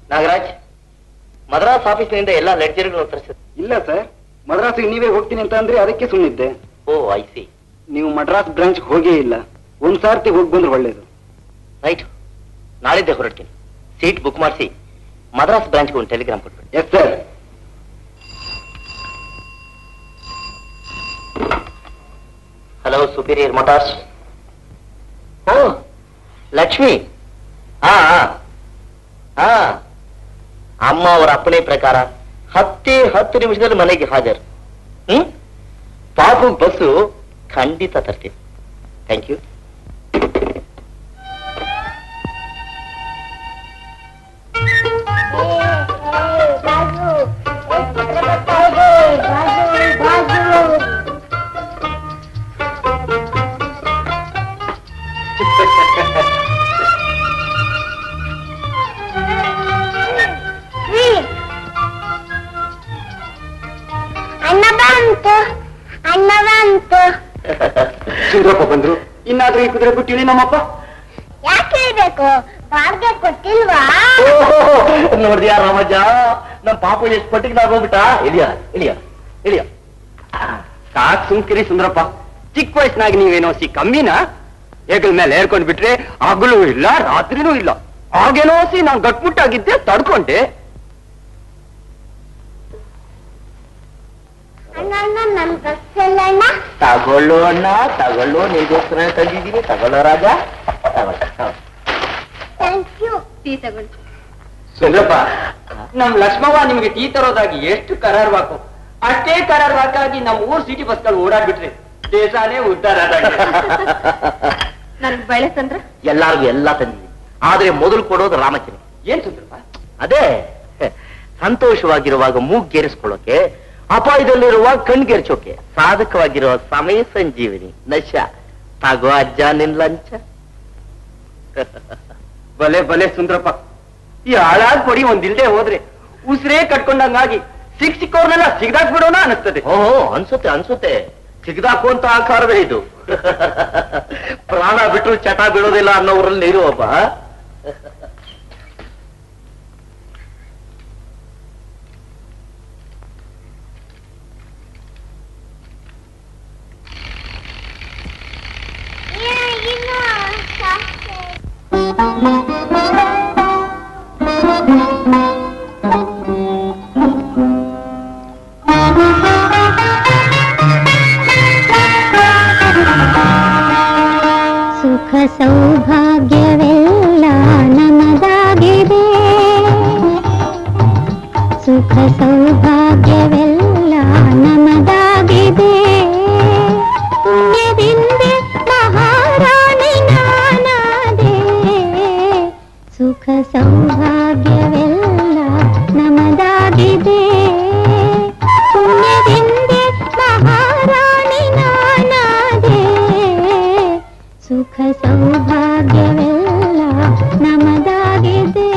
ನಾಗರಾಜ್ ಮದ್ರಾಸ್ ಆಫೀಸ್ನಿಂದ ಎಲ್ಲ ಲೆಡ್ಜರ್ಗಳು ತರಿಸಿದ್ರು ಇಲ್ಲ ಸರ್ ಮದ್ರಾಸಿಗೆ ನೀವೇ ಹೋಗ್ತೀನಿ ಅಂತ ಅಂದ್ರೆ ಅದಕ್ಕೆ ಸುಮ್ಮನಿದ್ದೆ ಓ ಐ ಸಿ ನೀವು ಮದ್ರಾಸ್ ಬ್ರಾಂಚ್ ಹೋಗೇ ಇಲ್ಲ ಒಂದ್ ಸಾರ್ತಿ ಹೋಗಿ ಬಂದ್ರೆ ಒಳ್ಳೇದು ರೈಟ್ ನಾಳಿದ್ದೆ ಹೊರಡ್ತೀನಿ ಸೀಟ್ ಬುಕ್ ಮಾಡಿಸಿ ಮದ್ರಾಸ್ ಬ್ರಾಂಚ್ಗೆ ಒಂದು ಟೆಲಿಗ್ರಾಮ್ ಕೊಟ್ಬಿಡಿ yes sir hello superior motors ಓ ಲಕ್ಷ್ಮಿ ಹಾ ಹಾ. ಹಾ ಅಮ್ಮ ಅವರ ಅಪ್ಪಣೆ ಪ್ರಕಾರ ಹತ್ತೇ ಹತ್ತು ನಿಮಿಷದಲ್ಲಿ ಮನೆಗೆ ಹಾಜರು ಹ್ಮ್ ಪಾಪು ಬಸ್ಸು ಖಂಡಿತ ತರ್ತೀವಿ ಥ್ಯಾಂಕ್ ಯು ಅನ್ನ ಬಂತು ಅನ್ನ ಬಂತು ಸುಂದ್ರಪ್ಪ ಬಂದ್ರು ಇನ್ನಾದ್ರೂ ಈ ಕುದುರೆ ಬಿಟ್ಟಿಳಿ ನಮ್ಮಪ್ಪ ಯಾಕೆ ಹೇಳ್ಬೇಕು ಬಾರ್ಗೆ ಕೊಟ್ಟಿಲ್ವಾ ನೋಡಿದ್ಯಾ ರಾಮಜ್ಜ ನಮ್ ಪಾಪು ಎಷ್ಟು ಪಟ್ಟಿಗೆ ನಾಗೋಗ್ಬಿಟ್ಟ ಇಳಿಯ ಇಳಿಯ ಇಳಿಯ ಸಾಕ್ ಸುಮ್ಕಿರಿ ಸುಂದ್ರಪ್ಪ ಚಿಕ್ಕ ವಯಸ್ಸಿನಾಗ ನೀವೇನೋ ಸಿ ಕಮ್ಮಿನ ಹೆಗಲ್ ಮೇಲೆ ಏರ್ಕೊಂಡ್ ಬಿಟ್ರೆ ಹಗಲು ಇಲ್ಲ ರಾತ್ರಿನೂ ಇಲ್ಲ ಆಗೇನೋ ಸಿ ನಾನ್ ಗಟ್ಮುಟ್ಟಾಗಿದ್ದೆ ತಡ್ಕೊಂಡೆ ಅಣ್ಣ ಅಣ್ಣ ನನ್ ಡ್ರೆಸ್ ಎಲ್ಲ ಅಣ್ಣ ತಗೊಳ್ಳು ಅಣ್ಣ ತಗೊಳ್ಳು ನಿನ್ಗೋಸ್ಕರ ತಂದಿದ್ದೀನಿ ತಗೊಳ್ಳೋ ರಾಜ ತಗೊಳ್ಳ ಥ್ಯಾಂಕ್ ಯು ಟೀ ತಗೊಳ್ಳಿ ಸುಂದ್ರಪ್ಪ ನಮ್ ಲಕ್ಷ್ಮವ್ವ ನಿಮ್ಗೆ ಟೀ ತರೋದಾಗಿ ಎಷ್ಟು ಕರಾರ್ವಾಕು ಅಷ್ಟೇ ಕರಾರ್ವಾಕಾಗಿ ನಮ್ ಊರ್ ಸಿಟಿ ಬಸ್ಗಳು ಓಡಾಡ್ಬಿಟ್ರೆ ದೇಶಾನೇ ಉದ್ಧಾರ ಆದಂಗೆ. ನನ್ಗೆ ಬಳೆ ತಂದ್ರ ಎಲ್ಲಾರ್ಗು ಎಲ್ಲ ತಂದಿದ್ದೀನಿ ಆದ್ರೆ ಮೊದಲು ಕೊಡೋದು ರಾಮಚಂದ್ರ ಏನ್ ಸುಂದ್ರಪ್ಪ ಅದೇ ಸಂತೋಷವಾಗಿರುವಾಗ ಮೂಗ್ಗೇರಿಸ್ಕೊಳ್ಳೋಕೆ ಅಪಾಯದಲ್ಲಿರುವಾಗ ಕಣ್ಗೆರ್ಚೋಕೆ ಸಾಧಕವಾಗಿರುವ ಸಮಯ ಸಂಜೀವಿನಿ ನಶ ತಗೋ ಅಜ್ಜ ನಿನ್ ಲಂಚ ಬಲೆ ಬಲೆ ಸುಂದ್ರಪ್ಪ ಈ ಹಾಳಾಗ್ ಕೊಡಿ ಒಂದಿಲ್ದೆ ಹೋದ್ರೆ ಉಸಿರೇ ಕಟ್ಕೊಂಡಂಗಾಗಿ ಸಿಕ್ ಸಿಕ್ಕವ್ರನ್ನೆಲ್ಲ ಸಿಗದಾಕ್ ಬಿಡೋಣ ಅನಿಸ್ತದೆ ಓಹೋ ಅನ್ಸುತ್ತೆ ಅನ್ಸುತ್ತೆ ಸಿಗದಾಕುವಂತ ಆಕಾರವೇ ಇದು ಪ್ರಾಣ ಬಿಟ್ಟರು ಚಟ ಬಿಡೋದಿಲ್ಲ ಅನ್ನೋರಲ್ಲಿ ಇರುವಪ್ಪ ಇನ್ನು ಸಾಕು. ಸುಖ ಸೌಭಾಗ್ಯವೆಲ್ಲ ನಮದಾಗಿದೆ ಸುಖ ಸೌಭಾಗ್ಯವೆಲ್ಲ ನಮದಾಗಿದೆ ಪುಣ್ಯದಿಂದ ಮಹಾರಾಣಿ ನಾನಾದೆ ಸುಖ ಸೌಭಾಗ್ಯವೆಲ್ಲ ನಮದಾಗಿದೆ ಪುಣ್ಯದಿಂದ ಮಹಾರಾಣಿ ನಾನಾದೆ ಸುಖ ಸೌಭಾಗ್ಯವೆಲ್ಲ ನಮದಾಗಿದೆ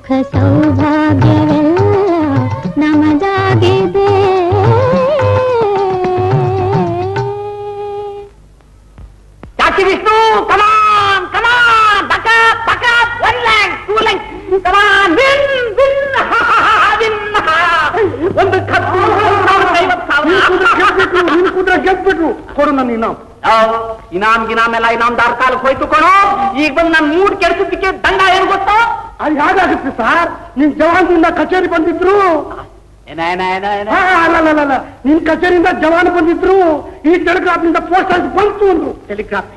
ಸುಖ ಸೌಭಾಗ್ಯವೆಲ್ಲ ನಮದಾಗಿದೆ ಯಾಕೆ ವಿಷ್ಣು ಕಮಾನ್ ಕಮಾನ್ ಬಕ ಬಕ one land two land come on win win win ಒಂದು ಕಪ್ಪು ಐವತ್ತು ಸಾವಿರ ಕುದುರೆ ಗೆದ್ಬಿಟ್ರು ಕೊಡು ನನ್ನ ಇನಾಮ್ ಇನಾಮ್ ಗಿನಾಮ್ ಎಲ್ಲ ಇನಾಮ್ದಾರ್ ಕಾಲಕ್ಕೆ ಹೋಯ್ತು ಕಣೋ ಈಗ ಬಂದು ನಾನು ಮೂಡ್ ಕೆಡ್ಸಿದ್ದಕ್ಕೆ ದಂಡ ಏನು ಗೊತ್ತೋ ಅದು ಹೇಗಾಗುತ್ತೆ ಸರ್ ನಿನ್ ಜವಾನದಿಂದ ಕಚೇರಿ ಬಂದಿದ್ರು ಏನ ಏನ ಏನ ಏನ ಹಾ, ಅಲ್ಲ ಅಲ್ಲ, ಅಲ್ಲ ನಿನ್ ಕಚೇರಿಯಿಂದ ಜವಾನ್ ಬಂದಿದ್ರು ಈ ಟೆಲಿಗ್ರಾಫ್ನಿಂದ ಪೋಸ್ಟ್ ಆಫೀಸ್ ಬಂತು ಅಂದ್ರು telegraph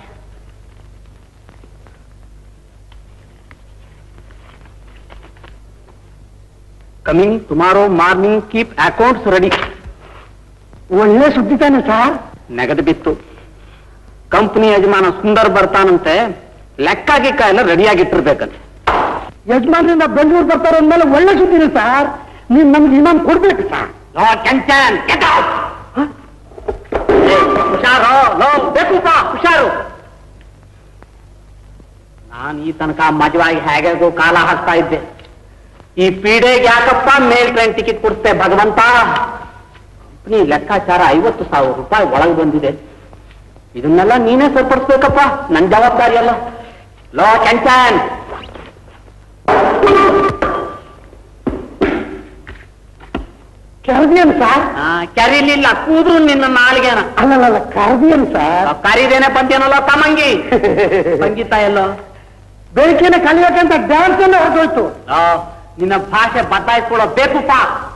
coming tomorrow morning keep accounts ready ಒಳ್ಳೆ ಸುದ್ದಿ ತಾನೆ ಸರ್ ನೆಗದು ಬಿತ್ತು ಕಂಪನಿ ಯಜಮಾನ ಸುಂದರ್ ಬರ್ತಾನಂತೆ ಲೆಕ್ಕ ಗಿಕ್ಕ ಎಲ್ಲ ರೆಡಿಯಾಗಿಟ್ಟಿರ್ಬೇಕಂತೆ ಯಜಮಾನ್ರಿಂದ ಬೆಂಗಳೂರು ಬರ್ತಾರೆ ಅಂದ್ಮೇಲೆ ಒಳ್ಳೆ ಸುದ್ದಿನೇ ಸರ್ ನೀನ್ ನಮ್ಗೆ ಇನಾಮ್ ಕೊಡ್ಬೇಕು ಸರ್ ಲೋ ಕೆಂಚನ್ get out! ಏ, ಹುಷಾರು ಲೋ ಬೇಕುಪ್ಪ ಹುಷಾರು ನಾನು ಈ ತನಕ ಮಜವಾಗಿ ಹೇಗೆಗೋ ಕಾಲ ಹಾಕ್ತಾ ಇದ್ದೆ ಈ ಪೀಡೆಗೆ ಯಾಕಪ್ಪ ಮೇಲ್ ಟ್ರೈನ್ ಟಿಕೆಟ್ ಕೊಡ್ತೆ ಭಗವಂತ ಕಂಪ್ನಿ ಲೆಕ್ಕಾಚಾರ ಐವತ್ತು ಸಾವಿರ ರೂಪಾಯಿ ಒಳಗೆ ಬಂದಿದೆ ಇದನ್ನೆಲ್ಲ ನೀನೇ ಸರಿಪಡಿಸ್ಬೇಕಪ್ಪ ನನ್ ಜವಾಬ್ದಾರಿ ಅಲ್ಲ ಲೋ ಕೆಂಚನ್ ಕರ್ದಿಯನ್ ಸರ್ ಆ, ಕೆರೀಲಿಲ್ಲ ಕೂದ್ರು ನಿನ್ನ ನಾಳಿಗೆನ ಅಲ್ಲಲ್ಲ ಕರ್ದಿಯನ್ ಸರ್ ಕರೀದೇನೆ ಬಂದೇನಲ್ಲ ತಮ್ಮಂಗಿ ಸಂಗೀತ ಎಲ್ಲೋ ಬೇಕೇನೆ ಕಲಿಯೋಕಂತ ಡ್ಯಾನ್ಸ್ ಎಲ್ಲ ಹೊರಟೋಯ್ತು ಆ, ನಿನ್ನ ಭಾಷೆ ಬದಲಾಯಿಸ್ಕೊಳ್ಳೋ ಬೇಕುಪ್ಪ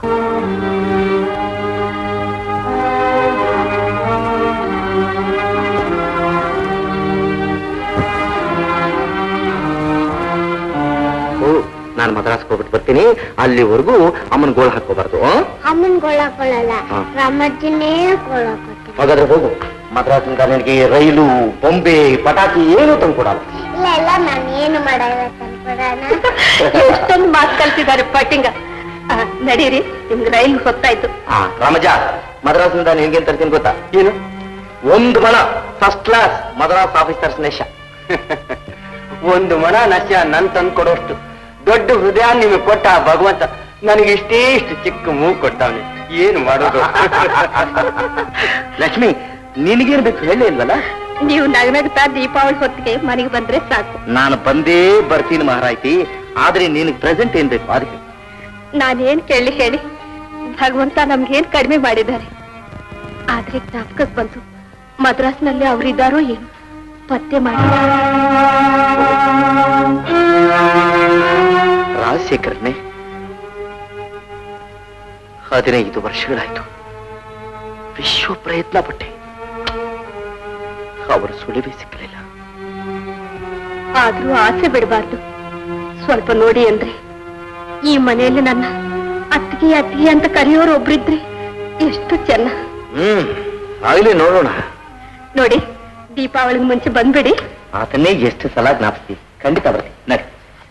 ನಾನು ಮದ್ರಾಸ್ಗೆ ಹೋಗ್ಬಿಟ್ಟು ಬರ್ತೀನಿ ಅಲ್ಲಿವರೆಗೂ ಅಮ್ಮನ ಗೋಳು ಹಾಕೋಬಾರ್ದು ಅಮ್ಮನ್ ಕೊಳ್ಳಕೊಳ್ಳಲ್ಲ ಹಾ. ರಾಮಜ್ಜನೇ ಕೊಳ್ಳಕೊಡ್ತೀನಿ ಹಾಗಾದ್ರೆ ಹೋಗು ಮದ್ರಾಸಿನ ನಿನಗೆ ರೈಲು ಬೊಂಬೆ ಪಟಾಕಿ ಏನು ತಂದ್ಕೊಡಲ್ಲ ಇಲ್ಲ ಇಲ್ಲ ನಾನು ಏನು ಮಾಡಲ್ಲ ತಂದ್ಕೊಡೋಣ ಎಷ್ಟೊಂದು ಮಾತು ಕಲ್ತಿದ್ದಾರೆ ಪಟ್ಟಿಂಗ ಆ, ನಡೀರಿ ನಿಮ್ಗೆ ರೈಲ್ ಹೊತ್ತಾಯ್ತು ಆ, ರಾಮಜ ಮದ್ರಾಸಿಂದ ನಿನ್ಗೇನ್ ತರ್ತೀನಿ ಗೊತ್ತಾ ಏನು ಒಂದು ಮಣ ಫಸ್ಟ್ ಕ್ಲಾಸ್ ಮದ್ರಾಸ್ ಆಫೀಸರ್ಸ್ ನೆಶ ಒಂದು ಮಣ ನಶ್ಯ ನನ್ ತಂದು ಕೊಡೋಷ್ಟು ದೊಡ್ಡ ಹೃದಯ ನಿಮಗೆ ಕೊಟ್ಟ ಆ ಭಗವಂತ ನನಗೆ ಇಷ್ಟೇ ಇಷ್ಟು ಚಿಕ್ಕ ಮೂಗು ಕೊಟ್ಟವನೆ ಏನು ಮಾಡೋದು ಲಕ್ಷ್ಮಿ ನಿನಗೇನ್ ಬೇಕು ಹೇಳೇ ಇಲ್ವಲ್ಲ ನೀವು ನಗನಗ್ತಾ ದೀಪಾವಳಿ ಹೊತ್ತಿಗೆ ಮನೆಗೆ ಬಂದ್ರೆ ಸಾಕು ನಾನು ಬಂದೇ ಬರ್ತೀನಿ ಮಹಾರಾಯ್ತಿ ಆದ್ರೆ ನಿನಗೆ ಪ್ರೆಸೆಂಟ್ ಏನ್ ಬೇಕು ಅದಕ್ಕೆ ನಾನೇನ್ ಕೇಳಿ ಹೇಳಿ ಭಗವಂತ ನಮ್ಗೇನ್ ಕಡಿಮೆ ಮಾಡಿದ್ದಾರೆ ಆದ್ರೆ ಜ್ಞಾಪಕಕ್ಕೆ ಬಂತು ಮದ್ರಾಸ್ನಲ್ಲಿ ಅವರಿದ್ದಾರೋ ಏನು ಪತ್ತೆ ಮಾಡಿ ರಾಜಶೇಖರನೇ ಹದಿನೈದು ವರ್ಷಗಳಾಯ್ತು ವಿಶ್ವ ಪ್ರಯತ್ನ ಪಟ್ಟೆ ಅವರು ಸುಳಿವೇ ಸಿಕ್ಕಲಿಲ್ಲ ಆದ್ರೂ ಆಸೆ ಬಿಡಬಾರ್ದು ಸ್ವಲ್ಪ ನೋಡಿ ಅಂದ್ರೆ ಈ ಮನೆಯಲ್ಲಿ ನನ್ನ ಅತ್ತಿಗೆ ಅತ್ತಿಗೆ ಅಂತ ಕರೆಯೋರು ಒಬ್ರಿದ್ರೆ ಎಷ್ಟು ಚೆನ್ನ ಹ್ಮ್ ಆಗ್ಲಿ ನೋಡೋಣ ನೋಡಿ ದೀಪಾವಳಿಗೆ ಮುಂಚೆ ಬಂದ್ಬಿಡಿ ಆತನ್ನೇ ಎಷ್ಟು ಸಲ ಜ್ಞಾಪಿಸ್ತೀವಿ ಖಂಡಿತ ಬರ್ತೀನಿ ನಡಿ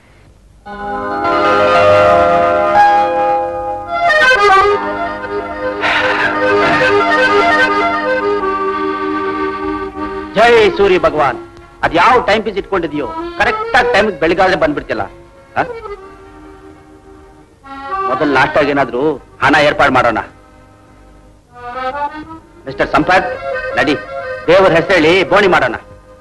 ಜೈ ಸೂರ್ಯ ಭಗವಾನ್ ಅದ್ ಯಾವ ಟೈಮ್ ಪೀಸ್ ಇಟ್ಕೊಂಡಿದ್ಯೋ ಕರೆಕ್ಟ್ ಆಗಿ ಟೈಮ್ ಬೆಳಿಗಾದ್ರೆ ಬಂದ್ಬಿಡ್ತಿಲ್ಲ ಆ? ಮೊದಲು ಲಾಸ್ಟ್ ಆಗಿ ಏನಾದ್ರೂ ಹಣ ಏರ್ಪಾಡು ಮಾಡೋಣ ಮಿಸ್ಟರ್ ಸಂಪತ್ ನಡಿ ದೇವರ ಹೆಸರೇಳಿ ಬೋಣಿ ಮಾಡೋಣ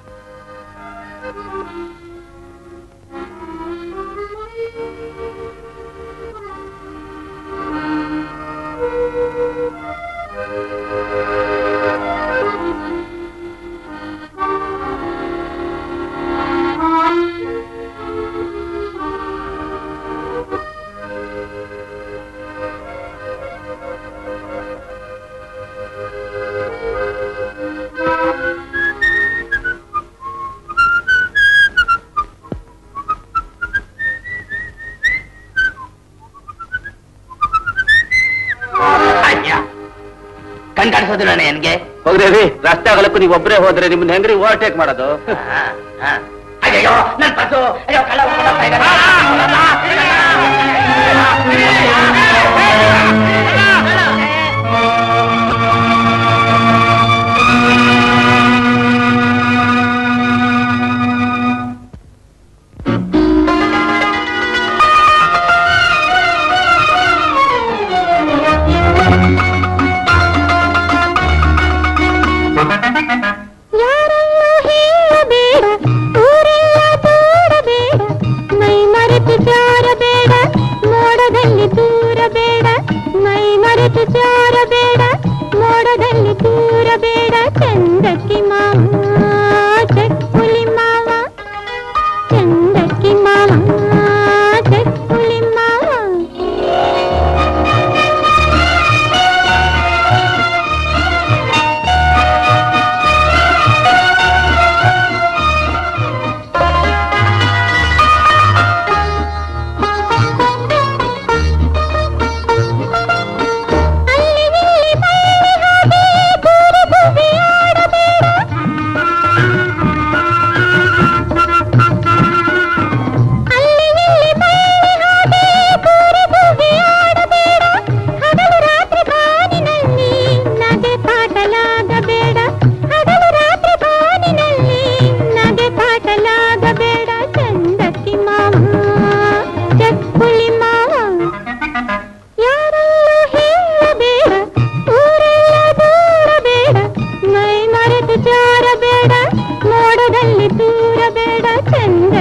ಕಣ್ಕಾಣಿಸೋದಿಲ್ಲ ನನಗೆ ಹೋಗ್ರಿ ರಸ್ತೆ ಆಗಲಕ್ಕೂ ನೀವು ಒಬ್ಬರೇ ಹೋದ್ರೆ ನಿಮ್ಮನ್ನ ಹೆಂಗ್ರಿ ಓವರ್ಟೇಕ್ ಮಾಡೋದು ಅಯ್ಯೋ ನನ್ ಪರ್ಸು ಅಯ್ಯೋ ಕಳ್ಳ ಹೊಡ್ಕೊಂಡ್ ಹೋಗ್ತಾ ಇದ್ದಾನೆ.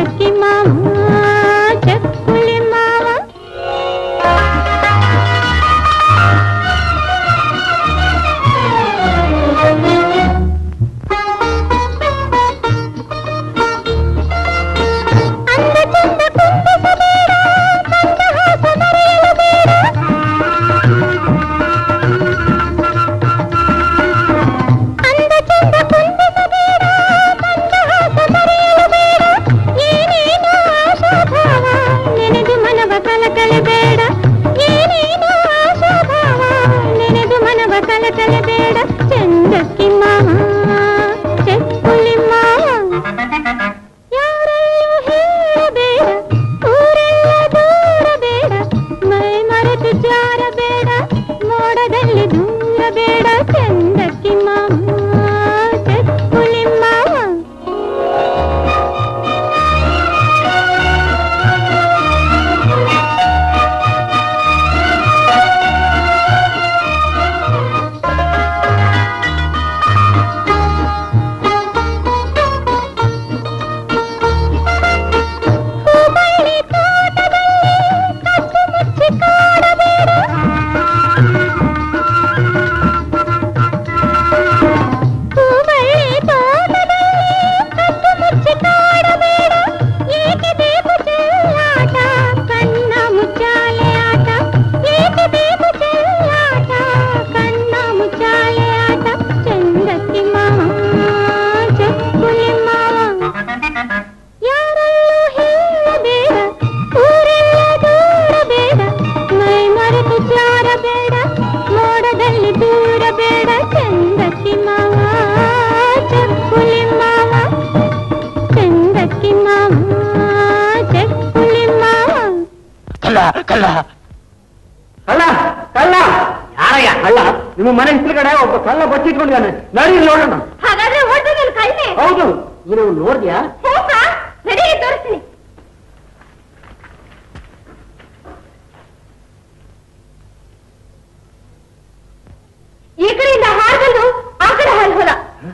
ಚಂದಕ್ಕಿ ಮಾವ ಚಕ್ಕುಲಿ ಮಾವ ಅಂದ ಚಂದ ಕುಂದಿಸಬೇಡ ಮಂದಹಾಸ ಮರೆಯಲು ಬೇಡ ಅಂದ ಚಂದ ಕುಂದಿಸಬೇಡ ಮಂದಹಾಸ ಮರೆಯಲು ಬೇಡ ಏನೇನೋ ಆಶಾಭಾವ ನೆನೆದು ಮನವ ಕಲಕಲಬೇಡ ಏನೇನೋ ಆಶಾಭಾವ ನೆನೆದು ಮನವ ಕಲಕಲಬೇಡ ಚಂದಕ್ಕಿ ಮಾವ ಚಕ್ಕುಲಿ ಮಾವ ಯಾರಲ್ಲೂ ಹೇಳಬೇಡ ಊರೆಲ್ಲ ದೂರ ಬೇಡ ಮೈ ಮರೆತು ಜಾರ ಬೇಡ ಮೋಡದಲ್ಲಿ ದೂರ ಬೇಡ ಚಂದಕ್ಕಿ ಮಾವ ಚಕ್ಕುಲಿ ಮಾವ ಹೂಬಳ್ಳಿ ತೋಟದಲ್ಲಿ ಕದ್ದು ಮುಚ್ಚಿ ಕಾಡಬೇಡ ಹೂಬಳ್ಳಿ ತೋಟದಲ್ಲಿ ಕದ್ದು ಮುಚ್ಚಿ ಕಾಡಬೇಡ ಏಕೆ ಬೇಕು ಚೆಲ್ಲಾಟ ಕಣ್ಣ ಮುಚ್ಚಾಲೆ ಆಟ ಏಕೆ ಬೇಕು ಚೆಲ್ಲಾಟ ಕಣ್ಣ ಮುಚ್ಚಾಲೆ ಆಟ ಚಂದಕ್ಕಿ ಮಾವ ಚಕ್ಕುಲಿ ಮಾವ ಯಾರಲ್ಲೂ ಹೇಳಬೇಡ ಊರೆಲ್ಲ ದೂರ ಬೇಡ ಮೈ ಮರೆತು ಜಾರ ಬೇಡ ಮೋಡದಲ್ಲಿ ದೂರ ಬೇಡ ಚಂದಕ್ಕಿ ಮಾವ ಚಕ್ಕುಲಿ ಮಾವ ಚಂದಕ್ಕಿ ಮಾವ ಚಕ್ಕುಲಿ ಮಾವ ಕಲ್ಲ ಕಲ್ಲ ಕಳ್ಳ ಕಳ್ಳ ಯಾರಯ್ಯ ಕಳ್ಳ ನಿಮ್ಮ ಮನೆ ಇಸ್ತ್ರ ಕಡೆ ಒಬ್ಬ ಕಳ್ಳ ಬಚ್ಚಿಟ್ಕೊಂಡಿದ್ದಾನೆ ನಡಿ ಇಲ್ಲಿ ನೋಡೋಣ ಹಾಗಾದ್ರೆ ಓಟು ನನ್ನ ಕೈನೇ ಹೌದು ನೀನು ನೋಡ್ದ್ಯಾ ಹೋಗಾ ನಡಿ ತೋರಿಸ್ತೀನಿ ಈ ಕಡೆಯಿಂದ ಹಾಲು ಬಂದು ಆ ಕಡೆ ಹಾಲು ಹೊಲ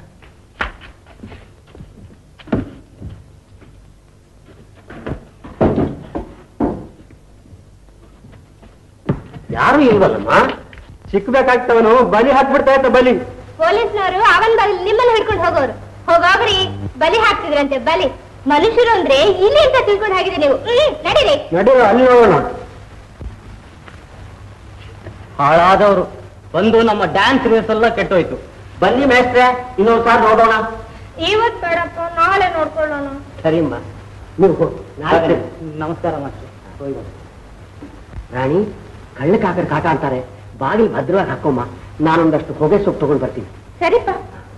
ಯಾರು ಇಲ್ವಲ್ಲಮ್ಮ ಸಿಕ್ಬೇಕಾಗ್ತವನು ಬಲಿ ಹಾಕ್ಬಿಡ್ತಾ ಇತ್ತ ಬಲಿ ಪೊಲೀಸ್ನವರು ಅವನ್ ಬಲಿ ನಿಮ್ಮನ್ನ ಹಿಡ್ಕೊಂಡು ಹೋಗೋರು ಹೋಗೋಗ್ರಿ ಬಲಿ ಹಾಕ್ತಿದ್ರಂತೆ ಬಲಿ ಮನುಷ್ಯರು ಅಂದ್ರೆ ಇಲ್ಲಿ ಅಂತ ತಿಳ್ಕೊಂಡು ಹಾಗಿದೆ ನೀವು ಹ್ಮ್ ನಡೀರಿ ನಡೀರು ಅಲ್ಲಿ ನೋಡೋಣ ಹಾಳಾದವರು ಬಂದು ನಮ್ಮ ಡ್ಯಾನ್ಸ್ ರೇಸ್ ಎಲ್ಲ ಕೆಟ್ಟೋಯ್ತು ಬನ್ನಿ ಮೇಸ್ಟ್ರೆ ಇನ್ನೊಂದು ಸಾರ್ ನೋಡೋಣ ಇವತ್ ಬೇಡಪ್ಪ ನಾಳೆ ನೋಡ್ಕೊಳ್ಳೋಣ ಸರಿಯಮ್ಮ ನೀವು ಹೋಗಿ. ನಾಳೆ ನಮಸ್ಕಾರ ಮಾಸ್ಟ್ರೆ ಹೋಗಿ ಬನ್ನಿ. ರಾಣಿ ಕಳ್ಳ ಕಾಕರ ಕಾಟ ಅಂತಾರೆ ಬಾಗಿಲು ಭದ್ರವಾಗಿ ಹಾಕೋಮ್ಮ ನಾನೊಂದಷ್ಟು ಹೊಗೆ ಸೊಪ್ಪು ತಗೊಂಡು ಬರ್ತೀನಿ ಸರಿಪ್ಪ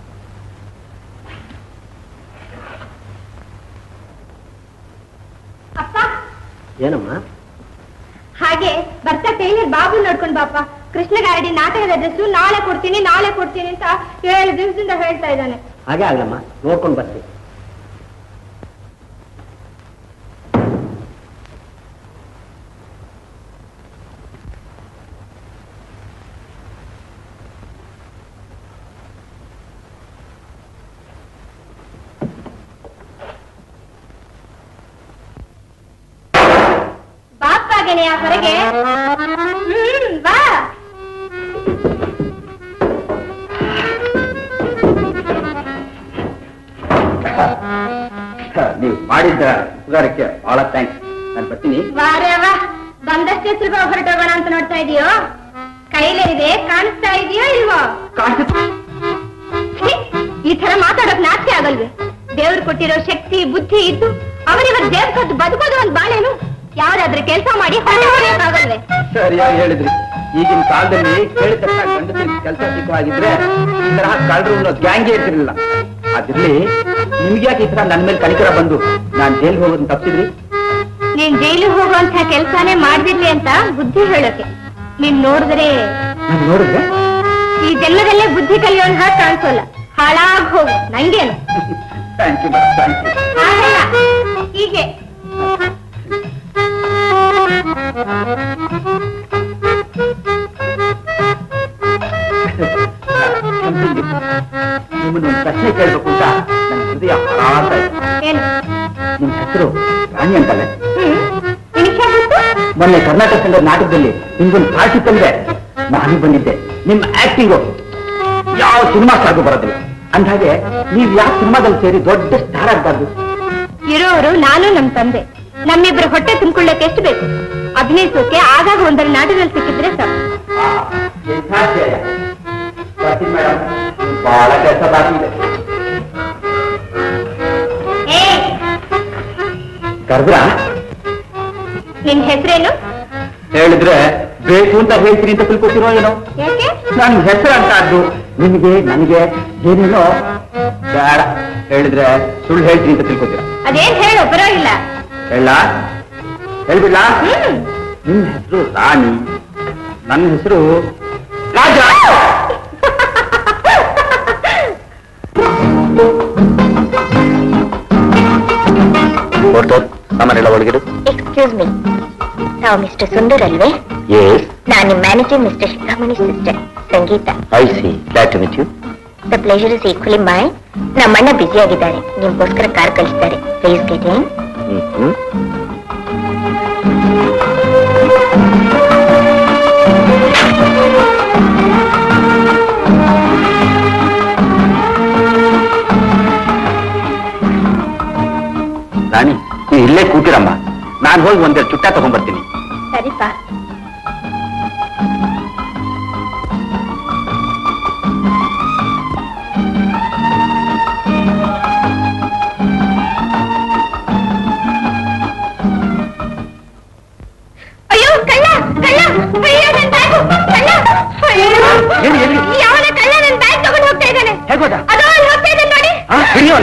ಅಪ್ಪ ಏನಮ್ಮ ಹಾಗೆ ಬರ್ತಾ ಟೈಲರ್ ಬಾಬು ನೋಡ್ಕೊಂಡ್ ಬಾಪ ಕೃಷ್ಣ ಗಾರಡಿ ನಾಟಕದ ಡ್ರೆಸ್ಸು ನಾಳೆ ಕೊಡ್ತೀನಿ ನಾಳೆ ಕೊಡ್ತೀನಿ ಅಂತ ಏಳು ದಿವಸದಿಂದ ಹೇಳ್ತಾ ಇದ್ದಾನೆ ಹಾಗೆ ಆಗಲಮ್ಮ ನೋಡ್ಕೊಂಡು ಬರ್ತೀನಿ ಬಾಪ ಗೆಳೆಯ ಹೊರಗೆ ಹ್ಮ್ ಬಾ ನೀವು ಮಾಡಿದ್ದ ಉಪಕಾರಕ್ಕೆ ಬಹಳ ಥ್ಯಾಂಕ್ಸ್ ನಾನು ಬರ್ತೀನಿ ವಾರೇ ವಾ ಬಂದಷ್ಟು ಹೆಸರು ಹೊರಟೋಗೋಣ ಅಂತ ನೋಡ್ತಾ ಇದೀಯೋ ಕೈಲೇರಿದೆ ಕಾಣಿಸ್ತಾ ಇದೆಯೋ ಇಲ್ವೋ ಛೀ, ಈ ತರ ಮಾತಾಡೋಕ್ ನಾಚಿಕೆ ಆಗಲ್ವೇ ದೇವ್ರು ಕೊಟ್ಟಿರೋ ಶಕ್ತಿ ಬುದ್ಧಿ ಇದ್ದು ಅವರಿವರ ಜೇಬ್ ಕದ್ದು ಬದುಕೋದು ಒಂದ್ ಬಾಳೆನು ಯಾವ್ದಾದ್ರೂ ಕೆಲಸ ಮಾಡಿ ಹೊಟ್ಟೆ ಹೊಡೆಯೋಕ್ಕಾಗಲ್ವೇ ಸರಿಯಾಗಿ ಹೇಳಿದ್ರಿ ಈಗಿನ ಕಾಲದಲ್ಲಿ ಕೇಳಿದ ತಕ್ಷಣ ಗಂಡಸರಿಗೆ ಕೆಲಸ ಸಿಕ್ಕವಾಗಿದ್ರೆ ಈ ತರಹ ಕಳ್ಳರು ಅನ್ನೋ ಗ್ಯಾಂಗೇ ಇರ್ತಿರ್ಲಿಲ್ಲ ಅದಿರ್ಲಿ ನಿಮ್ಗೆ ಯಾಕೆ ಈ ತರ ನನ್ನ ಮೇಲೆ ಕನಿಕರ ಬಂದು ನಾನ್ ಜೈಲ್ಗೆ ಹೋಗೋದನ್ನ ತಪ್ಪಿದ್ರಿ ನೀನ್ ಜೈಲಿಗೆ ಹೋಗುವಂತ ಕೆಲ್ಸಾನೇ ಮಾಡ್ದಿರ್ಲಿ ಅಂತ ಬುದ್ಧಿ ಹೇಳೋಕೆ ನೀನ್ ನೋಡಿದ್ರೆ ನಾನು ನೋಡಿದ್ರೆ ಈ ಜನ್ಮದಲ್ಲೇ ಬುದ್ಧಿ ಕಲಿಯೋನ್ ಹಾಗೆ ಕಾಣಿಸೋಲ್ಲ ಹಾಳಾಗ್ ಹೋಗು ನಂಗೇನು thank you madam thank you ಹಾಗಲ್ಲ ಹೀಗೆ ನಿಮ್ಮನ್ನ ಒಂದು ಪ್ರಶ್ನೆ ಕೇಳಬೇಕು ಅಂತ ನನ್ನ ಹೃದಯ ಹಾರಾಡ್ತಾ ಇದೆ ಏನು ನಿಮ್ ಹೆಸರು ರಾಣಿ ಅಂತಲ್ಲ ನಿನಗೆ ಮೊನ್ನೆ ಕರ್ನಾಟಕ ಸಂಘದ ನಾಟಕದಲ್ಲಿ ನಿಮ್ಗೊಂದು ಪಾರ್ಟಿ ತಂದೆ ನಾನು ಬಂದಿದ್ದೆ ನಿಮ್ ಆಕ್ಟಿಂಗು ಯಾವ ಸಿನಿಮಾ ಸಾಗು ಬರೋದಿಲ್ಲ ಅಂದಾಗೆ ನೀವ್ ಯಾವ ಸಿನಿಮಾದಲ್ಲಿ ಸೇರಿ ದೊಡ್ಡ ಸ್ಟಾರ್ ಆಗ್ಬಾರ್ದು ಇರೋರು ನಾನು ನಮ್ ತಂದೆ ನಮ್ಮಿಬ್ಬರ ಹೊಟ್ಟೆ ತುಂಬಿಕೊಳ್ಳಕ್ಕೆ ಎಷ್ಟು ಬೇಕು ಅಭಿನಯಿಸೋಕೆ ಆಗಾಗ ಒಂದರ ನಾಟಕದಲ್ಲಿ ಸಿಕ್ಕಿದ್ರೆ ಸಾಕು ಮೇಡಮ್ ಬಹಳ ಕೆಲಸ ಬಾಕಿ ಇದೆ ಕರೆದ್ರ ನಿನ್ ಹೆಸರೇನು ಹೇಳಿದ್ರೆ ಬೇಕು ಅಂತ ಹೇಳ್ತೀನಿ ಅಂತ ತಿಳ್ಕೊತಿರೋ ಏನೋ ಯಾಕೆ ನನ್ ಹೆಸರು ಅಂತ ಆದ್ದು ನಿಮಗೆ ನನಗೆ ಏನೇನೋ ಬೇಡ ಹೇಳಿದ್ರೆ ಸುಳ್ಳು ಹೇಳ್ತೀನಿ ಅಂತ ತಿಳ್ಕೊತೀರ ಅದೇನ್ ಹೇಳು ಪರವಾಗಿಲ್ಲ ಹೇಳ ಹೇಳ್ಬಿಡ್ಲಾ ಹ್ಮ್ ನಿನ್ನ ಹೆಸರು ರಾಣಿ ನನ್ನ ಹೆಸರು ರಾಜ ಸಾಮಾನೆಲ್ಲ ಒಳಗಿಡು ಎಕ್ಸ್ಕ್ಯೂಸ್ ಮೀ ನಾವು ಮಿಸ್ಟರ್ ಸುಂದರ್ ಅಲ್ವೇ ಎಸ್ ನಾನು ನಿಮ್ಮ manager mister Shikhamani sister Sangeetha I see glad to meet you the pleasure is equally my ನಮ್ಮಣ್ಣ ಬ್ಯುಸಿ ಆಗಿದ್ದಾರೆ ನಿಮ್ಗೋಸ್ಕರ ಕಾರ್ ಕಳಿಸ್ತಾರೆ ಪ್ಲೀಸ್ ಗೆಟ್ ಇನ್ ರಾಣಿ ನೀವು ಇಲ್ಲೇ ಕೂತಿರಮ್ಮ ನಾನು ಹೋಗಿ ಒಂದೆರಡು ಚುಟ್ಟ ತಗೊಂಡ್ಬರ್ತೀನಿ ಸರಿಪಾ ಅಯ್ಯೋ ಕಳ್ಳ ಕಳ್ಳ ಅಯ್ಯೋ ನನ್ ಬ್ಯಾಗು ಕಳ್ಳ ಅಯ್ಯೋ ಎಲ್ಲಿ, ಎಲ್ಲಿ? ಯಾವನ ಕಳ್ಳ ನನ್ ಬ್ಯಾಗ್ ತಗೊಂಡು ಹೋಗ್ತಾ ಇದ್ದಾನೆ ಹೇಗೋದ ಅದೋ ಅಲ್ಲಿ ಹೋಗ್ತಾ ಇದ್ದಾನೆ ನೋಡಿ ಹಾ, ಹಿಡಿಯೋಣ.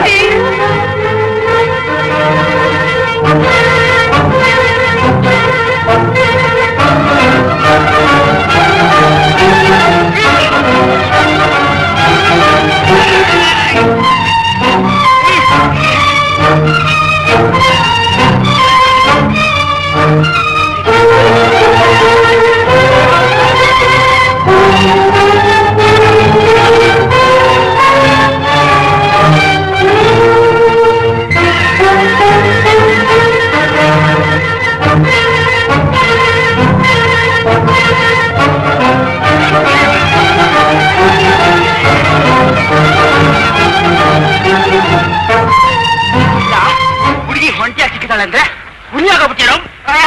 ಹುಡುಗಿ ಹೊಂಟಿಯಾಗಿ ಸಿಕ್ಕಿದಾಳೆ ಅಂದ್ರೆ ಹುಣಿಯಾಗೋಗ್ಬಿಟ್ಟಿರೋ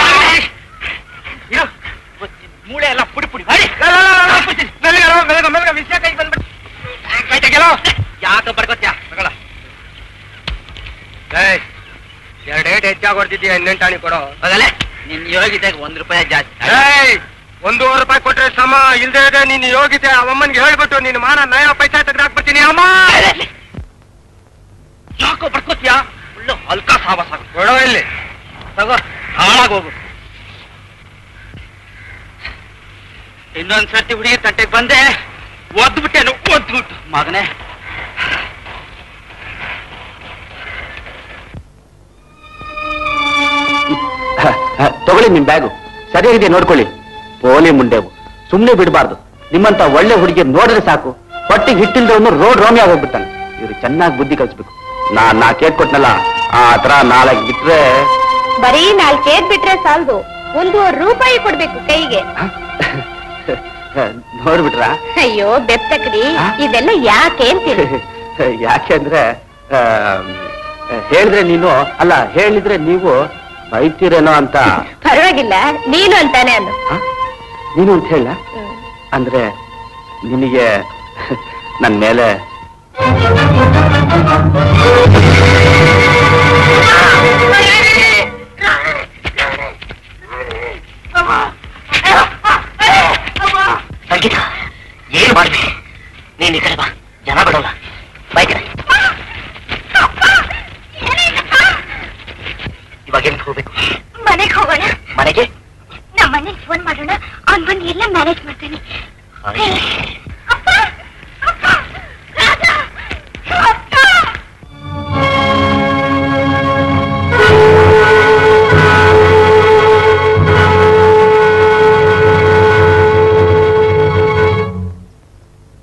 ಮೂಳೆ ಎಲ್ಲ ಪುಡಿ ಪುಡಿ ಮಾಡಿ ಯಾಕೆ ಬರ್ಕೋತ್ಯಾ ತಗೊಳ ಎರಡೇಟ್ ಹೆಚ್ಚಾಗಿ ಹೊಡ್ತಿದ್ದೀಯ ಇನ್ನೆಂಟಾಣಿ ಕೊಡೋ ಹೋಗಲೆ ನಿನ್ ಯೋಗಿದಾಗ ಒಂದ್ ರೂಪಾಯಿ ಜಾಸ್ತಿ ಏಯ್ ಒಂದೂವರೆ ರೂಪಾಯಿ ಕೊಟ್ರೆ ಸಮ ಇಲ್ದೇ ಇದೆ ನೀನ್ ಯೋಗಿತೆ ಅವಮ್ಮನ್ಗೆ ಹೇಳ್ಬಿಟ್ಟು ನೀನ್ ಮಾನ ನಯ ಪೈಸಾ ತೆಗ್ದಾಕ್ಬಿಡ್ತೀನಿ ಅಮ್ಮ ಯಾಕೋ ಬರ್ಕೋತ್ಯಾ ಒಳ್ಳೆ ಹಲ್ಕ ಸಾವಾಸ ಕೊಡೋ ಇಲ್ಲಿ ತಗೋ ಹಾಳಾಗೋಗು ಇನ್ನೊಂದ್ ಸರ್ತಿ ಹುಡುಗಿ ತಟ್ಟೆಗೆ ಬಂದೆ ಒದ್ದು ಬಿಟ್ಟೇನು ಒದ್ದು ಬಿಟ್ಟು ಮಗನೇ ತಗೊಳ್ಳಿ ನಿಮ್ ಬ್ಯಾಗು ಸರಿಯಾಗಿದೆ ನೋಡ್ಕೊಳ್ಳಿ ಪೋಲಿ ಮುಂಡೆವು ಸುಮ್ನೆ ಬಿಡಬಾರ್ದು ನಿಮ್ಮಂತ ಒಳ್ಳೆ ಹುಡುಗಿ ನೋಡಿದ್ರೆ ಸಾಕು ಹೊಟ್ಟಿಗೆ ಹಿಟ್ಟಿಲ್ದವನು ರೋಡ್ ರೋಮಿ ಆಗೋಗ್ಬಿಡ್ತಾನೆ ಇವ್ರು ಚೆನ್ನಾಗಿ ಬುದ್ಧಿ ಕಲಿಸ್ಬೇಕು ನಾ ನಾ ಕೇಳ್ಕೊಟ್ನಲ್ಲ ಆ ತರ ನಾಲ್ಕು ಬಿಟ್ರೆ ಬರೀ ನಾಲ್ಕೇದ್ ಬಿಟ್ರೆ ಸಾಲದು ಒಂದೂವರೆ ರೂಪಾಯಿ ಕೊಡ್ಬೇಕು ಕೈಗೆ ನೋಡ್ಬಿಟ್ರ ಅಯ್ಯೋ ಬೆಪ್ತಕ್ರಿ ಆ? ಇದೆಲ್ಲ ಯಾಕೆ ಅಂತೀರಿ ಯಾಕೆ ಅಂದ್ರೆ ಆ, ಹೇಳಿದ್ರೆ ನೀನು ಅಲ್ಲ ಹೇಳಿದ್ರೆ ನೀವು ಬೈತೀರೇನೋ ಅಂತ ಪರವಾಗಿಲ್ಲ ನೀನು ಅಂತಾನೆ ಅನ್ನು ಆ? ನೀನು ಅಂತ ಹೇಳ ಅಂದ್ರೆ ನಿನಗೆ ನನ್ ಮೇಲೆ ಸಂಗೀತ ಏನ್ ಮಾಡ್ತಿ ನೀನ್ ಈ ಕಡೆ ಬಾ ಜನ ಬಿಡೋಲ್ಲ ಬಾ ಈ ಕಡೆ ಇವಾಗ ಎಲ್ಲಿ ಹೋಗ್ಬೇಕು ಮನೆಗೆ ಹೋಗೋಣ ಮನೆಗೆ ನಮ್ಮ ಮನೇಲಿ ಫೋನ್ ಮಾಡೋಣ ಅವ್ನ್ ಬಂದು ಎಲ್ಲ ಮ್ಯಾನೇಜ್ ಮಾಡ್ತಾನೆ ಅಪ್ಪ ಅಪ್ಪ ರಾಜ ಅಪ್ಪ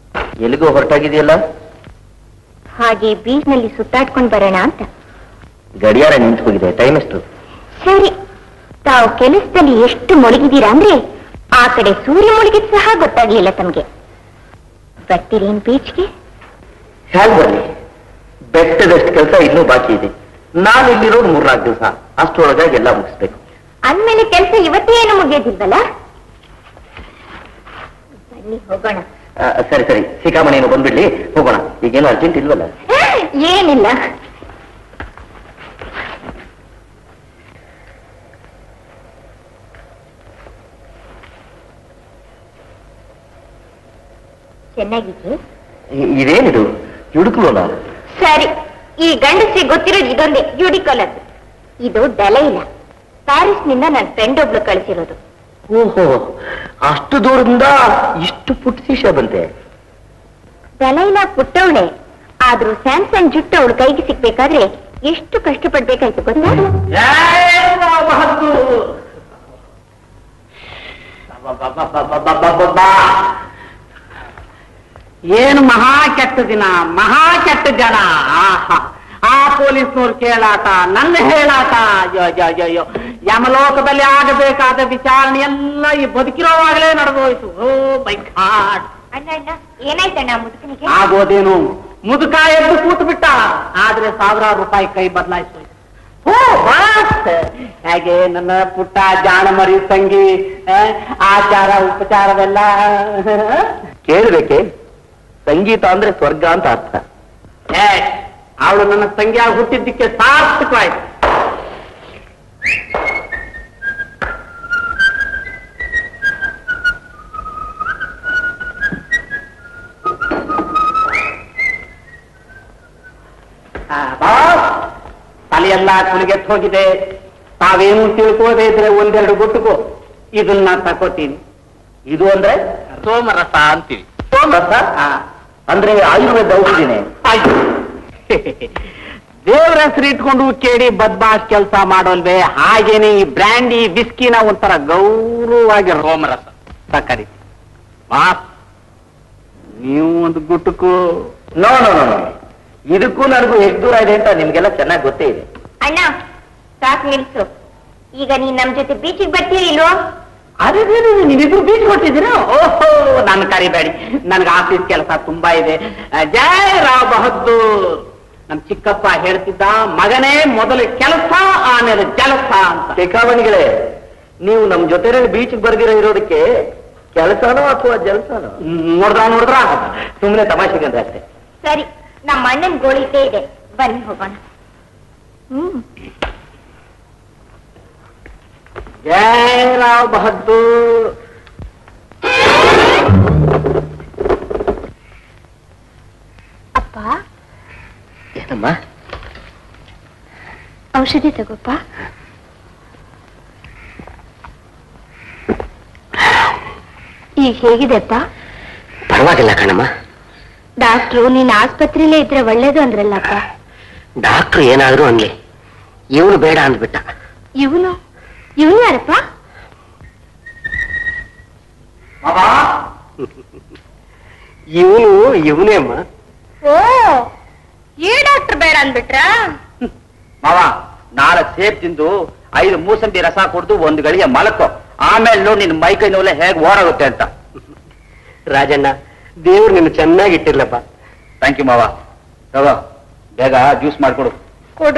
ಎಲ್ಲಿಗೋ ಹೊರಟಾಗಿದೆಯಲ್ಲ ಹಾಗೆ ಬೀಚ್ನಲ್ಲಿ ಸುತ್ತಾಡ್ಕೊಂಡು ಬರೋಣ ಅಂತ ಗಡಿಯಾರ ನಿಂತು ಹೋಗಿದೆ ಟೈಮ್ ಎಷ್ಟು ಸರಿ ತಾವು ಕೆಲಸದಲ್ಲಿ ಎಷ್ಟು ಮುಳುಗಿದ್ದೀರಾ ಅಂದ್ರೆ ಆ ಕಡೆ ಸೂರ್ಯ ಮುಳುಗಿದ್ ಸಹ ಗೊತ್ತಾಗ್ಲಿಲ್ಲ ತಮ್ಗೆ ಬರ್ತೀರೇನ್ ಬೀಚ್ಗೆ ಹೇಗೆ ಬರ್ಲಿ ಬೆಟ್ಟದಷ್ಟು ಕೆಲಸ ಇನ್ನೂ ಬಾಕಿ ಇದೆ ನಾನು ಇಲ್ಲಿರೋದು ಮೂರ್ನಾಲ್ಕು ದಿವಸ ಅಷ್ಟರೊಳಗಾಗಿ ಎಲ್ಲ ಮುಗಿಸ್ಬೇಕು ಅಂದ್ಮೇಲೆ ಕೆಲಸ ಇವತ್ತೇ ಏನು ಮುಗಿಯೋದಿಲ್ವಲ್ಲ ಬನ್ನಿ ಹೋಗೋಣ ಆ, ಸರಿ ಸರಿ ಸಿಕ್ಕಾಮಣೇನು ಬಂದ್ಬಿಡ್ಲಿ ಹೋಗೋಣ ಈಗೇನು ಅರ್ಜೆಂಟ್ ಇಲ್ವಲ್ಲ ಆ, ಏನಿಲ್ಲ ಚೆನ್ನಾಗಿದೆ ಇ- ಇದೇನಿದು ಹುಡುಕ್ಲೋನ ಸರಿ ಈ ಗಂಡಸ್ರಿಗೆ ಗೊತ್ತಿರೋದು ಇದೊಂದೇ ಯುಡಿಕೊಲರ್ ಇದು ದಲೈಲ ಪ್ಯಾರಿಸ್ ನಿಂದ ನನ್ನ ಫ್ರೆಂಡ್ ಒಬ್ಳು ಕಳಿಸಿರೋದು ಓಹೋ ಅಷ್ಟು ದೂರದಿಂದ ಇಷ್ಟು ಪುಟ್ಟ ಶಿಷ್ಯ ಬಂತೆ ದಲೈಲ ಪುಟ್ಟವಳೆ ಆದ್ರೂ ಸ್ಯಾಮ್ಸಂಗ್ ಜುಟ್ಟು ಅವಳ ಕೈಗೆ ಸಿಗ್ಬೇಕಾದ್ರೆ ಎಷ್ಟು ಕಷ್ಟಪಡ್ಬೇಕಾಯ್ತು ಗೊತ್ತಾ ಏನು ಮಹಾ ಕೆಟ್ಟ ದಿನ ಮಹಾ ಕೆಟ್ಟ ಜನ ಆಹಾ ಆ ಪೊಲೀಸ್ನವ್ರು ಕೇಳಾಟ ನನ್ನ ಹೇಳಾಟ ಅಯ್ಯೋ ಅಯ್ಯೋ ಅಯ್ಯೋ ಅಯ್ಯೋ ಯಮಲೋಕದಲ್ಲಿ ಆಗಬೇಕಾದ ವಿಚಾರಣೆ ಎಲ್ಲ ಈ ಬದುಕಿರೋವಾಗಲೇ ನಡೆದೋಯ್ತು ಓ ಬೈ ಗಾಡ್ ಅಣ್ಣ ಅಣ್ಣ ಏನಾಯ್ತಣ್ಣ ಮುದುಕನಿಗೆ ಆಗೋದೇನು ಮುದುಕ ಎದ್ದು ಕೂತು ಬಿಟ್ಟ ಆದ್ರೆ ಸಾವಿರಾರು ರೂಪಾಯಿ ಕೈ ಬದಲಾಯಿಸೋಯ್ತು ಓ ಬಾಸ್ ಹೇಗೆ ನನ್ನ ಪುಟ್ಟ ಜಾಣ ಮರಿ ತಂಗಿ ಆ, ಆಚಾರ ಉಪಚಾರವೆಲ್ಲ ಕೇಳಬೇಕೆ ಸಂಗೀತ ಅಂದ್ರೆ ಸ್ವರ್ಗ ಅಂತ ಅರ್ಥ ಏ ಅವಳು ನನ್ನ ತಂಗಿಯಾಗಿ ಹುಟ್ಟಿದ್ದಕ್ಕೆ ಸಾರ್ಥಕವಾಯ್ತು ಆ, ಬಾಸ್, ತಲೆಯೆಲ್ಲ ಕುಲಿಗೆತ್ ಹೋಗಿದೆ ತಾವೇನು ತಿಳ್ಕೋದೇ ಇದ್ರೆ ಒಂದೆರಡು ಗುಟ್ಟುಕೋ ಇದನ್ನ ತಕೋತೀನಿ ಇದು ಅಂದ್ರೆ ಸೋಮರಸ ಅಂತೀವಿ ಸೋಮರಸ ಅಂದ್ರೆ ಆಯುರ್ವೇದ ಔಷಧಿನೇ ಆಯ್ತು ದೇವ್ರ ಹೆಸರು ಇಟ್ಕೊಂಡು ಕೇಳಿ ಬದ್ಮಾಶ್ ಕೆಲಸ ಮಾಡೋಲ್ವೇ ಹಾಗೇನೆ ಈ ಬ್ರ್ಯಾಂಡಿ ಬಿಸ್ಕಿನ ಒಂಥರ ಗೌರವವಾಗಿ ರೋಮರಸ ಸಕ್ಕರಿ ಮಾಸ್ ನೀವು ಒಂದು ಗುಟ್ಟಕ್ಕೂ ನೋ ನೋ ನೋ ನೋ. ಇದಕ್ಕೂ ನನಗೂ ಎಷ್ಟು ದೂರ ಇದೆ ಅಂತ ನಿಮ್ಗೆಲ್ಲ ಚೆನ್ನಾಗಿ ಗೊತ್ತೇ ಇದೆ ಅಣ್ಣ ಸಾಕ್ ನಿಲ್ಸು ಈಗ ನೀನ್ ನಮ್ ಜೊತೆ ಬೀಚಿಗೆ ಬರ್ತೀರಿ ಇಲ್ವೋ ಅದೇ ನೀವಿಬ್ರು ಬೀಚ್ ಕೊಟ್ಟಿದ್ದೀರಾ ಓಹೋ ನನ್ನ ಕರಿಬೇಡಿ ನನ್ಗೆ ಆಫೀಸ್ ಕೆಲಸ ತುಂಬಾ ಇದೆ ಆ, ಜೈ ರಾವ್ ಬಹದ್ದೂರ್ ನಮ್ ಚಿಕ್ಕಪ್ಪ ಹೇಳ್ತಿದ್ದ ಮಗನೇ ಮೊದಲು ಕೆಲಸ ಆಮೇಲೆ ಜಲಸ ಅಂತ ಶಿಖಾಮಣಿಗಳೇ ನೀವು ನಮ್ ಜೊತೆ ಬೀಚ್ ಬರ್ದಿರೋ ಇರೋದಕ್ಕೆ ಕೆಲಸನೋ ಅಥವಾ ಜಲಸನೋ ಹ್ಮ್, ನೋಡ್ದ ನೋಡಿದ್ರ ಸುಮ್ಮನೆ ತಮಾಷೆಗಂದ್ರೆ ಅಷ್ಟೇ ಸರಿ ನಮ್ಮ ಅಣ್ಣನ್ ಗೋಳಿದ್ದೇ ಇದೆ ಬನ್ನಿ ಹೋಗೋಣ ಹ್ಮ್ ಜೈ ರಾವ್ ಬಹದ್ದೂರ್ ಅಪ್ಪ ಏನಮ್ಮ ಔಷಧಿ ತಗೋಪ್ಪ ಈಗ ಹೇಗಿದೆ ಅಪ್ಪ ಪರವಾಗಿಲ್ಲ ಕಣಮ್ಮ ಡಾಕ್ಟ್ರು ನೀನ್ ಆಸ್ಪತ್ರೆಲೇ ಇದ್ರೆ ಒಳ್ಳೇದು ಅಂದ್ರಲ್ಲಪ್ಪ ಡಾಕ್ಟ್ರು ಏನಾದ್ರೂ ಅನ್ಲಿ ಇವನು ಬೇಡ ಅಂದ್ಬಿಟ್ಟ ಇವನು ಇವನು ಯಾರಪ್ಪ ಇವನು ಇವನೇ ಅಮ್ಮ ಓ ಈ ಡಾಕ್ಟರ್ ಬೇಡ ಅಂದ್ಬಿಟ್ರಾ ಮಾವ ನಾಲ್ಕು ಸೇಬ್ ತಿಂದು ಐದು ಮೂಸಂಬಿ ರಸ ಕುಡ್ದು ಒಂದು ಗಳಿಗೆ ಮಲಕೋ ಆಮೇಲೆ ನೋಡಿ ನಿನ್ ಮೈ ಕೈ ನೋಲೆ ಹೇಗೆ ಓಡಾಗುತ್ತೆ ಅಂತ ರಾಜಣ್ಣ ದೇವ್ರು ನಿನ್ನ ಚೆನ್ನಾಗಿ ಇಟ್ಟಿರ್ಲಪ್ಪ ಥ್ಯಾಂಕ್ ಯು ಮಾವ ತಗೋ ಬೇಗ ಜ್ಯೂಸ್ ಮಾಡ್ಕೊಡು ಕೊಡು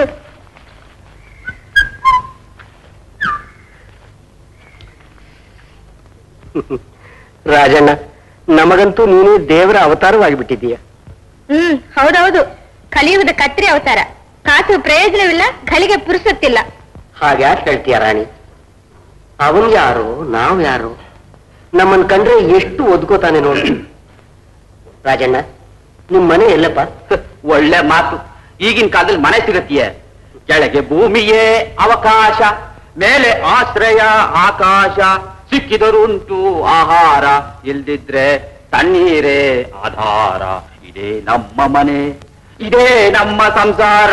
ರಾಜಣ್ಣ ನಮಗಂತೂ ನೀನು ದೇವರ ಅವತಾರವಾಗಿಬಿಟ್ಟಿದ್ದೀಯ ಹ್ಮ್ ಹೌದೌದು ಕಲಿಯುವುದ ಕತ್ರಿ ಅವತಾರ ಕಾಸು ಪ್ರಯೋಜನವಿಲ್ಲ ಗಳಿಗೆ ಪುರುಸತ್ತಿಲ್ಲ ಹಾಗ್ಯಾಕೆ ಹೇಳ್ತೀಯ ರಾಣಿ ಅವನ್ ಯಾರು ನಾವು ಯಾರು ನಮ್ಮನ್ ಕಂಡ್ರೆ ಎಷ್ಟು ಒದ್ಕೋತಾನೆ ನೋಡಿ ರಾಜಣ್ಣ ನಿಮ್ ಮನೆ ಎಲ್ಲಪ್ಪ ಒಳ್ಳೆ ಮಾತು ಈಗಿನ ಕಾಲದಲ್ಲಿ ಮನೆ ಸಿಗತ್ತೀಯ ಕೆಳಗೆ ಭೂಮಿಯೇ ಅವಕಾಶ ಮೇಲೆ ಆಶ್ರಯ ಆಕಾಶ ಸಿಕ್ಕಿದರುಂಟು ಆಹಾರ ಇಲ್ದಿದ್ರೆ ತಣ್ಣೀರೇ ಆಧಾರ ಇದೇ ನಮ್ಮ ಮನೆ ಇದೇ ನಮ್ಮ ಸಂಸಾರ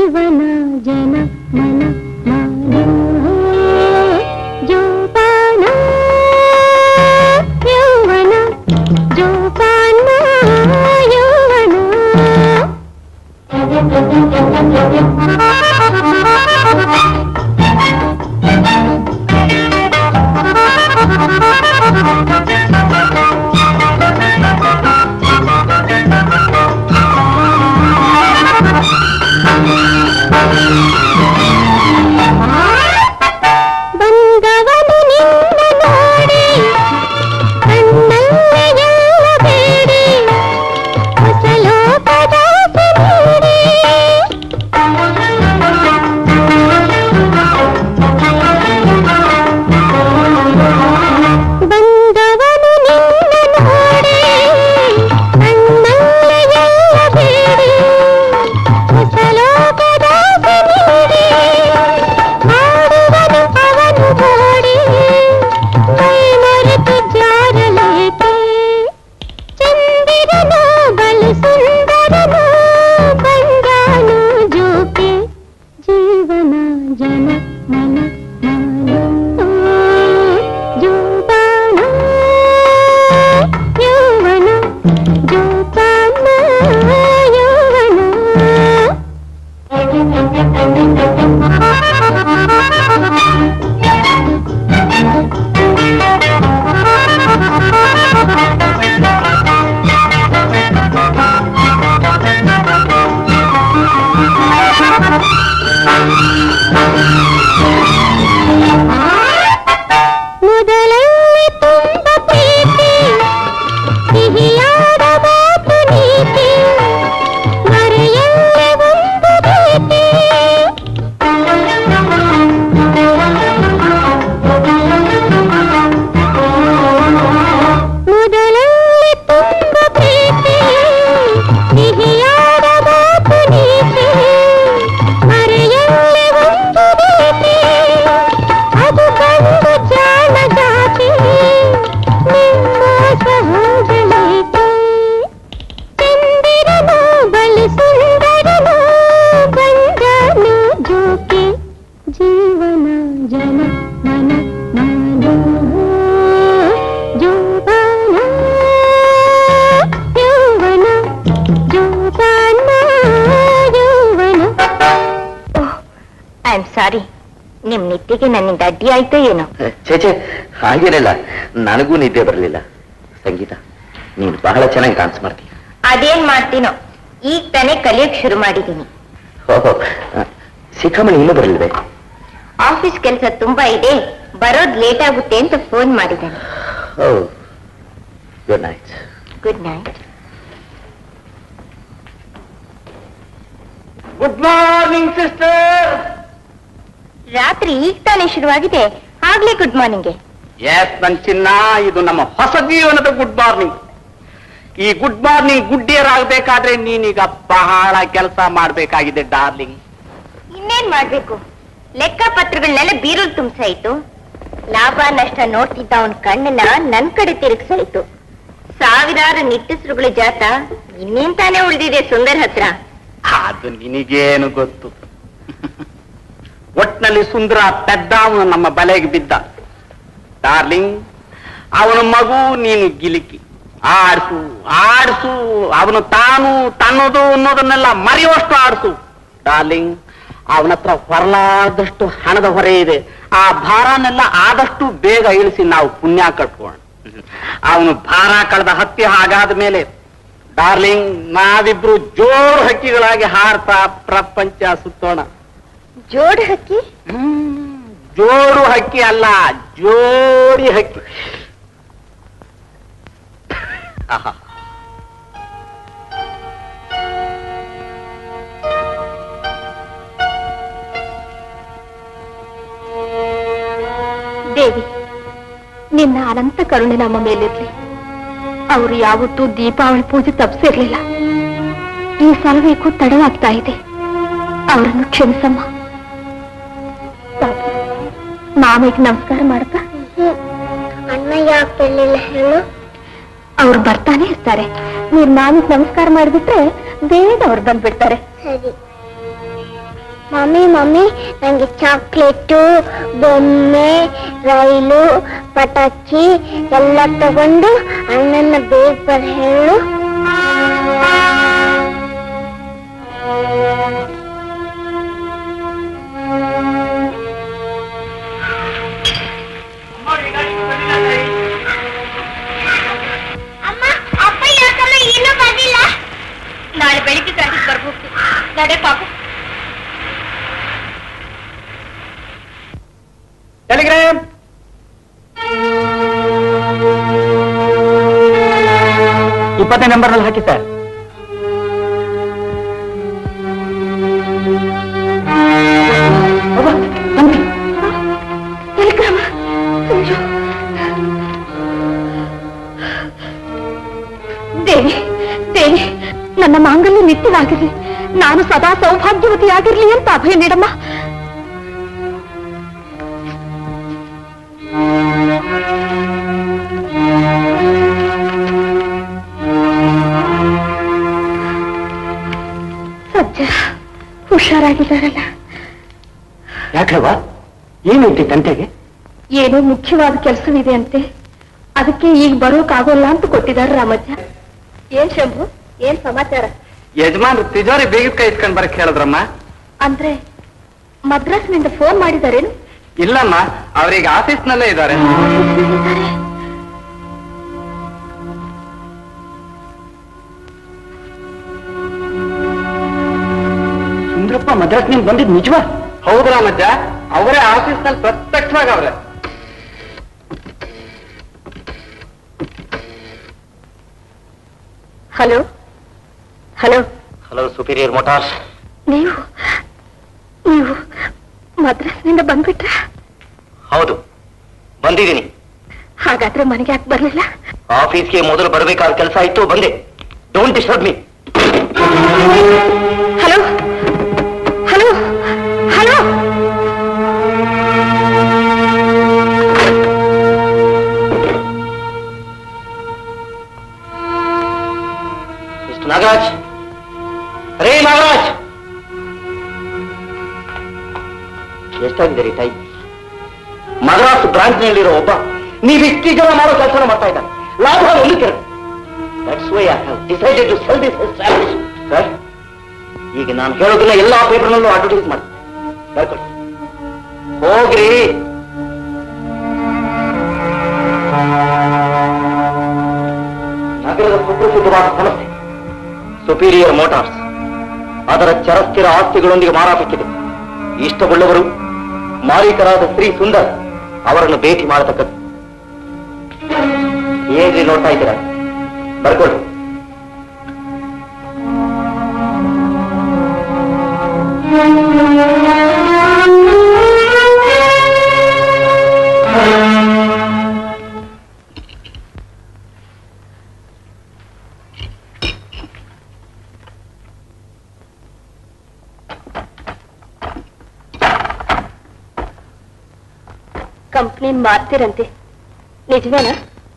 ಜೀವನ ಜನ ಮನ ಮಾನ ಜೋಪಾನ ಯೌವನ ಜೋಪಾನ ಯೌವನ ಬಂದವನು ನಿನ್ನ ನೋಡಿ ಕಣ್ಣಲ್ಲಿ ಎಲ್ಲ ಬೇಡಿ ಹೊಸ ಲೋಕದ ನೀಡಿ ಬಂದವನು ನಿನ್ನ ನೋಡಿ ಕಣ್ಣಲ್ಲಿ ಎಲ್ಲ ಬೇಡಿ ಹೊಸ ಲೋಕದ ನೀಡಿ ಮಾಡುವನು ಅವನು ಗೋಡಿ ಮೈ ಮರೆತು ಜಾರಲೇಕೆ ಚಂದಿರನು ಬಲು ಸುಂದರನು ಬಂದಾನು ಜೋಕೆ ಜೀವನ ಜನ ಮನ ಮಾನ ಜೋಪಾನ ಯೌವನ ಜೋಪಾನ ಯೌವನ ಮೊದಲಲ್ಲಿ ತುಂಬ ಪ್ರೀತಿ ಸಿಹಿಯಾದ ಮಾತು ನೀತಿ ಮರೆಯಲ್ಲೇ ಒಂದು ರೀತಿ ಮೊದಲಲ್ಲಿ ತುಂಬ ಪ್ರೀತಿ ಸಿಹಿಯಾದ ಮಾತು ನೀತಿ ಮರೆಯಲ್ಲೇ ಒಂದು ರೀತಿ ಅದು ಕಂಡು ಜಾಣ ಜಾತಿ ನಿಮ್ಮ ಸಹೋದಳೇಕೆ ಚಂದಿರನು ಬಲು ಸುಂದರನು ಬಂದನು ಜೋಕೆ ಜೀವನ ಜನ ಮನ ಮಾನ ಜೋಪಾನ ಯೌವನ ಜೋಪಾನ ಯೌವನ ಐ ಆಮ್ ಸಾರಿ ನಿಮ್ ನಿದ್ದೆಗೆ ನನ್ನಿಂದ ಅಡ್ಡಿ ಆಯ್ತೋ ಏನೋ ಚೇಚೆ ಹಾಗೇನಿಲ್ಲ ನನಗೂ ನಿದ್ದೆ ಬರಲಿಲ್ಲ ಸಂಗೀತ ನೀನು ಬಹಳ ಚೆನ್ನಾಗಿ ಡಾನ್ಸ್ ಮಾಡ್ತೀಯ ಅದೇನ್ ಮಾಡ್ತೀನೋ ಈಗ ತಾನೇ ಕಲಿಯಕ್ ಶುರು ಮಾಡಿದ್ದೀನಿ ಓಹೋ ಶಿಖಾಮಣಿ ಇನ್ನೂ ಬರಲಿಲ್ವೇ ಆಫೀಸ್ ಕೆಲಸ ತುಂಬಾ ಇದೆ ಬರೋದ್ ಲೇಟ್ ಆಗುತ್ತೆ ಅಂತ ಫೋನ್ ಮಾಡಿದ್ದಾನೆ oh good night good night good morning sister ರಾತ್ರಿ ಈಗ ತಾನೇ ಶುರುವಾಗಿದೆ ಆಗ್ಲೇ ಗುಡ್ ಮಾರ್ನಿಂಗ್ಗೆ ಎಸ್ ನನ್ ಚಿನ್ನ ಇದು ನಮ್ಮ ಹೊಸ ಜೀವನದ ಗುಡ್ ಮಾರ್ನಿಂಗ್ ಈ ಗುಡ್ ಮಾರ್ನಿಂಗ್ ಗುಡ್ಡಿಯರಾಗಬೇಕಾದ್ರೆ ನೀನೀಗ ಬಹಳ ಕೆಲಸ ಮಾಡ್ಬೇಕಾಗಿದೆ ಡಾರ್ಲಿಂಗ್ ಇನ್ನೇನ್ ಮಾಡ್ಬೇಕು ಲೆಕ್ಕ ಪತ್ರಗಳನ್ನೆಲ್ಲ ಬೀರುಲ್ ತುಂಬಿಸಾಯ್ತು ಲಾಭ ನಷ್ಟ ನೋಡ್ತಿದ್ದ ಅವನ್ ಕಣ್ಣನ್ನ ನನ್ ಕಡೆ ತಿರುಗಿಸಾಯ್ತು ಸಾವಿರಾರು ನಿಟ್ಟುಸಿರುಗಳ ಜಾತ ಇನ್ನೇನ್ ತಾನೇ ಉಳಿದಿದೆ ಸುಂದರ್ ಹತ್ರ ಅದು ನಿನಗೇನು ಗೊತ್ತು ಒಟ್ನಲ್ಲಿ ಸುಂದರ ಪೆದ್ದ ಅವನು ನಮ್ಮ ಬಲೆಗೆ ಬಿದ್ದ ಡಾರ್ಲಿಂಗ್ ಅವನ ಮಗು ನೀನು ಗಿಲಿಕಿ ಆಡ್ಸು ಆಡ್ಸು ಅವನು ತಾನು ತನ್ನದು ಅನ್ನೋದನ್ನೆಲ್ಲ ಮರೆಯುವಷ್ಟು ಆಡ್ಸು ಡಾರ್ಲಿಂಗ್ ಅವನ ಹತ್ರ ಹೊರಲಾದಷ್ಟು ಹಣದ ಹೊರೆ ಇದೆ ಆ ಭಾರನೆಲ್ಲ ಆದಷ್ಟು ಬೇಗ ಇಳಿಸಿ ನಾವು ಪುಣ್ಯ ಕಟ್ಕೋಣ ಅವನು ಭಾರ ಕಳೆದ ಹತ್ತಿ ಹಾಗಾದ ಮೇಲೆ ಡಾರ್ಲಿಂಗ್ ನಾವಿಬ್ರು ಜೋರು ಹಕ್ಕಿಗಳಾಗಿ ಹಾರ್ತಾ ಪ್ರಪಂಚ ಸುತ್ತೋಣ ಜೋಡ್ ಹಕ್ಕಿ ಹ್ಮ್, ಜೋಡು ಹಕ್ಕಿ ಅಲ್ಲ ಜೋಡಿ ಹಕ್ಕಿ ಆಹಾ. ದೇವಿ ನಿನ್ನ ಅನಂತ ಕರುಣೆ ನಮ್ಮ ಮೇಲಿರ್ಲಿ ಅವರು ಯಾವತ್ತೂ ದೀಪಾವಳಿ ಪೂಜೆ ತಪ್ಪಿಸಿರ್ಲಿಲ್ಲ ಈ ಸಲವೇಕು ತಡವಾಗ್ತಾ ಇದೆ ಅವರನ್ನು ಕ್ಷಮಿಸಮ್ಮ ಪಾಪು, ಮಾಮಿಗೆ ನಮಸ್ಕಾರ ಮಾಡಪ್ಪ ಅಣ್ಣ ಯಾಕೆ ಬರ್ಲಿಲ್ಲ ಹೇಳು ಅವ್ರು ಬರ್ತಾನೆ ಇರ್ತಾರೆ ನೀನ್ ಮಾಮಿಗೆ ನಮಸ್ಕಾರ ಮಾಡಿಬಿಟ್ರೆ ಬೇಗ ಅವ್ರು ಬಂದ್ಬಿಡ್ತಾರೆ ಸರಿ ಮಮ್ಮಿ ಮಮ್ಮಿ ನಂಗೆ ಚಾಕ್ಲೇಟು ಬೊಮ್ಮೆ ರೈಲು ಪಟಾಕಿ ಎಲ್ಲ ತಗೊಂಡು ಅಣ್ಣನ ಬೇಗ ಬರ ಹೇಳು ಅಮ್ಮ ಅಪ್ಪ ಯಾಕಮ್ಮ ಇನ್ನೂ ಬಂದಿಲ್ಲ ನಾಳೆ ಬೆಳಿಗ್ಗೆ ಗಾಡಿಗೆ ಬರ್ಬೇಕು ನಡೆ ಪಾಪು ಟೆಲಿಗ್ರಾಮ್ ಇಪ್ಪತ್ತನೇ ನಂಬರ್ನಲ್ಲಿ ಹಾಕಿ ಸರ್ ದೇವಿ ದೇವಿ ನನ್ನ ಮಾಂಗಲ್ಯ ನಿತ್ಯವಾಗಿರ್ಲಿ ನಾನು ಸದಾ ಸೌಭಾಗ್ಯವತಿಯಾಗಿರ್ಲಿ ಅಂತ ಅಭಯ ನೀಡಮ್ಮ ಸಜ್ಜ ಹುಷಾರಾಗಿದ್ದಾರಲ್ಲ ಯಾಕವ ಏನೈತಿ ತಂಟೆಗೆ ಏನೋ ಮುಖ್ಯವಾದ ಕೆಲಸವಿದೆ ಅಂತೆ ಅದಕ್ಕೆ ಈಗ ಬರೋಕಾಗೋಲ್ಲ ಅಂತ ಕೊಟ್ಟಿದ್ದಾರೆ ರಾಮಜ್ಜ ಏನ್ ಶಂಭು ಏನ್ ಸಮಾಚಾರ ಯಜಮಾನ್ರು ತಿಜೋರಿ ಬೇಗ ಕೈ ಇಟ್ಕೊಂಡ್ ಬರಕ್ ಹೇಳಿದ್ರಮ್ಮ ಅಂದ್ರೆ ಮದ್ರಾಸ್ನಿಂದ ಫೋನ್ ಮಾಡಿದಾರೇನು ಇಲ್ಲಮ್ಮ ಅವ್ರೀಗ ಆಫೀಸ್ನಲ್ಲೇ ಇದ್ದಾರೆ ಸುಂದ್ರಪ್ಪ ಮದ್ರಾಸ್ನಿಂದ ಬಂದಿದ್ ನಿಜವಾ ಹೌದಾ ಮಜ್ಜ ಅವರೇ ಆಫೀಸ್ನಲ್ಲಿ ಪ್ರತ್ಯಕ್ಷವಾಗಿ ಅವ್ರೆ hello hello hello superior motors ನೀವು ನೀವು ಮದ್ರಾಸ್ನಿಂದ ಬಂದ್ಬಿಟ್ರ ಹೌದು ಬಂದಿದ್ದೀನಿ ಹಾಗಾದ್ರೆ ಮನೆಗೆ ಯಾಕೆ ಬರ್ಲಿಲ್ಲ ಆಫೀಸ್ಗೆ ಮೊದಲು ಬರಬೇಕಾದ ಕೆಲಸ ಇತ್ತು ಬಂದೆ don't disturb me hello hello hello mister Nagaraj ರೇ ನಾಗರಾಜ್ ಎಷ್ಟಾಗಿದೆ ರೀ ಟೈಮ್ ಮದ್ರಾಸ್ ಬ್ರಾಂಚ್ ನಲ್ಲಿರೋ ಒಬ್ಬ ನೀವು ಇಷ್ಟು ಜನ ಮಾಡೋ ಕೆಲಸ ಮಾಡ್ತಾ ಇದ್ದಾನೆ ಲಾಭ ಒಂದು ಕೆರೆ that's why I have decided to sell this establish sir ಈಗ ನಾನು ಹೇಳೋದನ್ನ ಎಲ್ಲಾ ಪೇಪರ್ನಲ್ಲೂ ಅಡ್ವರ್ಟೈಸ್ ಮಾಡಿ ಬರ್ಕೊಳ್ಳಿ ಹೋಗ್ರಿ ನಗರದ ಸುಪ್ರಸಿದ್ಧವಾದ ಸಂಸ್ಥೆ ಸುಪೀರಿಯರ್ ಮೋಟಾರ್ಸ್ ಅದರ ಚರಸ್ಥಿರ ಆಸ್ತಿಗಳೊಂದಿಗೆ ಮಾರಾಟಕ್ಕಿದೆ ಇಷ್ಟವುಳ್ಳವರು ಮಾಲೀಕರಾದ ಶ್ರೀ ಸುಂದರ್ ಅವರನ್ನು ಭೇಟಿ ಮಾಡತಕ್ಕದ್ದು ಏನ್ರಿ ನೋಡ್ತಾ ಇದ್ದೀರಾ ಬರ್ಕೊಳ್ಳಿ ಕಂಪ್ನಿ ಮಾರ್ತಿರಂತೆ ನಿಜವೇನಾ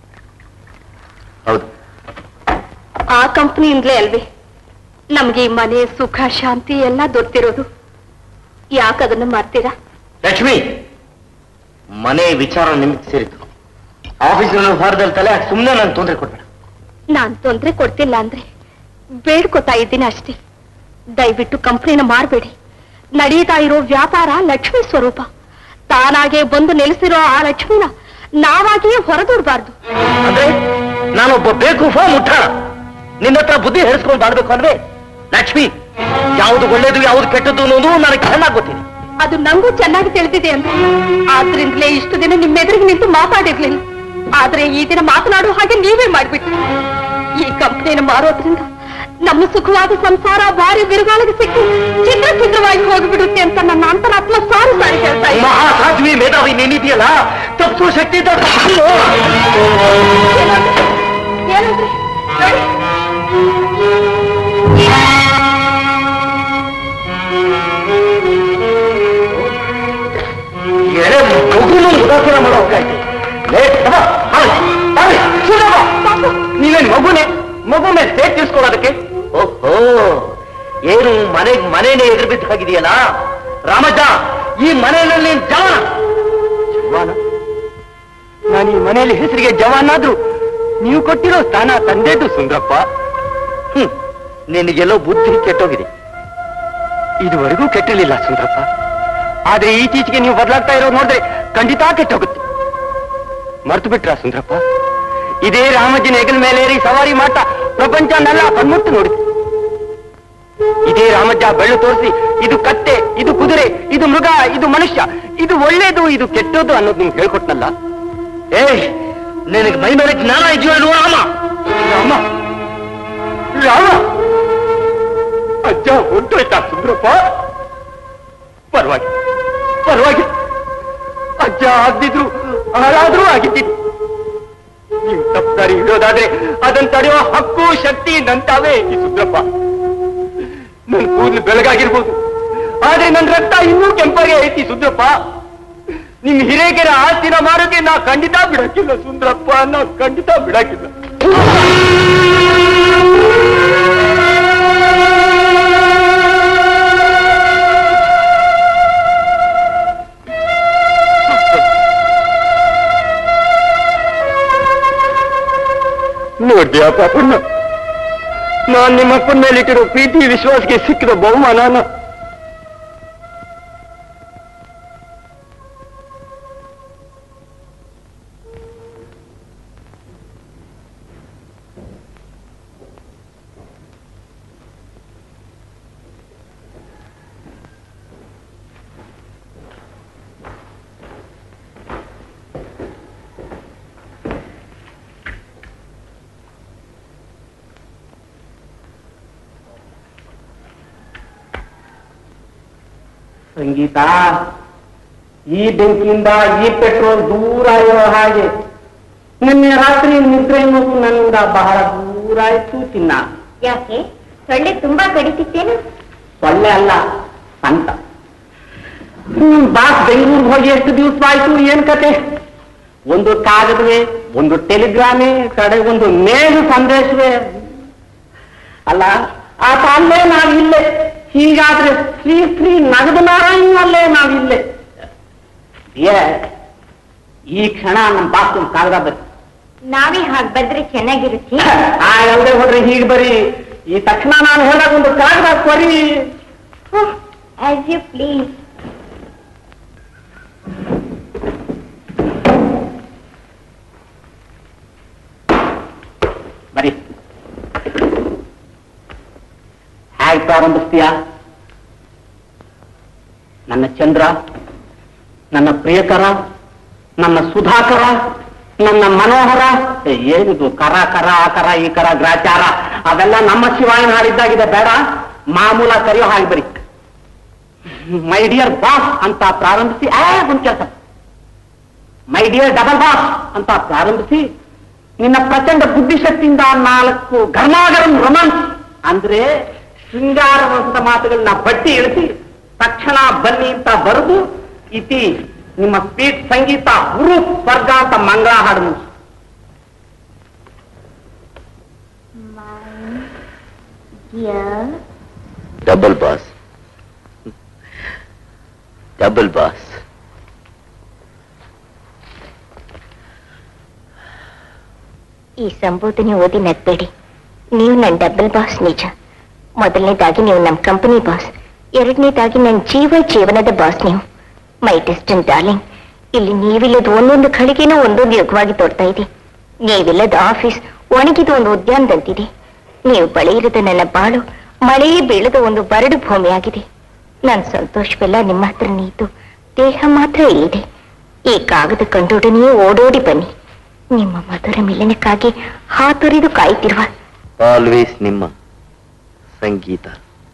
ಹೌದು ಆ ಕಂಪ್ನಿಯಿಂದಲೇ ಅಲ್ವೇ ನಮ್ಗೆ ಈ ಮನೆ ಸುಖ ಶಾಂತಿ ಎಲ್ಲ ದೊರೆತಿರೋದು ಯಾಕೆ ಅದನ್ನ ಮಾರ್ತೀರಾ ಲಕ್ಷ್ಮಿ ಮನೆ ವಿಚಾರ ನಿಮ್ಗೆ ಸೇರಿತು ಆಫೀಸಿನಲ್ಲಿ ಹೊರದಲ್ಲಿ ತಲೆ ಹಾಕಿ ಸುಮ್ಮನೆ ನಾನು ತೊಂದರೆ ಕೊಡ್ಬೇಡ ನಾನ್ ತೊಂದ್ರೆ ಕೊಡ್ತಿಲ್ಲ ಅಂದ್ರೆ ಬೇಡ್ಕೊತಾ ಇದ್ದೀನಿ ಅಷ್ಟೇ ದಯವಿಟ್ಟು ಕಂಪ್ನಿನ ಮಾರ್ಬೇಡಿ ನಡೀತಾ ಇರೋ ವ್ಯಾಪಾರ ಲಕ್ಷ್ಮಿ ಸ್ವರೂಪ ತಾನಾಗೆ ಬಂದು ನೆಲೆಸಿರೋ ಆ ಲಕ್ಷ್ಮಿನ ನಾವಾಗಿಯೇ ಹೊರದೂಡ್ಬಾರ್ದು ಅಂದ್ರೆ ನಾನೊಬ್ಬ ಬೇಕೂಫ ಮುಟ್ಟಾಳ ನಿನ್ನ ಹತ್ರ ಬುದ್ಧಿ ಹೇಳಿಸ್ಕೊಂಡು ಬಾಳ್ಬೇಕು ಅಂದ್ರೆ ಲಕ್ಷ್ಮಿ ಯಾವುದು ಒಳ್ಳೇದು ಯಾವುದು ಕೆಟ್ಟದ್ದು ಅನ್ನೋದು ನನಗೆ ಚೆನ್ನಾಗಿ ಗೊತ್ತಿದೆ ಅದು ನಂಗೂ ಚೆನ್ನಾಗಿ ತಿಳಿದಿದೆ ಅಂತ ಆದ್ರಿಂದಲೇ ಇಷ್ಟು ದಿನ ನಿಮ್ಮೆದುರಿಗೆ ನಿಂತು ಮಾತಾಡಿರ್ಲಿಲ್ಲ ಆದ್ರೆ ಈ ದಿನ ಮಾತನಾಡುವ ಹಾಗೆ ನೀವೇ ಮಾಡ್ಬಿಟ್ರಿ ಈ ಕಂಪ್ನಿನ ಮಾರೋದ್ರಿಂದ ನಮ್ಮ ಸುಖವಾದ ಸಂಸಾರ ಭಾರಿ ಬಿರುಗಾಳಿಗೆ ಸಿಕ್ಕಿ ಚಿತ್ರ ಚಿತ್ರವಾಗಿ ಹೋಗಿಬಿಡುತ್ತೆ ಅಂತ ನನ್ನ ಅಂತರಾತ್ಮ ಸಾರು ಸಾರಿ ಹೇಳ್ತಾ ಇದೆ ಮಹಾ ಸಾಧ್ವಿ ಮೇಧಾವಿ ನೀನಿದೆಯಲ್ಲ ತಪ್ಪು ಶಕ್ತಿ ಇದ್ದ ತಪ್ಪು. ಏನಂದ್ರೆ ನೋಡಿ ಎಳೆ ಮಗುನು ಉದಾಸೀನ ಮಾಡೋ ಹೋಗ್ತಾಯ್ತು ನೀವೇನ್ ಮಗುನೇ ಮಗು ಮೇಲೆ ಸೇಟ್ ತಿಳ್ಸ್ಕೊಳ್ಳೋದಕ್ಕೆ ಓಹೋ ಏನು ಮನೆಗ್ ಮನೇನೆ ಎದುರು ಬಿದ್ದು ಹಾಗಿದೆಯಲ್ಲ ರಾಮಜ್ಜ ಈ ಮನೆಯಲ್ಲಿ ನೀನ್ ಜವಾನ ಜವಾನ ನಾನು ಈ ಮನೆಯಲ್ಲಿ ಹೆಸರಿಗೆ ಜವಾನಾದ್ರು ನೀವು ಕೊಟ್ಟಿರೋ ಸ್ಥಾನ ತಂದೆದು ಸುಂದ್ರಪ್ಪ ಹ್ಮ್ ನಿನಗೆಲ್ಲೋ ಬುದ್ಧಿ ಕೆಟ್ಟೋಗಿದೆ ಇದುವರೆಗೂ ಕೆಟ್ಟಿರಲಿಲ್ಲ ಸುಂದ್ರಪ್ಪ ಆದ್ರೆ ಈಚೀಚೆಗೆ ನೀವು ಬದಲಾಗ್ತಾ ಇರೋದು ನೋಡಿದ್ರೆ ಖಂಡಿತ ಕೆಟ್ಟೋಗುತ್ತೆ ಮರ್ತು ಬಿಟ್ರ ಸುಂದ್ರಪ್ಪ ಇದೇ ರಾಮಜ್ಜನ ಹೆಗಲ ಮೇಲೆ ಏರಿ ಸವಾರಿ ಮಾಡ್ತಾ ಪ್ರಪಂಚನೆಲ್ಲ ಕಣ್ಮುಟ್ಟು ನೋಡಿದೆ ಇದೇ ರಾಮಜ್ಜ ಬೆಳ್ಳು ತೋರಿಸಿ ಇದು ಕತ್ತೆ ಇದು ಕುದುರೆ ಇದು ಮೃಗ ಇದು ಮನುಷ್ಯ ಇದು ಒಳ್ಳೇದು ಇದು ಕೆಟ್ಟದ್ದು ಅನ್ನೋದು ನಿಮ್ಗೆ ಹೇಳ್ಕೊಟ್ನಲ್ಲ ಏಯ್ ನಿನಗೆ ಮೈ ಮೇಲೆ ಜ್ಞಾನ ಇದೆಯೋ ಇಲ್ವೋ ರಾಮ ರಾಮ ರಾಮ ಅಜ್ಜ ಹೊಂಟೋಯ್ತಾ ಸುಂದ್ರಪ್ಪ ಪರವಾಗಿ ಪರವಾಗಿ ಅಜ್ಜ ಆಗ್ದಿದ್ರು ಹಾಳಾದ್ರೂ ಆಗಿದ್ದಿದ್ದು ನೀವು ತಪ್ಪಾರಿ ಇಡೋದಾದ್ರೆ ಅದನ್ನ ತಡೆಯೋ ಹಕ್ಕು ಶಕ್ತಿ ನಂತಾವೇ ಈ ಸುಂದ್ರಪ್ಪ ನನ್ ಕೂದಲು ಬೆಳಗಾಗಿರ್ಬೋದು ಆದ್ರೆ ನನ್ ರಕ್ತ ಇನ್ನೂ ಕೆಂಪಾಗೆ ಐತಿ ಸುಂದ್ರಪ್ಪ ನಿಮ್ ಹಿರೇಕೆರ ಆಸ್ತಿನ ಮಾಡೋಕೆ ನಾ ಖಂಡಿತ ಬಿಡಕ್ಕಿಲ್ಲ ಸುಂದ್ರಪ್ಪ ನಾ ಖಂಡಿತ ಬಿಡಕ್ಕಿಲ್ಲ ನೋಡ್ದ್ಯಾ ಪಾಪಣ್ಣ ನಾನ್ ನಿಮ್ಮ ಅಪ್ಪನ ಮೇಲೆ ಇಟ್ಟಿರೋ ಪ್ರೀತಿ ವಿಶ್ವಾಸಕ್ಕೆ ಸಿಕ್ಕಿದ ಬಹುಮಾನನ ಸಂಗೀತ ಈ ಬೆಂಕಿಯಿಂದ ಈ ಪೆಟ್ರೋಲ್ ದೂರ ಇರೋ ಹಾಗೆ ನಿನ್ನೆ ರಾತ್ರಿ ನಿದ್ರೆ ಅನ್ನೋದು ನನ್ನಿಂದ ಬಹಳ ದೂರ ಆಯ್ತು ಚಿನ್ನ ಯಾಕೆ ಸೊಳ್ಳೆ ತುಂಬಾ ಕಡಿತಿತ್ತೇನು ಸೊಳ್ಳೆ ಅಲ್ಲ ಅಂತ ಹ್ಮ್, ಬಾಸ್ ಬೆಂಗಳೂರಿಗೆ ಹೋಗಿ ಎಷ್ಟು ದಿವಸ ಆಯ್ತು ಏನ್ ಕತೆ ಒಂದು ಕಾಗದವೇ ಒಂದು ಟೆಲಿಗ್ರಾಮೇ ಕಡೆ ಒಂದು ಮೇಲು ಸಂದೇಶವೇ ಅಲ್ಲ ಆ ಅಲ್ಲೇ ನಾವಿಲ್ಲೇ ಹೀಗಾದ್ರೆ ಶ್ರೀ ಶ್ರೀ ನಗದು ನಾರಾಯಣಲ್ಲೇ ನಾವಿಲ್ಲೇ ಏ ಈ ಕ್ಷಣ ನಮ್ಮ ಬಾಸ್ ಒಂದು ಕಾಗದ ಬರೀ ನಾವೇ ಹಾಗೆ ಬಂದ್ರೆ ಚೆನ್ನಾಗಿರುತ್ತೆ ಹಾಗಲ್ದೆ ಹೋದ್ರೆ ಹೀಗೆ ಬರೀ ಈ ತಕ್ಷಣ ನಾನು ಹೇಳಿದಾಗ ಒಂದು ಕಾಗದ ಕೊರಿ ಆಸ್ ಯು ಪ್ಲೀಸ್ ಬರೀ ಹೇಗೆ ಪ್ರಾರಂಭಿಸ್ತೀಯ ನನ್ನ ಚಂದ್ರ ನನ್ನ ಪ್ರಿಯಕರ ನನ್ನ ಸುಧಾಕರ ನನ್ನ ಮನೋಹರ ಏ, ಏನಿದು ಕರ ಕರ ಆ ಕರ ಈ ಕರ ಗ್ರಾಚಾರ ಅವೆಲ್ಲ ನಮ್ಮ ಶಿವಾಯನ ಹಾಡಿದ್ದಾಗಿದೆ ಬೇಡ ಮಾಮೂಲ ಕರೆಯೋ ಹಾಗೆ ಬರೀ ಮೈ ಡಿಯರ್ ಬಾಸ್ ಅಂತ ಪ್ರಾರಂಭಿಸಿ ಆ ಒಂದು ಕೆಲಸ ಮೈ ಡಿಯರ್ ಡಬಲ್ ಬಾಸ್ ಅಂತ ಪ್ರಾರಂಭಿಸಿ ನಿನ್ನ ಪ್ರಚಂಡ ಬುದ್ಧಿಶಕ್ತಿಯಿಂದ ನಾಲ್ಕು ಘರ್ಮಾಗರಂ ರೊಮಾನ್ಸ್ ಅಂದ್ರೆ ಶೃಂಗಾರವಂತ ಮಾತುಗಳನ್ನ ಬಟ್ಟಿ ಇಳಿಸಿ ತಕ್ಷಣ ಬನ್ನಿ ಅಂತ ಬರೆದು ಇತಿ ನಿಮ್ಮ ಸ್ಪೀಟ್ ಸಂಗೀತ ಹುರು ಸ್ವರ್ಗ ಅಂತ ಮಂಗಳ ಹಾಡು ಮುಗಿಸು ಡಬಲ್ ಬಾಸ್ ಡಬಲ್ ಬಾಸ್ ಈ ಸಂಬೋಧನೆ ಓದಿ ನಗ್ಬೇಡಿ ನೀವು ನನ್ನ ಡಬಲ್ ಬಾಸ್ ನಿಜ ಮೊದಲನೇದಾಗಿ ನೀವು ನಮ್ಮ ಕಂಪನಿ ಬಾಸ್ ಎರಡನೇದಾಗಿ ನನ್ನ ಜೀವ ಜೀವನದ ಬಾಸ್ ನೀವು ಮೈ ಡಿಸ್ಟೆಂಟ್ ಡಾರ್ಲಿಂಗ್ ಇಲ್ಲಿ ನೀವಿಲ್ಲದ ಒಂದೊಂದು ಖಳಿಗೆನೂ ಒಂದೊಂದು ಯುಗವಾಗಿ ತೋಡ್ತಾ ಇದೆ ನೀವಿಲ್ಲದ ಆಫೀಸ್ ಒಣಗಿದ ಒಂದು ಉದ್ಯಾನದಂತಿದೆ ನೀವು ಬಳಿ ಇರದ ನನ್ನ ಬಾಳು ಮಳೆಯೇ ಬೀಳದ ಒಂದು ಬರಡು ಭೂಮಿಯಾಗಿದೆ ನನ್ನ ಸಂತೋಷವೆಲ್ಲ ನಿಮ್ಮ ಹತ್ರ ನೀತು ದೇಹ ಮಾತ್ರ ಇಲ್ಲಿದೆ ಈ ಕಾಗದ ಕಂಡೊಡನೆಯೇ ಓಡೋಡಿ ಬನ್ನಿ ನಿಮ್ಮ ಮಧುರ ಮಿಲನಕ್ಕಾಗಿ ಹಾತೊರೆದು ಕಾಯ್ತಿರುವ ಆಲ್ವೇಸ್ ನಿಮ್ಮ ಸಂಗೀತ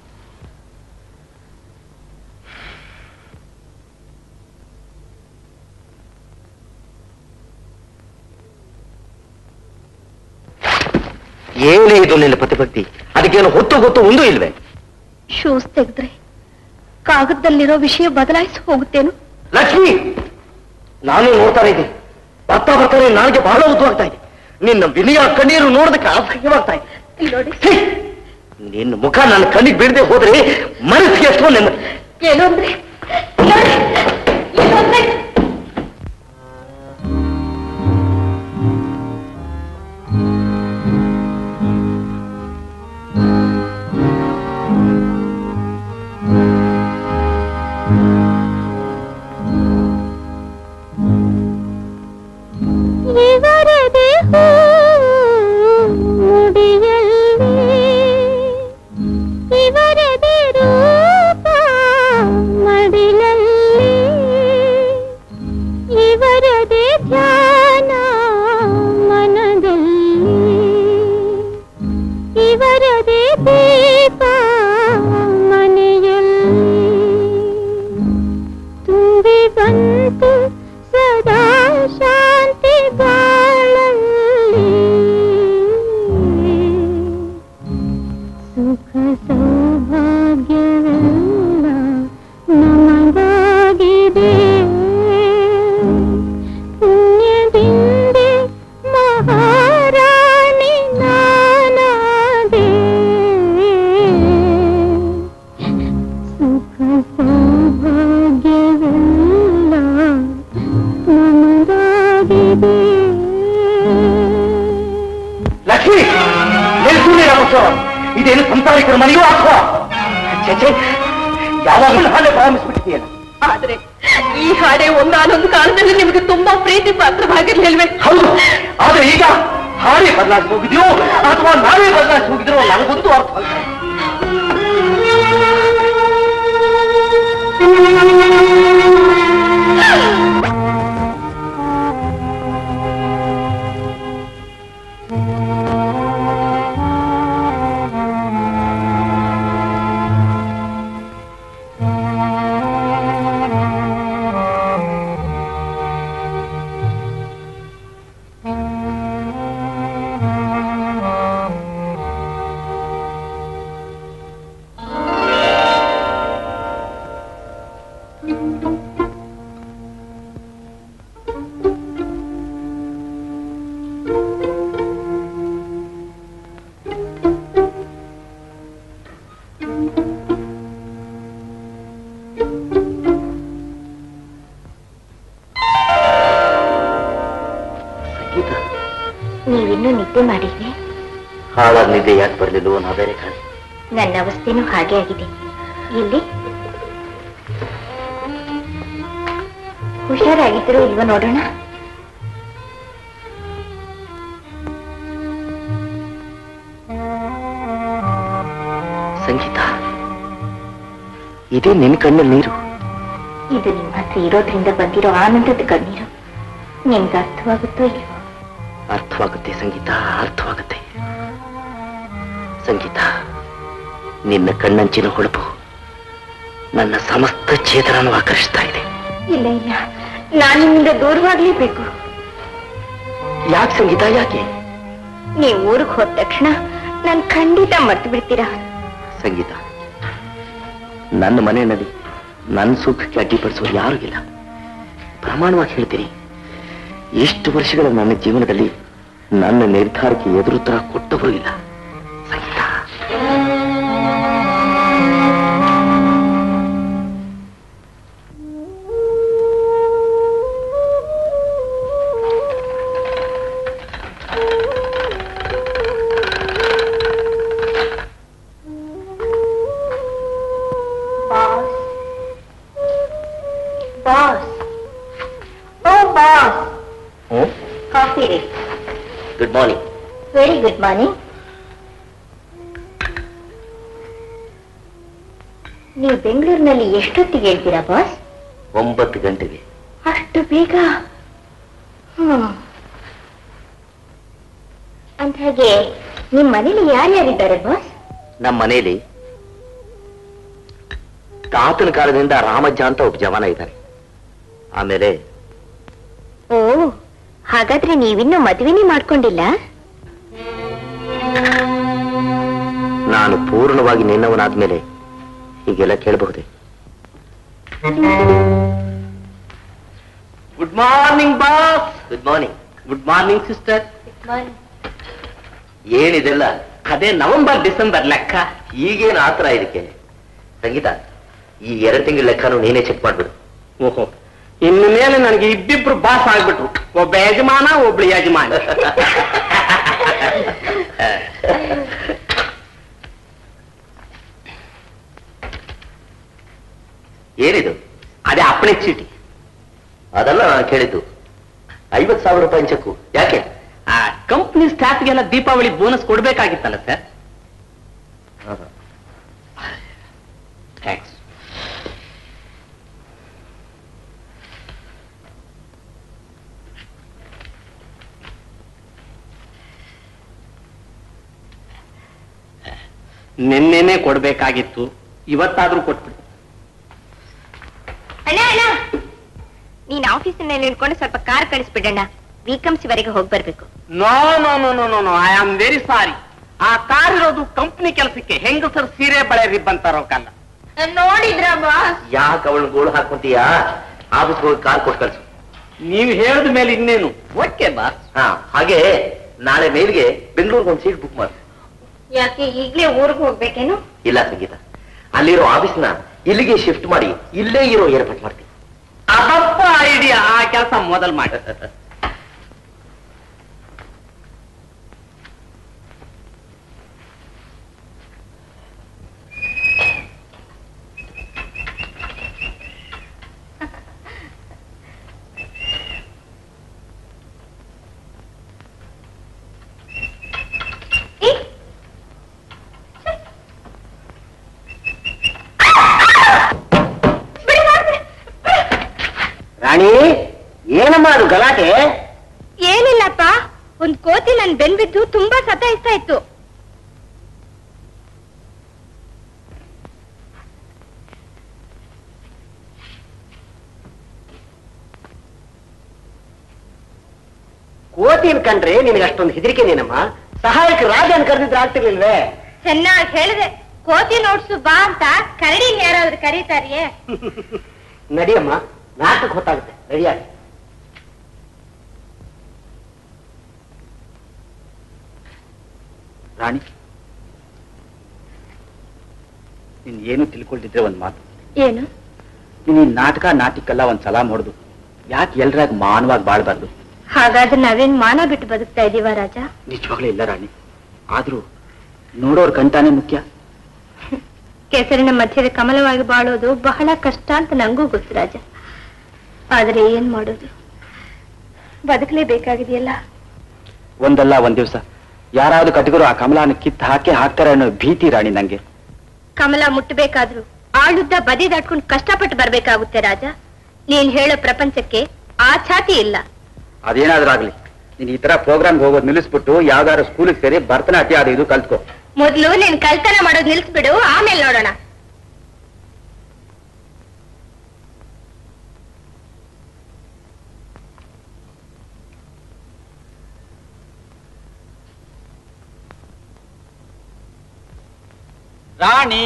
ಏನೇ ಇದು ನಿನ್ನ ಪ್ರತಿಭಕ್ತಿ ಅದಕ್ಕೇನು ಹೊತ್ತು ಗೊತ್ತು ಒಂದೂ ಇಲ್ವೇ ಶೂಸ್ ತೆಗೆದ್ರೆ ಕಾಗದದಲ್ಲಿರೋ ವಿಷಯ ಬದಲಾಯಿಸಿ ಹೋಗುತ್ತೇನು ಲಕ್ಷ್ಮಿ ನಾನು ನೋಡ್ತಾ ಇದ್ದೀನಿ ಬರ್ತಾ ಬರ್ತಾನೆ ನನಗೆ ಬಹಳ ಉದ್ದವಾಗ್ತಾ ಇದೆ ನಿನ್ನ ವಿನಯ ಕಣ್ಣೀರು ನೋಡೋದಕ್ಕೆ ಅಸಹ್ಯವಾಗ್ತಾ ಇದೆ ಇಲ್ಲಿ ನೋಡಿ ಛೀ! ನಿನ್ನ ಮುಖ ನನ್ನ ಕಣ್ಣಿಗೆ ಬೀಳದೆ ಹೋದ್ರೆ ಮನಸ್ಸಿಗೆ ಎಷ್ಟೋ ನೆಮ್ಮದಿ ಏನು ಅಂದ್ರೆ ನೋಡಿ, ಇದೊಂದೇ ಇವರದೆ ಮುಡಿಯಲ್ಲಿ ಇವರದೆ ರೂಪ ಮಡಿಲಲ್ಲಿ ಇವರದೆ ಧ್ಯಾನ ಮನದಲ್ಲಿ ಇವರದೆ ದೀಪ ಮನೆಯಲ್ಲಿ ತುಂಬಿ ಬಂತು ಸದಾ ಶಾಂತಿ ಬಾಳಲ್ಲಿ ಸುಖ ಸೌಭಾಗ್ಯವೆಲ್ಲ ನಮಗಾಗಿದೆ ಪುಣ್ಯದಿಂದೆ ಮಹಾರಾಣಿ ನಾನಾದೆ ಸುಖ ಸೌಭಾಗ್ಯವೆಲ್ಲ ನಮಗಾಗಿದೆ ಲಕ್ಷ್ಮಿ ನಿಲ್ಸೂರಿ ರಾಮೋತ್ಸವ ಇದೇನು ಸಂಸಾರಿಕರ ಮನೆಯೂ ಅಥವಾ ಚೇಚೆ ಯಾವಾಗಲೂ ಹಾಗೆ ಪ್ರಾರಂಭಿಸ್ಬಿಟ್ಟಿದೆಯಲ್ಲ ಆದ್ರೆ ಈ ಹಾಡೆ ಒಂದಾನೊಂದು ಕಾಲದಲ್ಲಿ ನಿಮಗೆ ತುಂಬಾ ಪ್ರೀತಿ ಪಾತ್ರವಾಗಿರ್ಲಿಲ್ವೇ ಹೌದು ಆದ್ರೆ ಈಗ ಹಾಗೆ ಬದಲಾಗಿ ಹೋಗಿದ್ಯೋ ಅಥವಾ ನಾವೇ ಬದಲಾಗಿ ಹೋಗಿದ್ರೋ ನನಗೊಂದು ಅರ್ಥ ಆಗ್ತಾ ಇಲ್ಲ. ನೀವಿನ್ನೂ ನಿದ್ದೆ ಮಾಡಿದ್ವಿ ಹಾಳಾಗಿ ನಿದ್ದೆ ಯಾಕೆ ಬರ್ಲಿಲ್ವೋ ನಾ ಬೇರೆ ಕಾಣಿ ನನ್ನ ಅವಸ್ಥೆನೂ ಹಾಗೆ ಆಗಿದೆ ಇಲ್ಲಿ ಹುಷಾರಾಗಿದ್ರು ಇಲ್ವ ನೋಡೋಣ ಸಂಗೀತ ಇದೇ ನಿನ್ ಕಣ್ಣಲ್ಲಿ ನೀರು ಇದು ನಿಮ್ಮ ಹತ್ರ ಇರೋದ್ರಿಂದ ಬಂದಿರೋ ಆನಂದದ ಕಣ್ಣೀರು ನಿಮ್ಗೆ ಅರ್ಥವಾಗುತ್ತೋ ಇಲ್ವೋ ಅರ್ಥವಾಗುತ್ತೆ ಸಂಗೀತ ಅರ್ಥವಾಗುತ್ತೆ ಸಂಗೀತ ನಿನ್ನ ಕಣ್ಣಂಚಿನ ಹೊಳಪು ನನ್ನ ಸಮಸ್ತ ಚೇತನವನ್ನು ಆಕರ್ಷಿಸ್ತಾ ಇದೆ ಇಲ್ಲ ಇಲ್ಲ ನಾನು ನಿಮ್ಮಿಂದ ದೂರವಾಗ್ಲೇಬೇಕು ಯಾಕೆ ಸಂಗೀತ ಯಾಕೆ ನೀವು ಊರಿಗೆ ಹೋದ ತಕ್ಷಣ ನಾನು ಖಂಡಿತ ಮರ್ತು ಬಿಡ್ತೀರಾ ಸಂಗೀತ ನನ್ನ ಮನೆಯಲ್ಲಿ ನನ್ನ ಸುಖಕ್ಕೆ ಅಡ್ಡಿಪಡಿಸೋರು ಯಾರೂ ಇಲ್ಲ ಪ್ರಮಾಣವಾಗಿ ಹೇಳ್ತೀನಿ ಎಷ್ಟು ವರ್ಷಗಳ ನನ್ನ ಜೀವನದಲ್ಲಿ ನನ್ನ ನಿರ್ಧಾರಕ್ಕೆ ಎದುರುತ್ತರ ಕೊಟ್ಟವರು ಇಲ್ಲ ಸಂಗೀತ ಬಾಸ್ ಬಾಸ್ ಓ ಬಾಸ್ ಕಾಫಿ ರೀ good morning very good morning ನೀವು ಬೆಂಗಳೂರಿನಲ್ಲಿ ಎಷ್ಟೊತ್ತಿಗೆ ಹೇಳ್ತೀರಾ ಬಾಸ್ ಒಂಬತ್ತು ಗಂಟೆಗೆ ಅಷ್ಟು ಬೇಗ ಹ್ಮ್ ಅಂದ್ಹಾಗೆ ನಿಮ್ ಮನೇಲಿ ಯಾರ್ಯಾರಿದ್ದಾರೆ ಬಾಸ್ ನಮ್ಮ ಮನೆಯಲ್ಲಿ ತಾತನ ಕಾಲದಿಂದ ರಾಮಜ್ಜ ಅಂತ ಒಬ್ಬ ಜವಾನ ಇದ್ದಾನೆ ಆಮೇಲೆ ಓ ಹಾಗಾದ್ರೆ ನೀವಿನ್ನೂ ಮದುವೆನೇ ಮಾಡ್ಕೊಂಡಿಲ್ಲ ನಾನು ಪೂರ್ಣವಾಗಿ ನಿನ್ನವನಾದ್ಮೇಲೆ ಹೀಗೆಲ್ಲ ಕೇಳಬಹುದೇ good morning boss good morning good morning sister ಏನಿದೆಲ್ಲ ಅದೇ ನವೆಂಬರ್ ಡಿಸೆಂಬರ್ ಲೆಕ್ಕ ಈಗೇನು ಆತರ ಇದಕ್ಕೆ ಸಂಗೀತ ಈ ಎರಡು ತಿಂಗಳ ಲೆಕ್ಕನೂ ನೀನೇ ಚೆಕ್ ಮಾಡ್ಬಿಡು ಓಹೋ ಇನ್ನು ಮೇಲೆ ನನಗೆ ಇಬ್ಬಿಬ್ರು ಬಾಸ್ ಆಗ್ಬಿಟ್ರು ಒಬ್ಬ ಯಜಮಾನ ಒಬ್ಳು ಯಜಮಾನ ಏನಿದು ಅದೇ ಅಪ್ಪಣೆ ಚೀಟಿ ಅದಲ್ಲ ನಾನು ಕೇಳಿದ್ದು ಐವತ್ ಸಾವಿರ ರೂಪಾಯಿ ಚೆಕ್ಕು ಯಾಕೆ ಆ ಕಂಪ್ನಿ ಸ್ಟಾಫ್ಗೆಲ್ಲ ದೀಪಾವಳಿ ಬೋನಸ್ ಕೊಡ್ಬೇಕಾಗಿತ್ತಲ್ಲ ಸರ್ ಥ್ಯಾಂಕ್ಸ್ ನಿನ್ನೆನೆ ಕೊಡ್ಬೇಕಾಗಿತ್ತು ಇವತ್ತಾದ್ರೂ ಕೊಟ್ಬಿಡಿ ಅಣ್ಣ ಅಣ್ಣ ನೀನ್ ಆಫೀಸಿನಲ್ಲಿ ನಿಂತ್ಕೊಂಡು ಸ್ವಲ್ಪ ಕಾರ್ ಕಳಿಸ್ಬಿಡಣ್ಣ ವಿಕಮ್ಸಿ ವರೆಗೆ ಹೋಗಿ ಬರ್ಬೇಕು no no no no no no I am very sorry ಆ ಕಾರ್ ಇರೋದು ಕಂಪ್ನಿ ಕೆಲಸಕ್ಕೆ ಹೆಂಗಸರ್ ಸೀರೆ ಬಳೆ ರಿಬ್ಬನ್ ತರೋ ಕಾಲ ನೋಡಿದ್ರ ಬಾಸ್ ಯಾಕೆ ಅವಳು ಗೋಳು ಹಾಕೊಂತೀಯಾ ಆಫೀಸ್ಗೆ ಹೋಗಿ ಕಾರ್ ಕೊಟ್ಟು ಕಳ್ಸು ನೀವು ಹೇಳಿದ ಮೇಲೆ ಇನ್ನೇನು ಓಕೆ ಬಾಸ್ ಹಾ ಹಾಗೆ ನಾಳೆ ಮೇಲ್ಗೆ ಬೆಂಗಳೂರಿಗೆ ಒಂದು ಸೀಟ್ ಬುಕ್ ಮಾಡು ಯಾಕೆ ಈಗ್ಲೇ ಊರಿಗೆ ಹೋಗ್ಬೇಕೇನು ಇಲ್ಲ ಸಂಗೀತ ಅಲ್ಲಿರೋ ಆಫೀಸ್ನ ಇಲ್ಲಿಗೆ ಶಿಫ್ಟ್ ಮಾಡಿ ಇಲ್ಲೇ ಇರೋ ಏರ್ಪಾಟ್ ಮಾಡ್ತೀನಿ ಅದಪ್ಪ ಐಡಿಯಾ ಆ ಕೆಲಸ ಮೊದಲು ಮಾಡಿ ಏ, ಬಿಡಿ ಬಾಸ್. ರಾಣಿ ಏನಮ್ಮ ಅದು ಗಲಾಟೆ ಏನಿಲ್ಲಪ್ಪ ಒಂದ್ ಕೋತಿ ನನ್ ಬೆನ್ಬಿದ್ದು ತುಂಬಾ ಸತಾಯಿಸ್ತಾ ಇತ್ತು ಕೋತಿನ್ ಕಂಡ್ರೆ ನಿನಗೆ ಅಷ್ಟೊಂದು ಹೆದರಿಕೆ ನೀನಮ್ಮ ಸಹಾಯಕ ರಾಜನ್ ಕರೆದಿದ್ರೆ ಆಗ್ತಿರ್ಲಿಲ್ವೇ ಚೆನ್ನಾಗಿ ಹೇಳಿದೆ ಕೋತಿ ನೋಡ್ಸು ಬಾ ಅಂತ ಕರಡಿ ಯಾರಾದ್ರೂ ಕರೀತಾರಿಯೇ ನಡಿಯಮ್ಮ ನಾಟಕ ಹೊತ್ತಾಗುತ್ತೆ ರೆಡಿಯಾಗಿ ರಾಣಿ ನೀನ್ ಏನು ತಿಳ್ಕೊಳ್ತಿದ್ರೆ ಒಂದ್ ಮಾತು ಏನು ನೀನ್ ಈ ನಾಟಕ ನಾಟಿಕಲ್ಲ ಒಂದ್ ಸಲಾಮ್ ಹೊಡೆದು ಯಾಕೆ ಎಲ್ರಾಗ ಮಾನವಾಗಿ ಬಾಳ್ಬಾರ್ದು ಹಾಗಾದ್ರೆ ನಾವೇನ್ ಮಾನ ಬಿಟ್ಟು ಬದುಕ್ತಾ ಇದೀವ ರಾಜ ನಿಜವಾಗ್ಲೂ ಇಲ್ಲ ರಾಣಿ ಆದ್ರೂ ನೋಡೋರ್ ಕಂಟಾನೇ ಮುಖ್ಯ ಕೆಸರಿನ ಮಧ್ಯದ ಕಮಲವಾಗಿ ಬಾಳೋದು ಬಹಳ ಕಷ್ಟ ಅಂತ ನಂಗೂ ಗೊತ್ತು ರಾಜ ಆದ್ರೆ ಏನ್ ಮಾಡೋದು ಬದುಕಲೇಬೇಕಾಗಿದೆಯಲ್ಲ ಒಂದಲ್ಲ ಒಂದ್ ದಿವ್ಸ ಯಾರಾದ್ರೂ ಕಟಗರು ಆ ಕಮಲಾನ ಕಿತ್ತು ಹಾಕಿ ಹಾಕ್ತಾರೆ ಅನ್ನೋ ಭೀತಿ ರಾಣಿ ನಂಗೆ ಕಮಲ ಮುಟ್ಟಬೇಕಾದ್ರೂ ಆಳುದ್ದ ಬದಿ ದಾಟ್ಕೊಂಡು ಕಷ್ಟಪಟ್ಟು ಬರ್ಬೇಕಾಗುತ್ತೆ ರಾಜ ನೀನ್ ಹೇಳೋ ಪ್ರಪಂಚಕ್ಕೆ ಆ ಛಾತಿ ಇಲ್ಲ ಅದೇನಾದ್ರೂ ಆಗ್ಲಿ ನೀನ್ ಈ ತರ ಪ್ರೋಗ್ರಾಮ್ ಹೋಗೋದ್ ನಿಲ್ಲಿಸ್ಬಿಟ್ಟು ಯಾವ್ದಾದ್ರು ಸ್ಕೂಲಿಗೆ ಸೇರಿ ಭರತನಾಟ್ಯ ಅದು ಇದು ಕಲ್ತ್ಕೋ ಮೊದ್ಲು ನೀನ್ ಕಳ್ತನ ಮಾಡೋದ್ ನಿಲ್ಸ್ಬಿಡು ಆಮೇಲೆ ನೋಡೋಣ ರಾಣಿ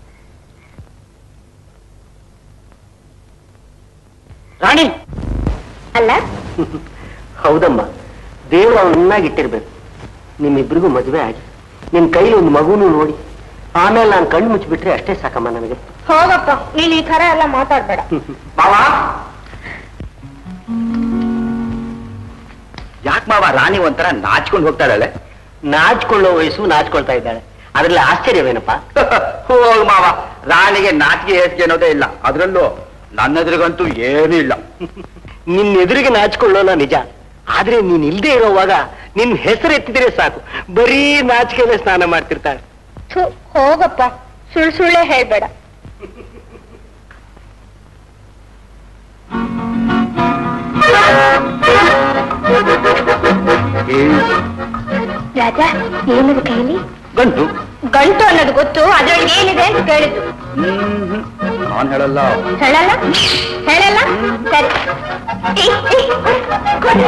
ರಾಣಿ ಅಲ್ಲ ಹೌದಮ್ಮ ದೇವರು ಅವನನ್ನಾಗಿ ಇಟ್ಟಿರ್ಬೇಕು ನಿಮ್ಮಿಬ್ರಿಗೂ ಮದುವೆ ಆಗಿ ನಿಮ್ ಕೈಲಿ ಒಂದು ಮಗುನು ನೋಡಿ ಆಮೇಲೆ ನಾನು ಕಣ್ಣು ಮುಚ್ಚಿಬಿಟ್ರೆ ಅಷ್ಟೇ ಸಾಕಮ್ಮ ನನಗೆ ಹೋಗಪ್ಪ ನೀನ್ ಈ ತರ ಎಲ್ಲ ಮಾತಾಡ್ಬೇಡ ಬಾವಾ ಯಾಕೆ ಮಾವ ರಾಣಿ ಒಂಥರ ನಾಚ್ಕೊಂಡು ಹೋಗ್ತಾ ಇದ್ದಾಳೆ ನಾಚ್ಕೊಳ್ಳೋ ವಯಸ್ಸು ನಾಚ್ಕೊಳ್ತಾ ಇದ್ದಾಳೆ ಅದ್ರಲ್ಲಿ ಆಶ್ಚರ್ಯವೇನಪ್ಪ ಹೋಗ್ ಮಾವ ರಾಣಿಗೆ ನಾಚಿಕೆ ಹೇಸಿಗೆ ಅನ್ನೋದೇ ಇಲ್ಲ ಅದ್ರಲ್ಲೂ ನನ್ನೆದುರಿಗಂತೂ ಏನೂ ಇಲ್ಲ ನಿನ್ನ ಎದುರಿಗೆ ನಾಚಿಕೊಳ್ಳೋಲ್ಲ ನಿಜ ಆದ್ರೆ ನೀನ್ ಇಲ್ದೇ ಇರೋವಾಗ ನಿನ್ ಹೆಸರು ಎತ್ತಿದ್ರೆ ಸಾಕು ಬರೀ ನಾಚಿಕೆಲೆ ಸ್ನಾನ ಮಾಡ್ತಿರ್ತಾಳೆ ಥು, ಹೋಗಪ್ಪ ಸುಳ್ ಸುಳ್ಳೆ ಹೇಳ್ಬೇಡ ರಾಜ ಏನದು ಕೈಲಿ ಗಂಟು ಗಂಟು ಅನ್ನೋದು ಗೊತ್ತು ಅದ್ರೊಳಗೆ ಏನಿದೆ ಅಂತ ಕೇಳಿದ್ದು ನಾನ್ ಹೇಳಲ್ಲ ಹೇಳಲ್ಲ ಹೇಳಲ್ಲ ಸರಿ ಏ, ಏ, ಕೊಡು.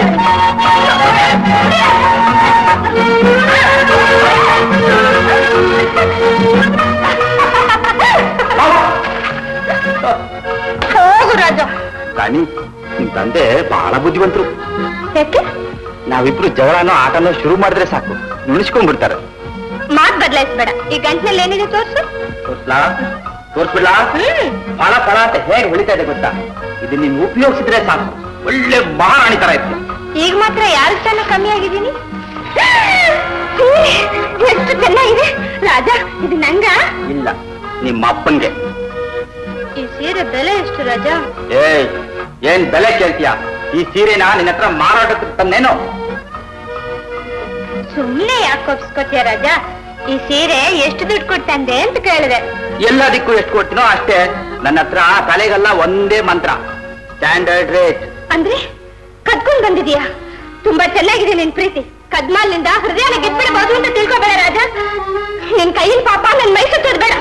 ಹೋಗು ರಾಜ ರಾಣಿ ನಿಮ್ ತಂದೆ ಬಹಳ ಬುದ್ಧಿವಂತರು ಯಾಕೆ ನಾವಿಬ್ರು ಜಗಳನೋ ಆಟನೋ ಶುರು ಮಾಡಿದ್ರೆ ಸಾಕು ನುಣಿಸ್ಕೊಂಡ್ಬಿಡ್ತಾರೆ ಮಾತ್ ಬದಲಾಯಿಸ್ಬೇಡ ಈ ಗಂಟ್ನಲ್ಲಿ ಏನಿದೆ ತೋರ್ಸು ತೋರ್ಸ್ಲಾ? ತೋರ್ಸ್ಬಿಡ್ಲಾ ಫಳ ಫಳ ಅಂತ ಹೇಗೆ ಹೊಳಿತಾ ಇದೆ ಗೊತ್ತಾ ಇದು ನೀನು ಉಪಯೋಗಿಸಿದ್ರೆ ಸಾಕು ಒಳ್ಳೆ ಮಹಾರಾಣಿ ತರ ಇತ್ತು ಈಗ ಮಾತ್ರ ಯಾರ ಸ್ಥಾನ ಕಮ್ಮಿ ಆಗಿದ್ದೀನಿ ಎಷ್ಟು ಚೆನ್ನಾಗಿದೆ ರಾಜ ಇದು ನಂಗ ಇಲ್ಲ ನಿಮ್ಮ ಅಪ್ಪನ್ಗೆ ಈ ಸೀರೆ ಬೆಲೆ ಎಷ್ಟು ರಾಜ ಏಯ್ ಏನ್ ಬೆಲೆ ಕೇಳ್ತೀಯ ಈ ಸೀರೆನ ನಿನ್ನ ಹತ್ರ ಮಾರಾಟಕ್ಕೆ ತಂದೇನೋ ಸುಮ್ನೆ ಯಾಕೆ ಒಪ್ಸ್ಕೊತೀಯ ರಾಜ ಈ ಸೀರೆ ಎಷ್ಟು ದುಡ್ಡು ಕೊಟ್ಟಂದೆ ಅಂತ ಕೇಳಿದೆ ಎಲ್ಲದಕ್ಕೂ ಎಷ್ಟು ಕೊಡ್ತೀನೋ ಅಷ್ಟೇ ನನ್ನ ಹತ್ರ ತಲೆಗೆಲ್ಲ ಒಂದೇ ಮಂತ್ರ ಸ್ಟ್ಯಾಂಡರ್ಡ್ ರೇಟ್ ಅಂದ್ರೆ ಕದ್ಕೊಂಡ್ ಬಂದಿದೀಯಾ ತುಂಬಾ ಚೆನ್ನಾಗಿದೆ ನಿನ್ ಪ್ರೀತಿ ಕದ್ಮಾಲ್ನಿಂದ ಹೃದಯನ ಗೆದ್ಬಿಡಬಹುದು ಅಂತ ತಿಳ್ಕೊಬೇಡ ರಾಜ ನಿನ್ ಕೈಯಿನ ಪಾಪ ನನ್ ಮೈ ಸುತ್ತೋದ್ ಬೇಡ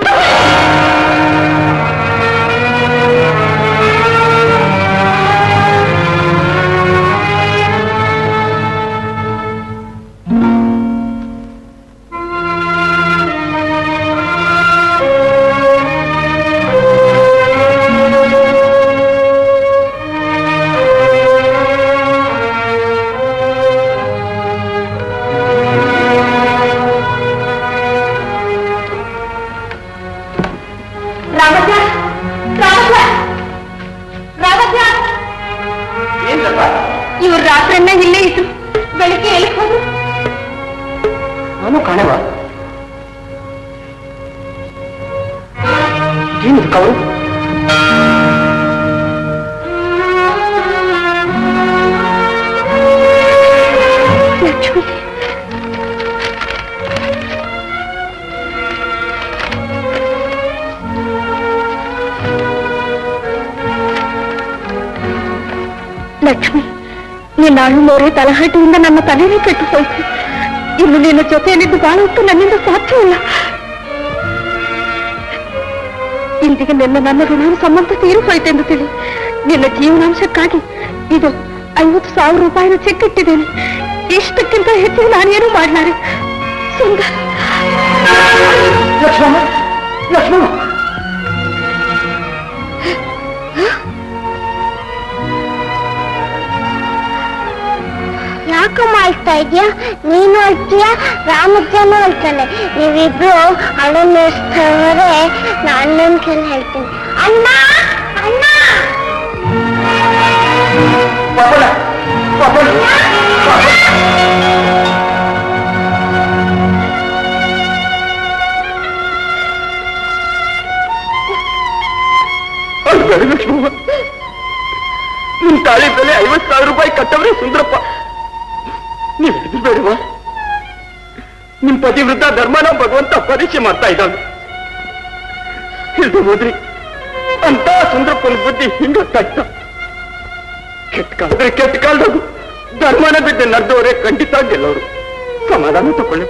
ರಾಮಜ ರಾಮಜ ರಾಮಜ ಇವ್ರು ರಾತ್ರಿಯನ್ನ ಇಲ್ಲೇ ಇದ್ರು ಬೆಳಿಗ್ಗೆ ಎಲ್ಲಿ ಹೋದ್ರು ನಾನು ಕಾಣವ ಏನು ಕವರು ಲಕ್ಷ್ಮಿ ಲಕ್ಷ್ಮಿ ನಿನ್ನ ಅಳು ಮೋರೆ ತಲಹಟ್ಟಿಯಿಂದ ನನ್ನ ತಲೆನೇ ಕೆಟ್ಟು ಹೋಯ್ತು ಇನ್ನು ನಿನ್ನ ಜೊತೆಯಲ್ಲಿದ್ದು ಬಾಳುವುದು ನನ್ನಿಂದ ಸಾಧ್ಯವಿಲ್ಲ ಇಂದಿಗೆ ನಿನ್ನ ನನ್ನ ಋಣ ಸಂಬಂಧ ತೀರಿ ಹೋಯ್ತೆಂದು ತಿಳಿ ನಿನ್ನ ಜೀವನಾಂಶಕ್ಕಾಗಿ ಇದು ಐವತ್ತು ಸಾವಿರ ರೂಪಾಯಿನ ಚೆಕ್ ಇಟ್ಟಿದ್ದೇನೆ ಇಷ್ಟಕ್ಕಿಂತ ಹೆಚ್ಚು ನಾನೇನು ಮಾಡ್ಲಾರೆ ಸುಂದರ ಲಕ್ಷ್ಮಣ ಲಕ್ಷ್ಮಣ ಯಾಕಮ್ಮ ಅಳ್ತಾ ಇದೆಯಾ ನೀನು ಅಳ್ತೀಯ ರಾಮಜ್ಜನೂ ಅಳ್ತಾನೆ ನೀವಿಬ್ರು ಅಳು ನಿಲ್ಸ್ತವ್ರೆ ನಾನು ನನ್ ಕೆಲ ಹೇಳ್ತೀನಿ ಅಣ್ಣ ಅಣ್ಣ ಪಾಪಣ ಪಾಪಣ ಅಳ್ಬೇಡ ಲಕ್ಷ್ಮವ್ವ ನಿನ್ ತಾಳಿ ಬೆಲೆ ಐವತ್ತು ಸಾವಿರ ರೂಪಾಯಿ ಕಟ್ಟವ್ರೆ ಸುಂದರಪ್ಪ ನೀವು ಹೆದರ್ಬೇಡವಾ ನಿಮ್ ಪತಿವೃದ್ಧ ಧರ್ಮನ ಭಗವಂತ ಪರೀಕ್ಷೆ ಮಾಡ್ತಾ ಇದ್ದಾನೆ ಹಿಡಿದು ಹೋದ್ರಿ ಅಂತ ಸುಂದರಪ್ಪನ ಬುದ್ಧಿ ಹಿಂಗತ್ತಾ ಇತ್ತ ಕೆಟ್ಟ ಕಾಲದ್ರೆ ಕೆಟ್ಟ ಕಾಲದಾಗ ಧರ್ಮನ ಬಿದ್ದು ನಡ್ದವರೇ ಖಂಡಿತ ಗೆಲ್ಲೋರು ಸಮಾಧಾನ ತಕೊಳ್ಳಿ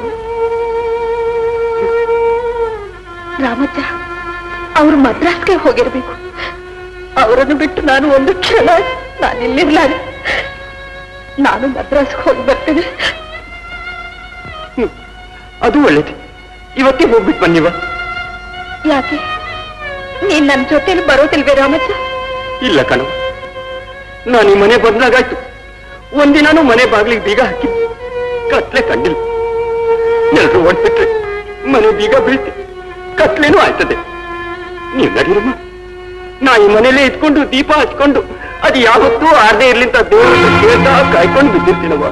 ರಾಮಜ್ಜ ಅವರು ಮದ್ರಾಸ್ಗೆ ಹೋಗಿರ್ಬೇಕು ಅವರನ್ನು ಬಿಟ್ಟು ನಾನು ಒಂದು ಕ್ಷಣ ನಾನಿಲ್ಲಿರ್ಲಾರೆ ನಾನು ಮದ್ರಾಸ್ಗೆ ಹೋಗಿ ಬರ್ತೇನೆ ಅದು ಒಳ್ಳೇದು ಇವತ್ತೇ ಹೋಗ್ಬಿಟ್ಟು ಬನ್ನಿವ ಯಾಕೆ ನೀನ್ ನನ್ನ ಜೊತೆಲಿ ಬರೋದಿಲ್ವೇ ರಾಮಜ್ಜ ಇಲ್ಲ ಕಣವ ನಾನು ಈ ಮನೆ ಬಂದಾಗಾಯ್ತು ಒಂದಿನಾನು ಮನೆ ಬಾಗ್ಲಿಗೆ ಬೀಗ ಹಾಕಿ ಕತ್ಲೆ ಕಂಡಿಲ್ಲ ಎಲ್ರು ಓಡ್ಬಿಟ್ರೆ ಮನೆ ಬೀಗ ಬೀಳ್ತಿ ಕತ್ಲೇನೂ ಆಯ್ತದೆ ನೀವು ನಡೀರಮ್ಮ ನಾ ಈ ಮನೇಲೆ ಇದ್ಕೊಂಡು ದೀಪ ಹಚ್ಕೊಂಡು ಅದು ಯಾವತ್ತೂ ಆರದೇ ಇರ್ಲಿಂತ ದೇವರನ್ನ ಕೇಳ್ತಾ ಕಾಯ್ಕೊಂಡು ಬಿದ್ದಿರ್ತೀನವ್ವ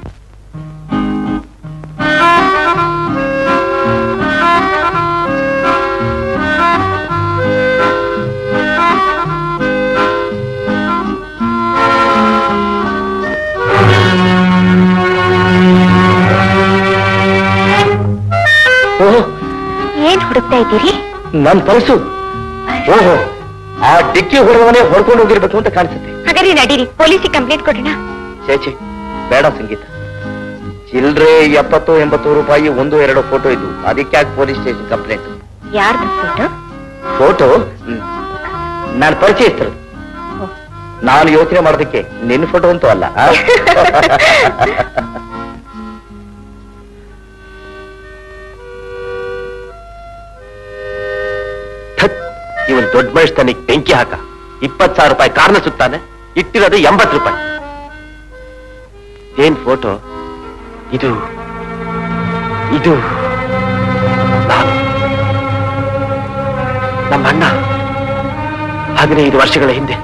ಓಹ್ ಏನ್ ಹುಡುಕ್ತಾ ಇದ್ದೀರಿ ನನ್ ಪರ್ಸು ಓಹೋ ಆ ಡಿಕ್ಕಿ ಹೊರವನೇ ಹೊಡ್ಕೊಂಡು ಹೋಗಿರ್ಬೇಕು ಅಂತ ಕಾಣಿಸುತ್ತೆ ಹಾಗಾದ್ರೆ ನಡೀರಿ ಪೊಲೀಸಿಗೆ ಕಂಪ್ಲೇಂಟ್ ಕೊಡೋಣ ಚೇಚಿ ಬೇಡ ಸಂಗೀತ ಚಿಲ್ರೆ ಎಪ್ಪತ್ತು ಎಂಬತ್ತು ರೂಪಾಯಿ ಒಂದು ಎರಡು ಫೋಟೋ ಇದ್ದು ಅದಕ್ಕೆ ಯಾಕೆ ಪೊಲೀಸ್ ಸ್ಟೇಷನ್ ಕಂಪ್ಲೇಂಟ್ ಯಾರ್ದು ಫೋಟೋ ಫೋಟೋ ನಾನು ಪರಿಚಯಿಸ್ತರು ನಾನು ಯೋಚನೆ ಮಾಡೋದಕ್ಕೆ ನಿನ್ನ ಫೋಟೋ ಅಂತೂ ಅಲ್ಲ ಆ? ಥತ್, ಇವನ್ ದೊಡ್ಡ ಮನುಷ್ಯನಿಗೆ ಬೆಂಕಿ ಹಾಕ ಇಪ್ಪತ್ ಸಾವಿರ ರೂಪಾಯಿ ಕಾರ್ನ ಸುತ್ತಾನೆ ಇಟ್ಟಿರೋದು ಎಂಬತ್ತು ರೂಪಾಯಿ ಏನ್ ಫೋಟೋ ಇದು ಇದು ನಾನು ನಮ್ಮ ಅಣ್ಣ ಹದಿನೈದು ವರ್ಷಗಳ ಹಿಂದೆ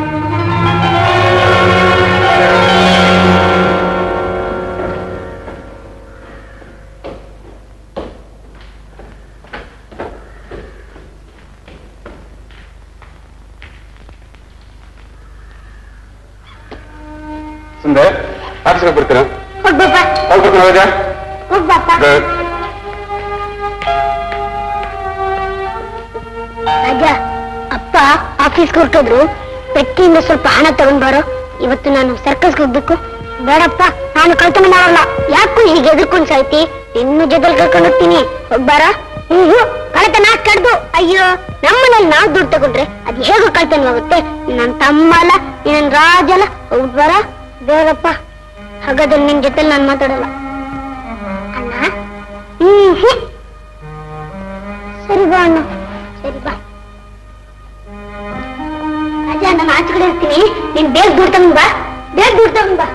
ಸುಂದರ್ ಆಫೀಸ್ಗೆ ಬರ್ತೀರಾ ಹೋಗ್ಬಪ್ಪ ಹೋಗ್ಬಿಡ್ತೀನಿ ರಾಜ ಹೋಗ್ಬಪ್ಪ ರಾಜ ಅಪ್ಪ ಆಫೀಸ್ಗೆ ಹೊರಟೋದ್ರು ಪೆಟ್ಟಿಯಿಂದ ಸ್ವಲ್ಪ ಹಣ ತಗೊಂಡ್ ಬರೋ ಇವತ್ತು ನಾನು ಸರ್ಕಸ್ಗೆ ಹೋಗ್ಬೇಕು ಬೇಡಪ್ಪ ನಾನು ಕಳ್ತನ ಮಾಡಲ್ಲ ಯಾಕೂ ಹೀಗೆ ಎದುರ್ಕೊಂಡ್ ಸಾಯ್ತಿ ಇನ್ನು ಜೊತೆಲಿ ಕರ್ಕೊಂಡು ಹೋಗ್ತೀನಿ ಹೋಗ್ಬಾರ ಹ್ಮ್ ಕಳ್ತನ ಕಡ್ದು ಅಯ್ಯೋ ನಮ್ಮನೇಲಿ ನಾವು ದುಡ್ಡು ತಗೊಂಡ್ರೆ ಅದು ಹೇಗೂ ಕಳ್ತನವಾಗುತ್ತೆ ನನ್ ತಮ್ಮ ಅಲ್ಲ ನೀನ್ ರಾಜ ಅಲ್ಲ ಹೋಗ್ಬಾರ ಬೇಡಪ್ಪ ಹಾಗಾದ್ರೆ ನಿನ್ ಜೊತೆ ನಾನು ಮಾತಾಡಲ್ಲ ಅಣ್ಣ ಹ್ಮ್ ಹ್ಮ್. ಸರಿ ಬಾ ಅಣ್ಣ ಸರಿ ಬಾ ರಾಜ ನಾನು ಆಚೆ ಕಡೆ ಇರ್ತೀನಿ ನೀನ್ ಬೇಗ ದುಡ್ಡು ತಗೊಂಡ್ ಬಾ ಬೇಗ ದುಡ್ಡು ತಗೊಂಡ್ ಬಾ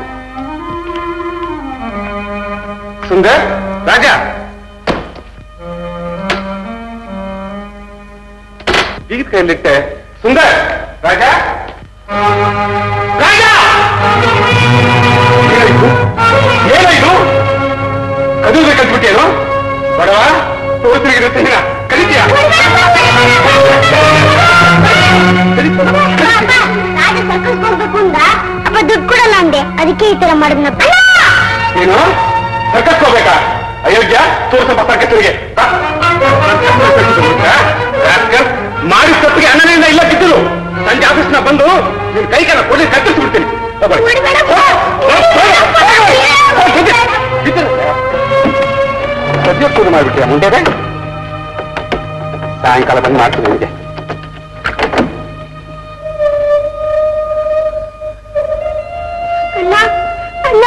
ಸುಂದರ್ ರಾಜ ಬೀಗದ ಕೈಯಲ್ಲಿಟ್ಟೆ ಸುಂದರ್ ರಾಜ ರಾಜ ಏನಾಯ್ತು ಏನಾಯ್ತು ಕದುವೆ ಕಲ್ತ್ಬಿಟ್ಟೇನು ಬಡವ ತೋರಿಸಿರುತ್ತೆ ಕಲಿತೀಯ ಅಪ್ಪ, ರಾಜ ಸರ್ಕಸ್ ಹೋಗ್ಬೇಕು ಅಂದ ಅಪ್ಪ ದುಡ್ಡು ಕೊಡಲ್ಲ ಅಂದೆ ಅದಕ್ಕೆ ಈ ತರ ಮಾಡಿದ್ನಪ್ಪ ಏನು ಸರ್ಕಸ್ ಹೋಗ್ಬೇಕಾ ಅಯೋಗ್ಯ ತೋರಿಸಪ್ಪ ಸರ್ಕಸ್ರಿಗೆ ಮಾಡಿ ತಪ್ಪಿಗೆ ಅನ್ನದಿಂದ ಇಲ್ಲ ಬಿದ್ದಲು ಸಂಜೆ ಆಫೀಸ್ನ ಬಂದು ನಿನ್ ಕೈ ಕಾಲ ಕೊಡ್ಲಿ ಕಟ್ಟಿಸ್ಬಿಡ್ತೀನಿ ಸದ್ಯ ಶುರು ಮಾಡ್ಬಿಟ್ಟಿಯ ಮುಂದೆ ಸಾಯಂಕಾಲ ಬಂದು ಮಾಡ್ತೀನಿ ನಿಮಗೆ ಅಣ್ಣ ಅಣ್ಣ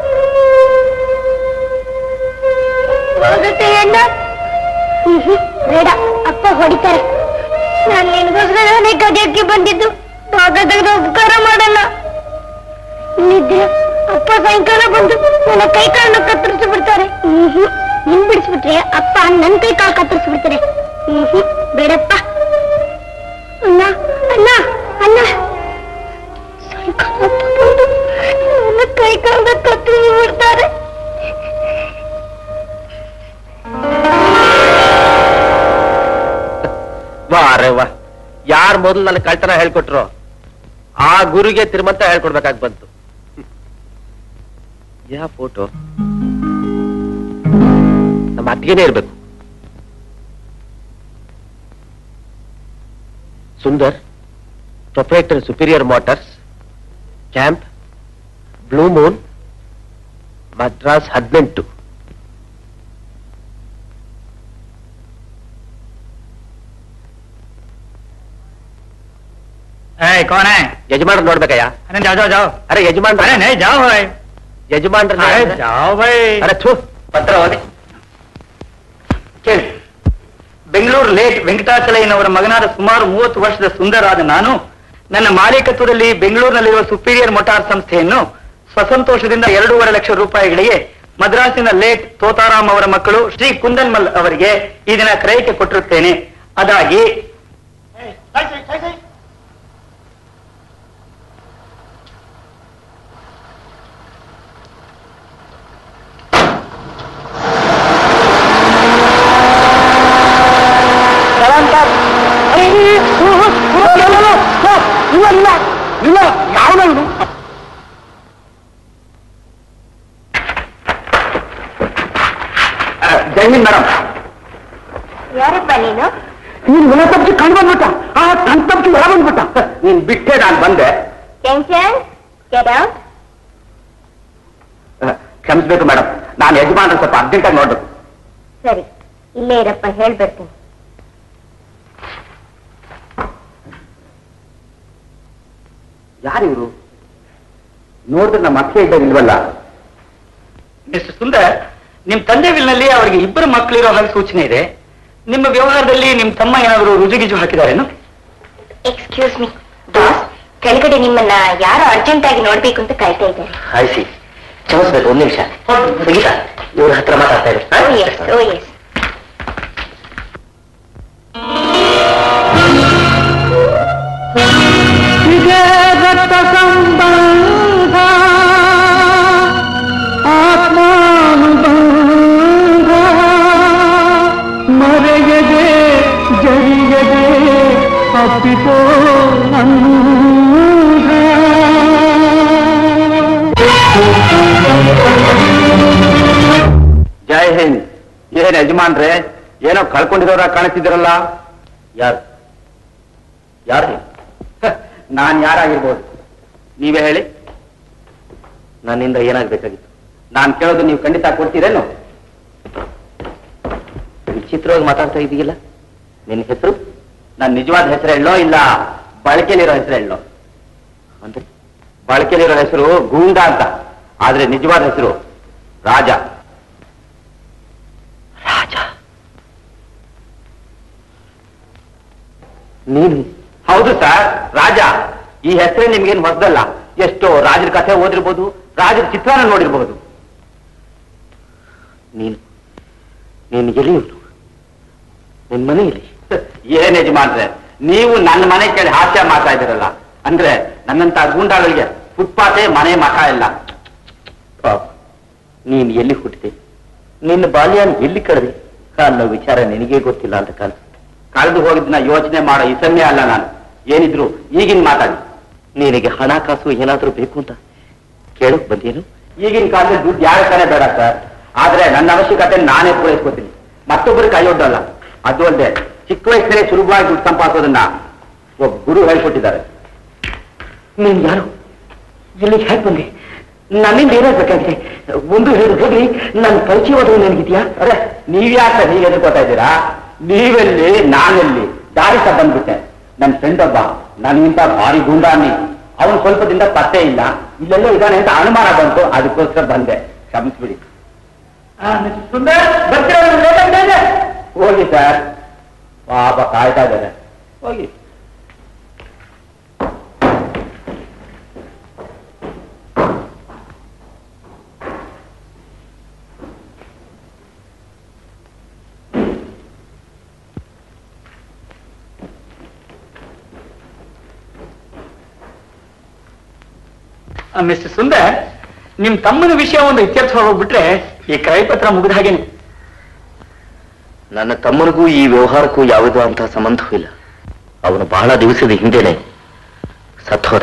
ಹೋಗುತ್ತೆ ಅಣ್ಣ ಹ್ಮ್ ಹ್ಮ್, ಬೇಡ ಅಪ್ಪ ಹೊಡಿತಾರೆ ನಾನು ನಿನ್ಗೋಸ್ಕರನೇ ಗಡಿಯಕ್ಕೆ ಬಂದಿದ್ದು ಭಾಗದಾಗ ಉಪಕಾರ ಮಾಡಲ್ಲ ನಿದ್ದೆ ಅಪ್ಪ ಸಾಯಂಕಾಲ ಬಂದು ನನ್ನ ಕೈ ಕಾಲನ್ನು ಕತ್ತರಿಸಿ ಬಿಡ್ತಾರೆ ಹ್ಮ್ ಹ್ಮ್, ನಿನ್ ಬಿಡಿಸ್ಬಿಟ್ರೆ ಅಪ್ಪ ನನ್ ಕೈ ಕಾಲು ಕತ್ತರಿಸಿ ಬಿಡ್ತಾರೆ ಹ್ಮ್ ಹ್ಮ್, ಬೇಡಪ್ಪ ಅಣ್ಣ ಅಣ್ಣ ಅಣ್ಣ ಸಾಯಂಕಾಲ ಅಪ್ಪ ಬಂದು ನನ್ನ ಕೈ ಕಾಲನ್ನ ಕತ್ತರಿಸಿ ಬಿಡ್ತಾರೆ ವಾ ಅರೆ ವಾ ಯಾರ್ ಮೊದಲು ನನ್ನ ಕಳ್ತನ ಹೇಳ್ಕೊಟ್ರು ಆ ಗುರುಗೆ ತಿರುಮಂತ ಹೇಳ್ಕೊಡ್ಬೇಕಾಗಿ ಬಂತು ಯಾ ಫೋಟೋ ನಮ್ಮ ಅತ್ತಿಗೆನೇ ಇರ್ಬೇಕು Sundar proprietor superior motors camp blue moon Madras ಹದಿನೆಂಟು ಏ ಕೌನ್ ಹೈ ಯಜಮಾನ್ರು ನೋಡ್ಬೇಕಯ್ಯ अरे जाओ जाओ जाओ ಅರೆ ಯಜಮಾನ್ अरे नहीं जाओ भाई ಯಜಮಾನ್ರ अरे जाओ भाई ಅರೆ ಥೂ ಪತ್ರ ಓದಿ ಕೇಳಿ ಬೆಂಗಳೂರು ಲೇಟ್ ವೆಂಕಟಾಚಲಯ್ಯನವರ ಮಗನಾದ ಸುಮಾರು ಮೂವತ್ತು ವರ್ಷದ ಸುಂದರಾದ ನಾನು ನನ್ನ ಮಾಲೀಕತ್ವದಲ್ಲಿ ಬೆಂಗಳೂರಿನಲ್ಲಿರುವ ಸುಪೀರಿಯರ್ ಮೊಟಾರ್ ಸಂಸ್ಥೆಯನ್ನು ಸ್ವಸಂತೋಷದಿಂದ ಎರಡೂವರೆ ಲಕ್ಷ ರೂಪಾಯಿಗಳಿಗೆ ಮದ್ರಾಸಿನ ಲೇಟ್ ತೋತಾರಾಮ್ ಅವರ ಮಕ್ಕಳು ಶ್ರೀ ಕುಂದನ್ಮಲ್ ಅವರಿಗೆ ಈ ದಿನ ಕ್ರಯಕ್ಕೆ ಕೊಟ್ಟಿರುತ್ತೇನೆ ಅದಾಗಿ ಇಲ್ಲ ಯಾವನು ಜೈಮಿನ್ ಮೇಡಮ್ ಯಾರಪ್ಪ ನೀನು ನೀನ್ ಮನೆ ತಪ್ಪಿಸಿ ಕಂಡು ಬಂದ್ಬಿಟ್ಟ ಆ ತನ್ ತಪ್ಪಿಸಿ ಹೊರ ಬಂದ್ಬಿಟ್ಟ ನೀನ್ ಬಿಟ್ಟೆ ನಾನು ಬಂದೆ ಟೆನ್ಷನ್ ಗೆಟ್ ಔಟ್ ಕ್ಷಮಿಸ್ಬೇಕು ಮೇಡಮ್ ನಾನು ಯಜಮಾನ್ರು ಸ್ವಲ್ಪ ಅರ್ಜೆಂಟಾಗಿ ನೋಡ್ಬೇಕು ಸರಿ ಇಲ್ಲೇ ಇರಪ್ಪ ಹೇಳ್ಬರ್ತೀನಿ ಯಾರಿವರು ನೋಡಿದ್ರೆ ನಮ್ಮ ಅತ್ತೆ ಇದ್ದಾಗ ಇಲ್ವಲ್ಲ ಮಿಸ್ಟರ್ ಸುಂದರ್ ನಿಮ್ ತಂದೆ ವಿಲ್ನಲ್ಲಿ ಅವರಿಗೆ ಇಬ್ಬರು ಮಕ್ಕಳಿರೋ ಹಾಗೆ ಸೂಚನೆ ಇದೆ ನಿಮ್ಮ ವ್ಯವಹಾರದಲ್ಲಿ ನಿಮ್ ತಮ್ಮ ಏನಾದರೂ ರುಜುಗಿಜು ಹಾಕಿದಾರೇನು ಎಕ್ಸ್ಕ್ಯೂಸ್ ಮಿ ಬಾಸ್ ಕೆಳಗಡೆ ನಿಮ್ಮನ್ನ ಯಾರು ಅರ್ಜೆಂಟ್ ಆಗಿ ನೋಡ್ಬೇಕು ಅಂತ ಕಾಯ್ತಾ ಇದ್ದಾರೆ ಆಯ್ಸಿ ಕ್ಷಮಿಸ್ಬೇಕು ಒಂದ್ ನಿಮಿಷ ಸಂಗೀತ ಇವ್ರ ಹತ್ರ ಮಾತಾಡ್ತಾ ಇರು ಓ ಎಸ್ ಓ ಎಸ್ ರಕ್ತ ಸಂಬಂಧ ಆತ್ಮಾನುಬಂಧ ಮರೆಯದೆ ಜರಿಯದೆ ಅಪ್ಪಿಕೋ ಜೈ ಹಿಂದ್ ಏನ್ ಯಜಮಾನ್ರೆ ಏನೋ ಕಳ್ಕೊಂಡಿರೋರ ಕಾಣಿಸ್ತಿದ್ದೀರಲ್ಲ ಯಾರು ಯಾರು ನಾನ್ ಯಾರಾಗಿರ್ಬೋದು ನೀವೇ ಹೇಳಿ ನನ್ನಿಂದ ಏನಾಗ್ಬೇಕಾಗಿತ್ತು ನಾನ್ ಕೇಳೋದು ನೀವು ಖಂಡಿತ ಕೊಡ್ತೀರೇನು ವಿಚಿತ್ರವಾಗಿ ಮಾತಾಡ್ತಾ ಇದೀಯಲ್ಲ ನಿನ್ನ ಹೆಸರು ನನ್ನ ನಿಜವಾದ ಹೆಸರು ಹೇಳೋ ಇಲ್ಲ ಬಳಕೆಲಿರೋ ಹೆಸರು ಹೇಳೋ ಅಂದ್ರೆ ಬಳಕೆಲಿರೋ ಹೆಸರು ಗೂಂಡ ಅಂತ ಆದ್ರೆ ನಿಜವಾದ ಹೆಸರು ರಾಜ ರಾಜ ನೀನು ಹೌದು ಸರ್ ರಾಜ ಈ ಹೆಸರೇ ನಿಮ್ಗೇನು ಹೊಸದಲ್ಲ ಎಷ್ಟೋ ರಾಜರ ಕಥೆ ಓದಿರ್ಬೋದು ರಾಜರ ಚಿತ್ರನ ನೋಡಿರ್ಬೋದು ನೀನು ನೀನು ಎಲ್ಲಿಯುವುದು ನಿನ್ ಮನೆ ಇಲ್ಲಿ ಏನ್ ಯಜಮಾನ್ರೆ ನೀವು ನನ್ನ ಮನೆ ಕೇಳಿ ಹಾಸ್ಯ ಮಾಡ್ತಾ ಇದ್ದೀರಲ್ಲ ಅಂದ್ರೆ ನನ್ನಂತ ಗೂಂಡಾಗಳಿಗೆ ಫುಟ್ಪಾತೆ ಮನೆ ಮಠ ಇಲ್ಲ ಪಾಪ ನೀನ್ ಎಲ್ಲಿ ಹುಟ್ಟಿದೆ ನಿನ್ನ ಬಾಲ್ಯನ ಎಲ್ಲಿ ಕಳೆದೆ ಅನ್ನೋ ವಿಚಾರ ನಿನಗೆ ಗೊತ್ತಿಲ್ಲ ಅಂತ ಕಾಣಿಸುತ್ತೆ ಕಳೆದು ಹೋಗಿದ್ನ ಯೋಚನೆ ಮಾಡೋ ಇಸನ್ನೇ ಅಲ್ಲ ನಾನು ಏನಿದ್ರು ಈಗಿನ ಮಾತಾಡಿ ನಿನಗೆ ಹಣಕಾಸು ಏನಾದ್ರೂ ಬೇಕು ಅಂತ ಕೇಳೋಕ್ ಬಂದೇನು ಈಗಿನ ಕಾಲದಲ್ಲಿ ದುಡ್ಡು ಯಾರ ತಾನೇ ಬೇಡ ಸರ್ ಆದ್ರೆ ನನ್ನ ಅವಶ್ಯಕತೆ ನಾನೇ ಪೂರೈಸ್ಕೋತೀನಿ ಮತ್ತೊಬ್ಬರು ಕೈಯೊಡ್ಡಲ್ಲ ಅದು ಅಲ್ಲದೆ ಚಿಕ್ಕ ವಯಸ್ಸಲ್ಲೇ ಸುಲಭವಾಗಿ ದುಡ್ಡು ಸಂಪಾದಿಸೋದನ್ನ ಒಬ್ಬ ಗುರು ಹೇಳ್ಕೊಟ್ಟಿದ್ದಾರೆ ನೀನ್ ಯಾರು ಎಲ್ಲಿಗೆ ಹೇಗೆ ಬಂದೆ ನನ್ನಿಂದ ಏನಾಗಬೇಕಾಗಿದೆ ಒಂದು ಹೇಳಿ ಹೋಗ್ಲಿ ನನ್ನ ಪರಿಚಯವಾದವು ನನಗಿದ್ಯಾ ಅರೆ ನೀವ್ಯಾಕೆ ಹೀಗೆ ಎದುರ್ಕೋತಾ ಇದ್ದೀರಾ ನೀವೆಲ್ಲಿ ನಾನೆಲ್ಲಿ ದಾರಿ ಸಹ ಬಂದ್ಬಿಟ್ಟೆ ನನ್ನ ಫ್ರೆಂಡ್ ಒಬ್ಬ ನನಗಿಂತ ಭಾರಿ ಗುಂಡಾನಿ ಅವನು ಸ್ವಲ್ಪ ದಿನ ಪತ್ತೆ ಇಲ್ಲ ಇಲ್ಲೆಲ್ಲೋ ಇದ್ದಾನೆ ಅಂತ ಅನುಮಾನ ಬಂತು ಅದಕ್ಕೋಸ್ಕರ ಬಂದೆ ಕ್ಷಮಿಸ್ಬಿಡಿ ಹೋಗಿ ಸರ್ ಪಾಪ ಕಾಯ್ತಾ ಇದ್ದಾರೆ ಹೋಗಿ ಮಿಸ್ಟರ್ ಸುಂದರ್ ನಿಮ್ ತಮ್ಮನ ವಿಷಯ ಒಂದು ಇತ್ಯರ್ಥ ಹೋಗ್ಬಿಟ್ರೆ ಈ ಕ್ರಯಪತ್ರ ಮುಗಿದ ಹಾಗೇನೆ ನನ್ನ ತಮ್ಮನಿಗೂ ಈ ವ್ಯವಹಾರಕ್ಕೂ ಯಾವುದೋ ಅಂತ ಸಂಬಂಧವಿಲ್ಲ ಅವನು ಬಹಳ ದಿವಸದ ಹಿಂದೆನೆ ಸತ್ತೋದ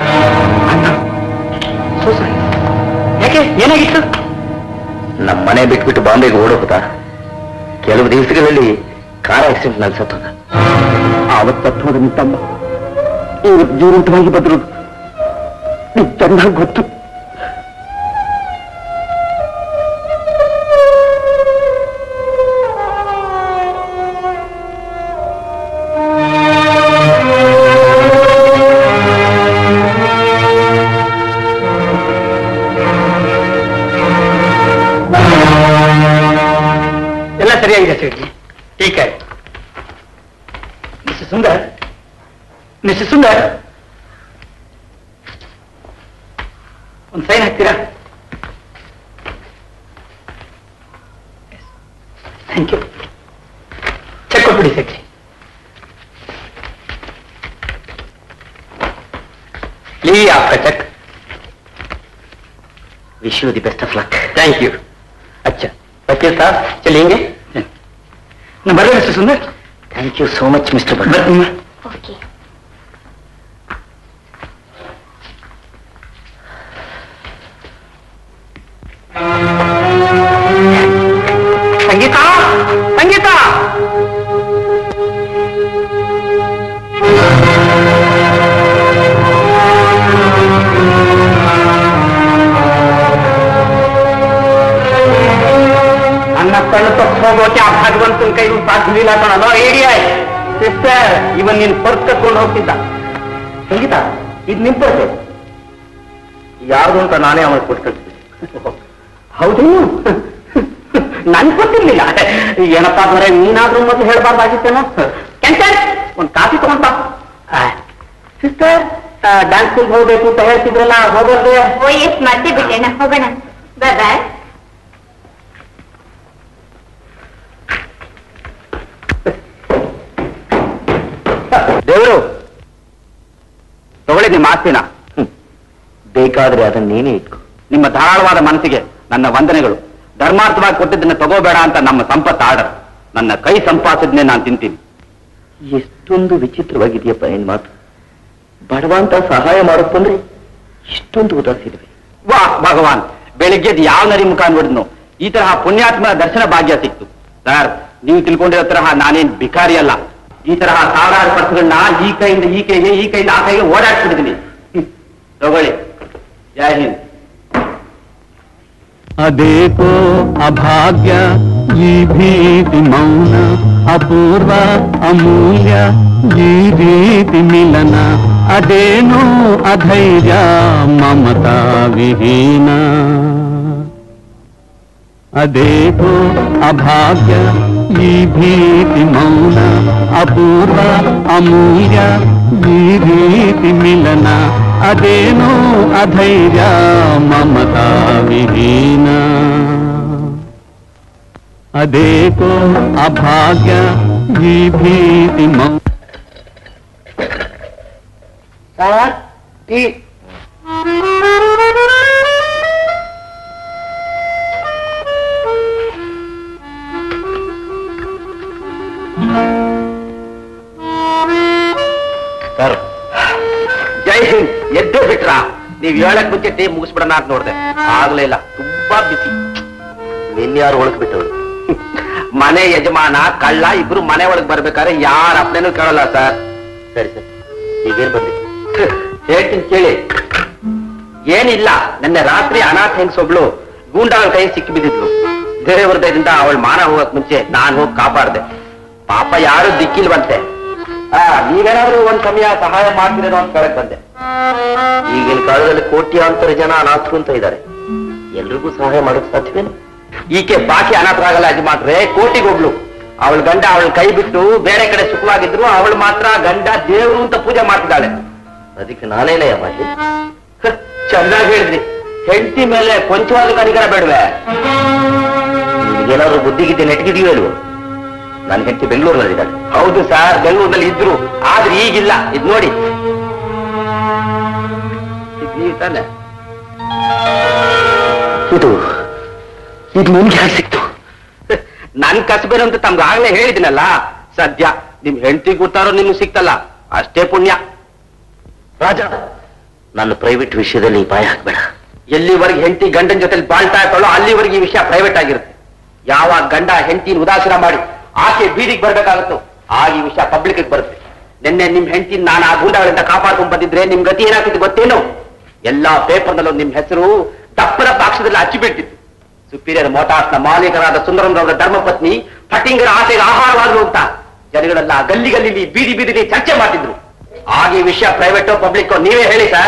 So sorry. ಯಾಕೆ ಏನಾಗಿತ್ತು ನಮ್ಮ ಮನೆ ಬಿಟ್ಬಿಟ್ಟು ಬಾಂಬೆಗೆ ಓಡೋದ ಕೆಲವು ದಿವಸಗಳಲ್ಲಿ ಕಾರ್ ಆಕ್ಸಿಡೆಂಟ್ ನಲ್ಲಿ ಸತ್ತೋದ ಆವತ್ತು ಸತ್ತೋದ ನಿನ್ನ ತಮ್ಮ ಇವತ್ತು ಜೀವಂತವಾಗಿ ಬದ್ರು ನಿಮ್ ಚೆನ್ನಾಗಿ ಗೊತ್ತು ಎಲ್ಲ ಸರಿಯಾಗಿದೆ ಸೇಠಿ ಟೀಕ್ ಆಯ್ತು ಮಿಸ್ಟರ್ ಸುಂದರ್ ಮಿಸ್ಟರ್ ಸುಂದರ್ ಒಂದು ಸೈನ್ ಹಾಕ್ತೀರಾ ಥ್ಯಾಂಕ್ ಯು ಚೆಕ್ ಕೊಟ್ಬಿಡಿ ಸೇಠಿ लीजिए आपका cheque wish you the best of luck thank you अच्छा वकील साहब चलेंगे number mister Sundar thank you so much mister Bhat ಬರ್ತೀನಿ ಓಕೆ ಸಂಗೀತ ಸಂಗೀತ ನನ್ನ ಕಣ್ಣು ತಪ್ಪು ಹೋಗೋಕೆ ಆ ಭಗವಂತನ ಕೈಗೂ ಸಾಧ್ಯವಿಲ್ಲ ಕಣೋ ಏಡಿಯಾ ಸಿಸ್ಟರ್ ಇವನ್ ನಿನ್ ಪರ್ಸ್ ಕಟ್ಕೊಂಡು ಹೋಗ್ತಿದ್ದ ಸಂಗೀತ ಇದು ನಿನ್ ಪರ್ಸೆ ಯಾರ್ದು ಅಂತ ನಾನೇ ಅವನಿಗೆ ಕೊಟ್ಟು ಕಳಿಸಿದೆ ಹೌದು ನನ್ ಗೊತ್ತಿರ್ಲಿಲ್ಲ ಏನಪ್ಪ ಬರೇ ನೀನಾದ್ರೂ ಮೊದಲು ಹೇಳ್ಬಾರ್ದಾಗಿತ್ತೇನೋ ಕ್ಯಾನ್ಸಲ್ ಒಂದ್ ಕಾಫಿ ತಗೊಂತ ಸಿಸ್ಟರ್ ಡ್ಯಾನ್ಸ್ ಹೋಗ್ಬೇಕು ಅಂತ ಹೇಳ್ತಿದ್ರಲ್ಲ ಹೋಗೋದು ಓ ಎಸ್ ಮತ್ತೆ ಬಿಟ್ಟೆಣ್ಣ ಹೋಗೋಣ ಬಾಯ್ ಬಾಯ್ ದೇವರು ತಗೊಳ್ಳಿ ನಿಮ್ಮ ಆಸ್ತಿನ ಬೇಕಾದ್ರೆ ಅದನ್ನ ನೀನೇ ಇಟ್ಕೊ ನಿಮ್ಮ ಧಾರಾಳವಾದ ಮನಸ್ಸಿಗೆ ನನ್ನ ವಂದನೆಗಳು ಧರ್ಮಾರ್ಥವಾಗಿ ಕೊಟ್ಟಿದ್ದನ್ನ ತಗೋಬೇಡ ಅಂತ ನಮ್ಮ ಸಂಪತ್ತು ಆರ್ಡರ್ ನನ್ನ ಕೈ ಸಂಪಾದಿಸಿದ್ನೆ ನಾನು ತಿಂತೀನಿ ಎಷ್ಟೊಂದು ವಿಚಿತ್ರವಾಗಿದೆಯಪ್ಪ ಏನ್ ಮಾತು ಬಡವ ಅಂತ ಸಹಾಯ ಮಾಡಕ್ ಬಂದ್ರೆ ಇಷ್ಟೊಂದು ಉದಾಸೀನವೇ ವಾ ಭಗವಾನ್ ಬೆಳಿಗ್ಗೆದ್ ಯಾವ ನರಿ ಮುಖ ನೋಡಿದ್ನು ಈ ತರಹ ಪುಣ್ಯಾತ್ಮನ ದರ್ಶನ ಭಾಗ್ಯ ಸಿಕ್ತು ಸರ್ ನೀವು ತಿಳ್ಕೊಂಡಿರೋ ತರಹ ನಾನೇನ್ ಭಿಕಾರಿ ಅಲ್ಲ ಈ ತರಹ ಸಾವಿರಾರು ಪರ್ಸ್ಗಳನ್ನ ಈ ಕೈಯಿಂದ ಈ ಕೈಗೆ ಈ ಕೈಯಿಂದ ಆ ಕೈಗೆ ಓಡಾಡ್ತಿದ್ದೀನಿ ಹ್ಮ್. ತಗೊಳ್ಳಿ ಜೈ ಹಿಂದ್ ಅದೇಕೋ ಅಭಾಗ್ಯ ಈ ಭೀತಿ ಮೌನ ಅಪೂರ್ವ ಅಮೂಲ್ಯ ಈ ರೀತಿ ಮಿಲನ ಅದೇನೋ ಅಧೈರ್ಯ ಮಮತಾ ವಿಹೀನ ಅದೇಕೋ ಅಭಾಗ್ಯ ಈ ಭೀತಿ ಮೌನ ಅಪೂರ್ವ ಅಮೂಲ್ಯ ಈ ರೀತಿ ಮಿಲನ ಅದೇನೋ ಅಧೈರ್ಯ ಮಮತಾ ವಿಹೀನ ಅದೇಕೋ ಅಭಾಗ್ಯ ಈ ಭೀತಿ ಮೌನ ಸರ್ ಜೈ ಹಿಂದ್ ಎದ್ದೇ ಬಿಟ್ರ ನೀವ್ ಹೇಳಕ್ ಮುಂಚೆ ಟೀ ಮುಗಿಸ್ಬಿಡೋಣ ಅಂತ ನೋಡ್ದೆ ಆಗ್ಲೇ ಇಲ್ಲ ತುಂಬಾ ಬಿಸಿ ನಿನ್ಯಾರು ಒಳಗ್ ಬಿಟ್ಟವರು ಮನೆ ಯಜಮಾನ ಕಳ್ಳ ಇಬ್ರು ಮನೆ ಒಳಗ್ ಬರ್ಬೇಕಾದ್ರೆ ಯಾರ ಅಪ್ಪನೇನು ಕೇಳಲ್ಲ ಸರ್ ಸರಿ ಸರಿ ಈಗೇನ್ ಬಂದಿ ಹೇಳ್ತೀನಿ ಕೇಳಿ ಏನಿಲ್ಲ ನಿನ್ನೆ ರಾತ್ರಿ ಅನಾಥ ಹೆಂಗ್ಸೊಬ್ಳು ಗೂಂಡಾಗಳ ಕೈ ಸಿಕ್ಕಿ ಬಿದ್ದಿದ್ಲು ದೇವರ ದಯದಿಂದ ಅವಳ ಮಾನ ಹೋಗಕ್ ಮುಂಚೆ ನಾನ್ ಹೋಗಿ ಕಾಪಾಡ್ದೆ ಪಾಪ ಯಾರು ದಿಕ್ಕಿಲ್ವಂತೆ ಆ ನೀವೇನಾದ್ರೂ ಒಂದ್ ಸಮಯ ಸಹಾಯ ಮಾಡ್ತೀರೇನೋ ಅಂತ ಕೇಳಕ್ ಬಂದೆ ಈಗಿನ ಕಾಲದಲ್ಲಿ ಕೋಟ್ಯಾಂತರ ಜನ ಅನಾಥರು ಅಂತ ಇದ್ದಾರೆ ಎಲ್ರಿಗೂ ಸಹಾಯ ಮಾಡಕ್ ಸಾಧ್ಯವೇನು ಈಕೆ ಬಾಕಿ ಅನಾಥರಾಗಲ್ಲ ಯಜಮಾನ್ರೆ ಕೋಟಿಗೊಬ್ಳು ಅವಳ ಗಂಡ ಅವಳ ಕೈ ಬಿಟ್ಟು ಬೇರೆ ಕಡೆ ಸುಖವಾಗಿದ್ರು ಅವಳು ಮಾತ್ರ ಗಂಡ ದೇವ್ರು ಅಂತ ಪೂಜೆ ಮಾಡ್ತಿದ್ದಾಳೆ ಅದಕ್ಕೆ ನಾನೇನಯ್ಯ ಮಾಡಿ ಹ, ಚೆನ್ನಾಗಿ ಹೇಳಿದ್ರಿ ಹೆಂಡತಿ ಮೇಲೆ ಕೊಂಚವಾದ ಕನಿಕರ ಬೇಡವೆ ನಿಮ್ಗೇನಾದ್ರು ಬುದ್ಧಿಗಿದ್ದೆ ನೆಟ್ಗಿದೆಯೋ ಇಲ್ವೋ ನನ್ನ ಹೆಂಡತಿ ಬೆಂಗಳೂರಿನಲ್ಲಿದ್ದಾಳೆ ಹೌದು ಸರ್ ಬೆಂಗಳೂರಿನಲ್ಲಿ ಇದ್ರು ಆದ್ರೆ ಈಗಿಲ್ಲ ಇದ್ ನೋಡಿ ಇದ್ ನೀವು ತಾನೆ ಇದು ಇದು ನಿಮ್ಗೆ ಯಾರು ಸಿಕ್ತು ನನ್ ಕಸಬೇರು ಅಂತ ತಮ್ಗಾಗ್ಲೇ ಹೇಳಿದಿನಲ್ಲ ಸದ್ಯ ನಿಮ್ ಹೆಂಡತಿ ಗೊತ್ತಾರೋ ನಿಮ್ಗೆ ಸಿಕ್ತಲ್ಲ ಅಷ್ಟೇ ಪುಣ್ಯ ರಾಜ ನನ್ನ ಪ್ರೈವೇಟ್ ವಿಷಯದಲ್ಲಿ ಬಾಯ ಹಾಕ್ಬೇಡ ಎಲ್ಲಿವರೆಗೆ ಹೆಂಡತಿ ಗಂಡನ ಜೊತೆಲಿ ಬಾಳ್ತಾ ಇರ್ತಾಳೋ ಅಲ್ಲಿವರೆಗೆ ಈ ವಿಷಯ ಪ್ರೈವೇಟ್ ಆಗಿರುತ್ತೆ ಯಾವಾಗ ಗಂಡ ಹೆಂಡತಿನ ಉದಾಸೀನ ಮಾಡಿ ಆಕೆ ಬೀದಿಗೆ ಬರ್ಬೇಕಾಗುತ್ತೋ ಆಗ ಈ ವಿಷಯ ಪಬ್ಲಿಕ್ ಬರುತ್ತೆ ನಿನ್ನೆ ನಿಮ್ ಹೆಂಡತಿ ನಾನು ಆ ಗೂಂಡಾಗಳಿಂದ ಕಾಪಾಡ್ಕೊಂಡ್ ಬಂದಿದ್ರೆ ನಿಮ್ ಗತಿ ಏನಾಗ್ತಿತ್ತು ಗೊತ್ತೇನು ಎಲ್ಲಾ ಪೇಪರ್ನಲ್ಲೂ ನಿಮ್ ಹೆಸರು ದಪ್ಪನ ಬಾಕ್ಷದಲ್ಲಿ ಹಚ್ಚಿಬಿಟ್ಟಿತ್ತು ಸುಪೀರಿಯರ್ ಮೋಟಾರ್ಸ್ ನ ಮಾಲೀಕರಾದ ಸುಂದರಂರವರ ಧರ್ಮಪತ್ನಿ ಫಟಿಂಗರ ಆಸೆಗೆ ಆಹಾರವಾದ್ರು ಅಂತ ಜನಗಳೆಲ್ಲ ಗಲ್ಲಿ ಗಲ್ಲಿಲಿ ಬೀದಿ ಬೀದಿಲಿ ಚರ್ಚೆ ಮಾಡ್ತಿದ್ರು ಆಗ ಈ ವಿಷಯ ಪ್ರೈವೇಟೋ ಪಬ್ಲಿಕ್ಕೋ ನೀವೇ ಹೇಳಿ ಸರ್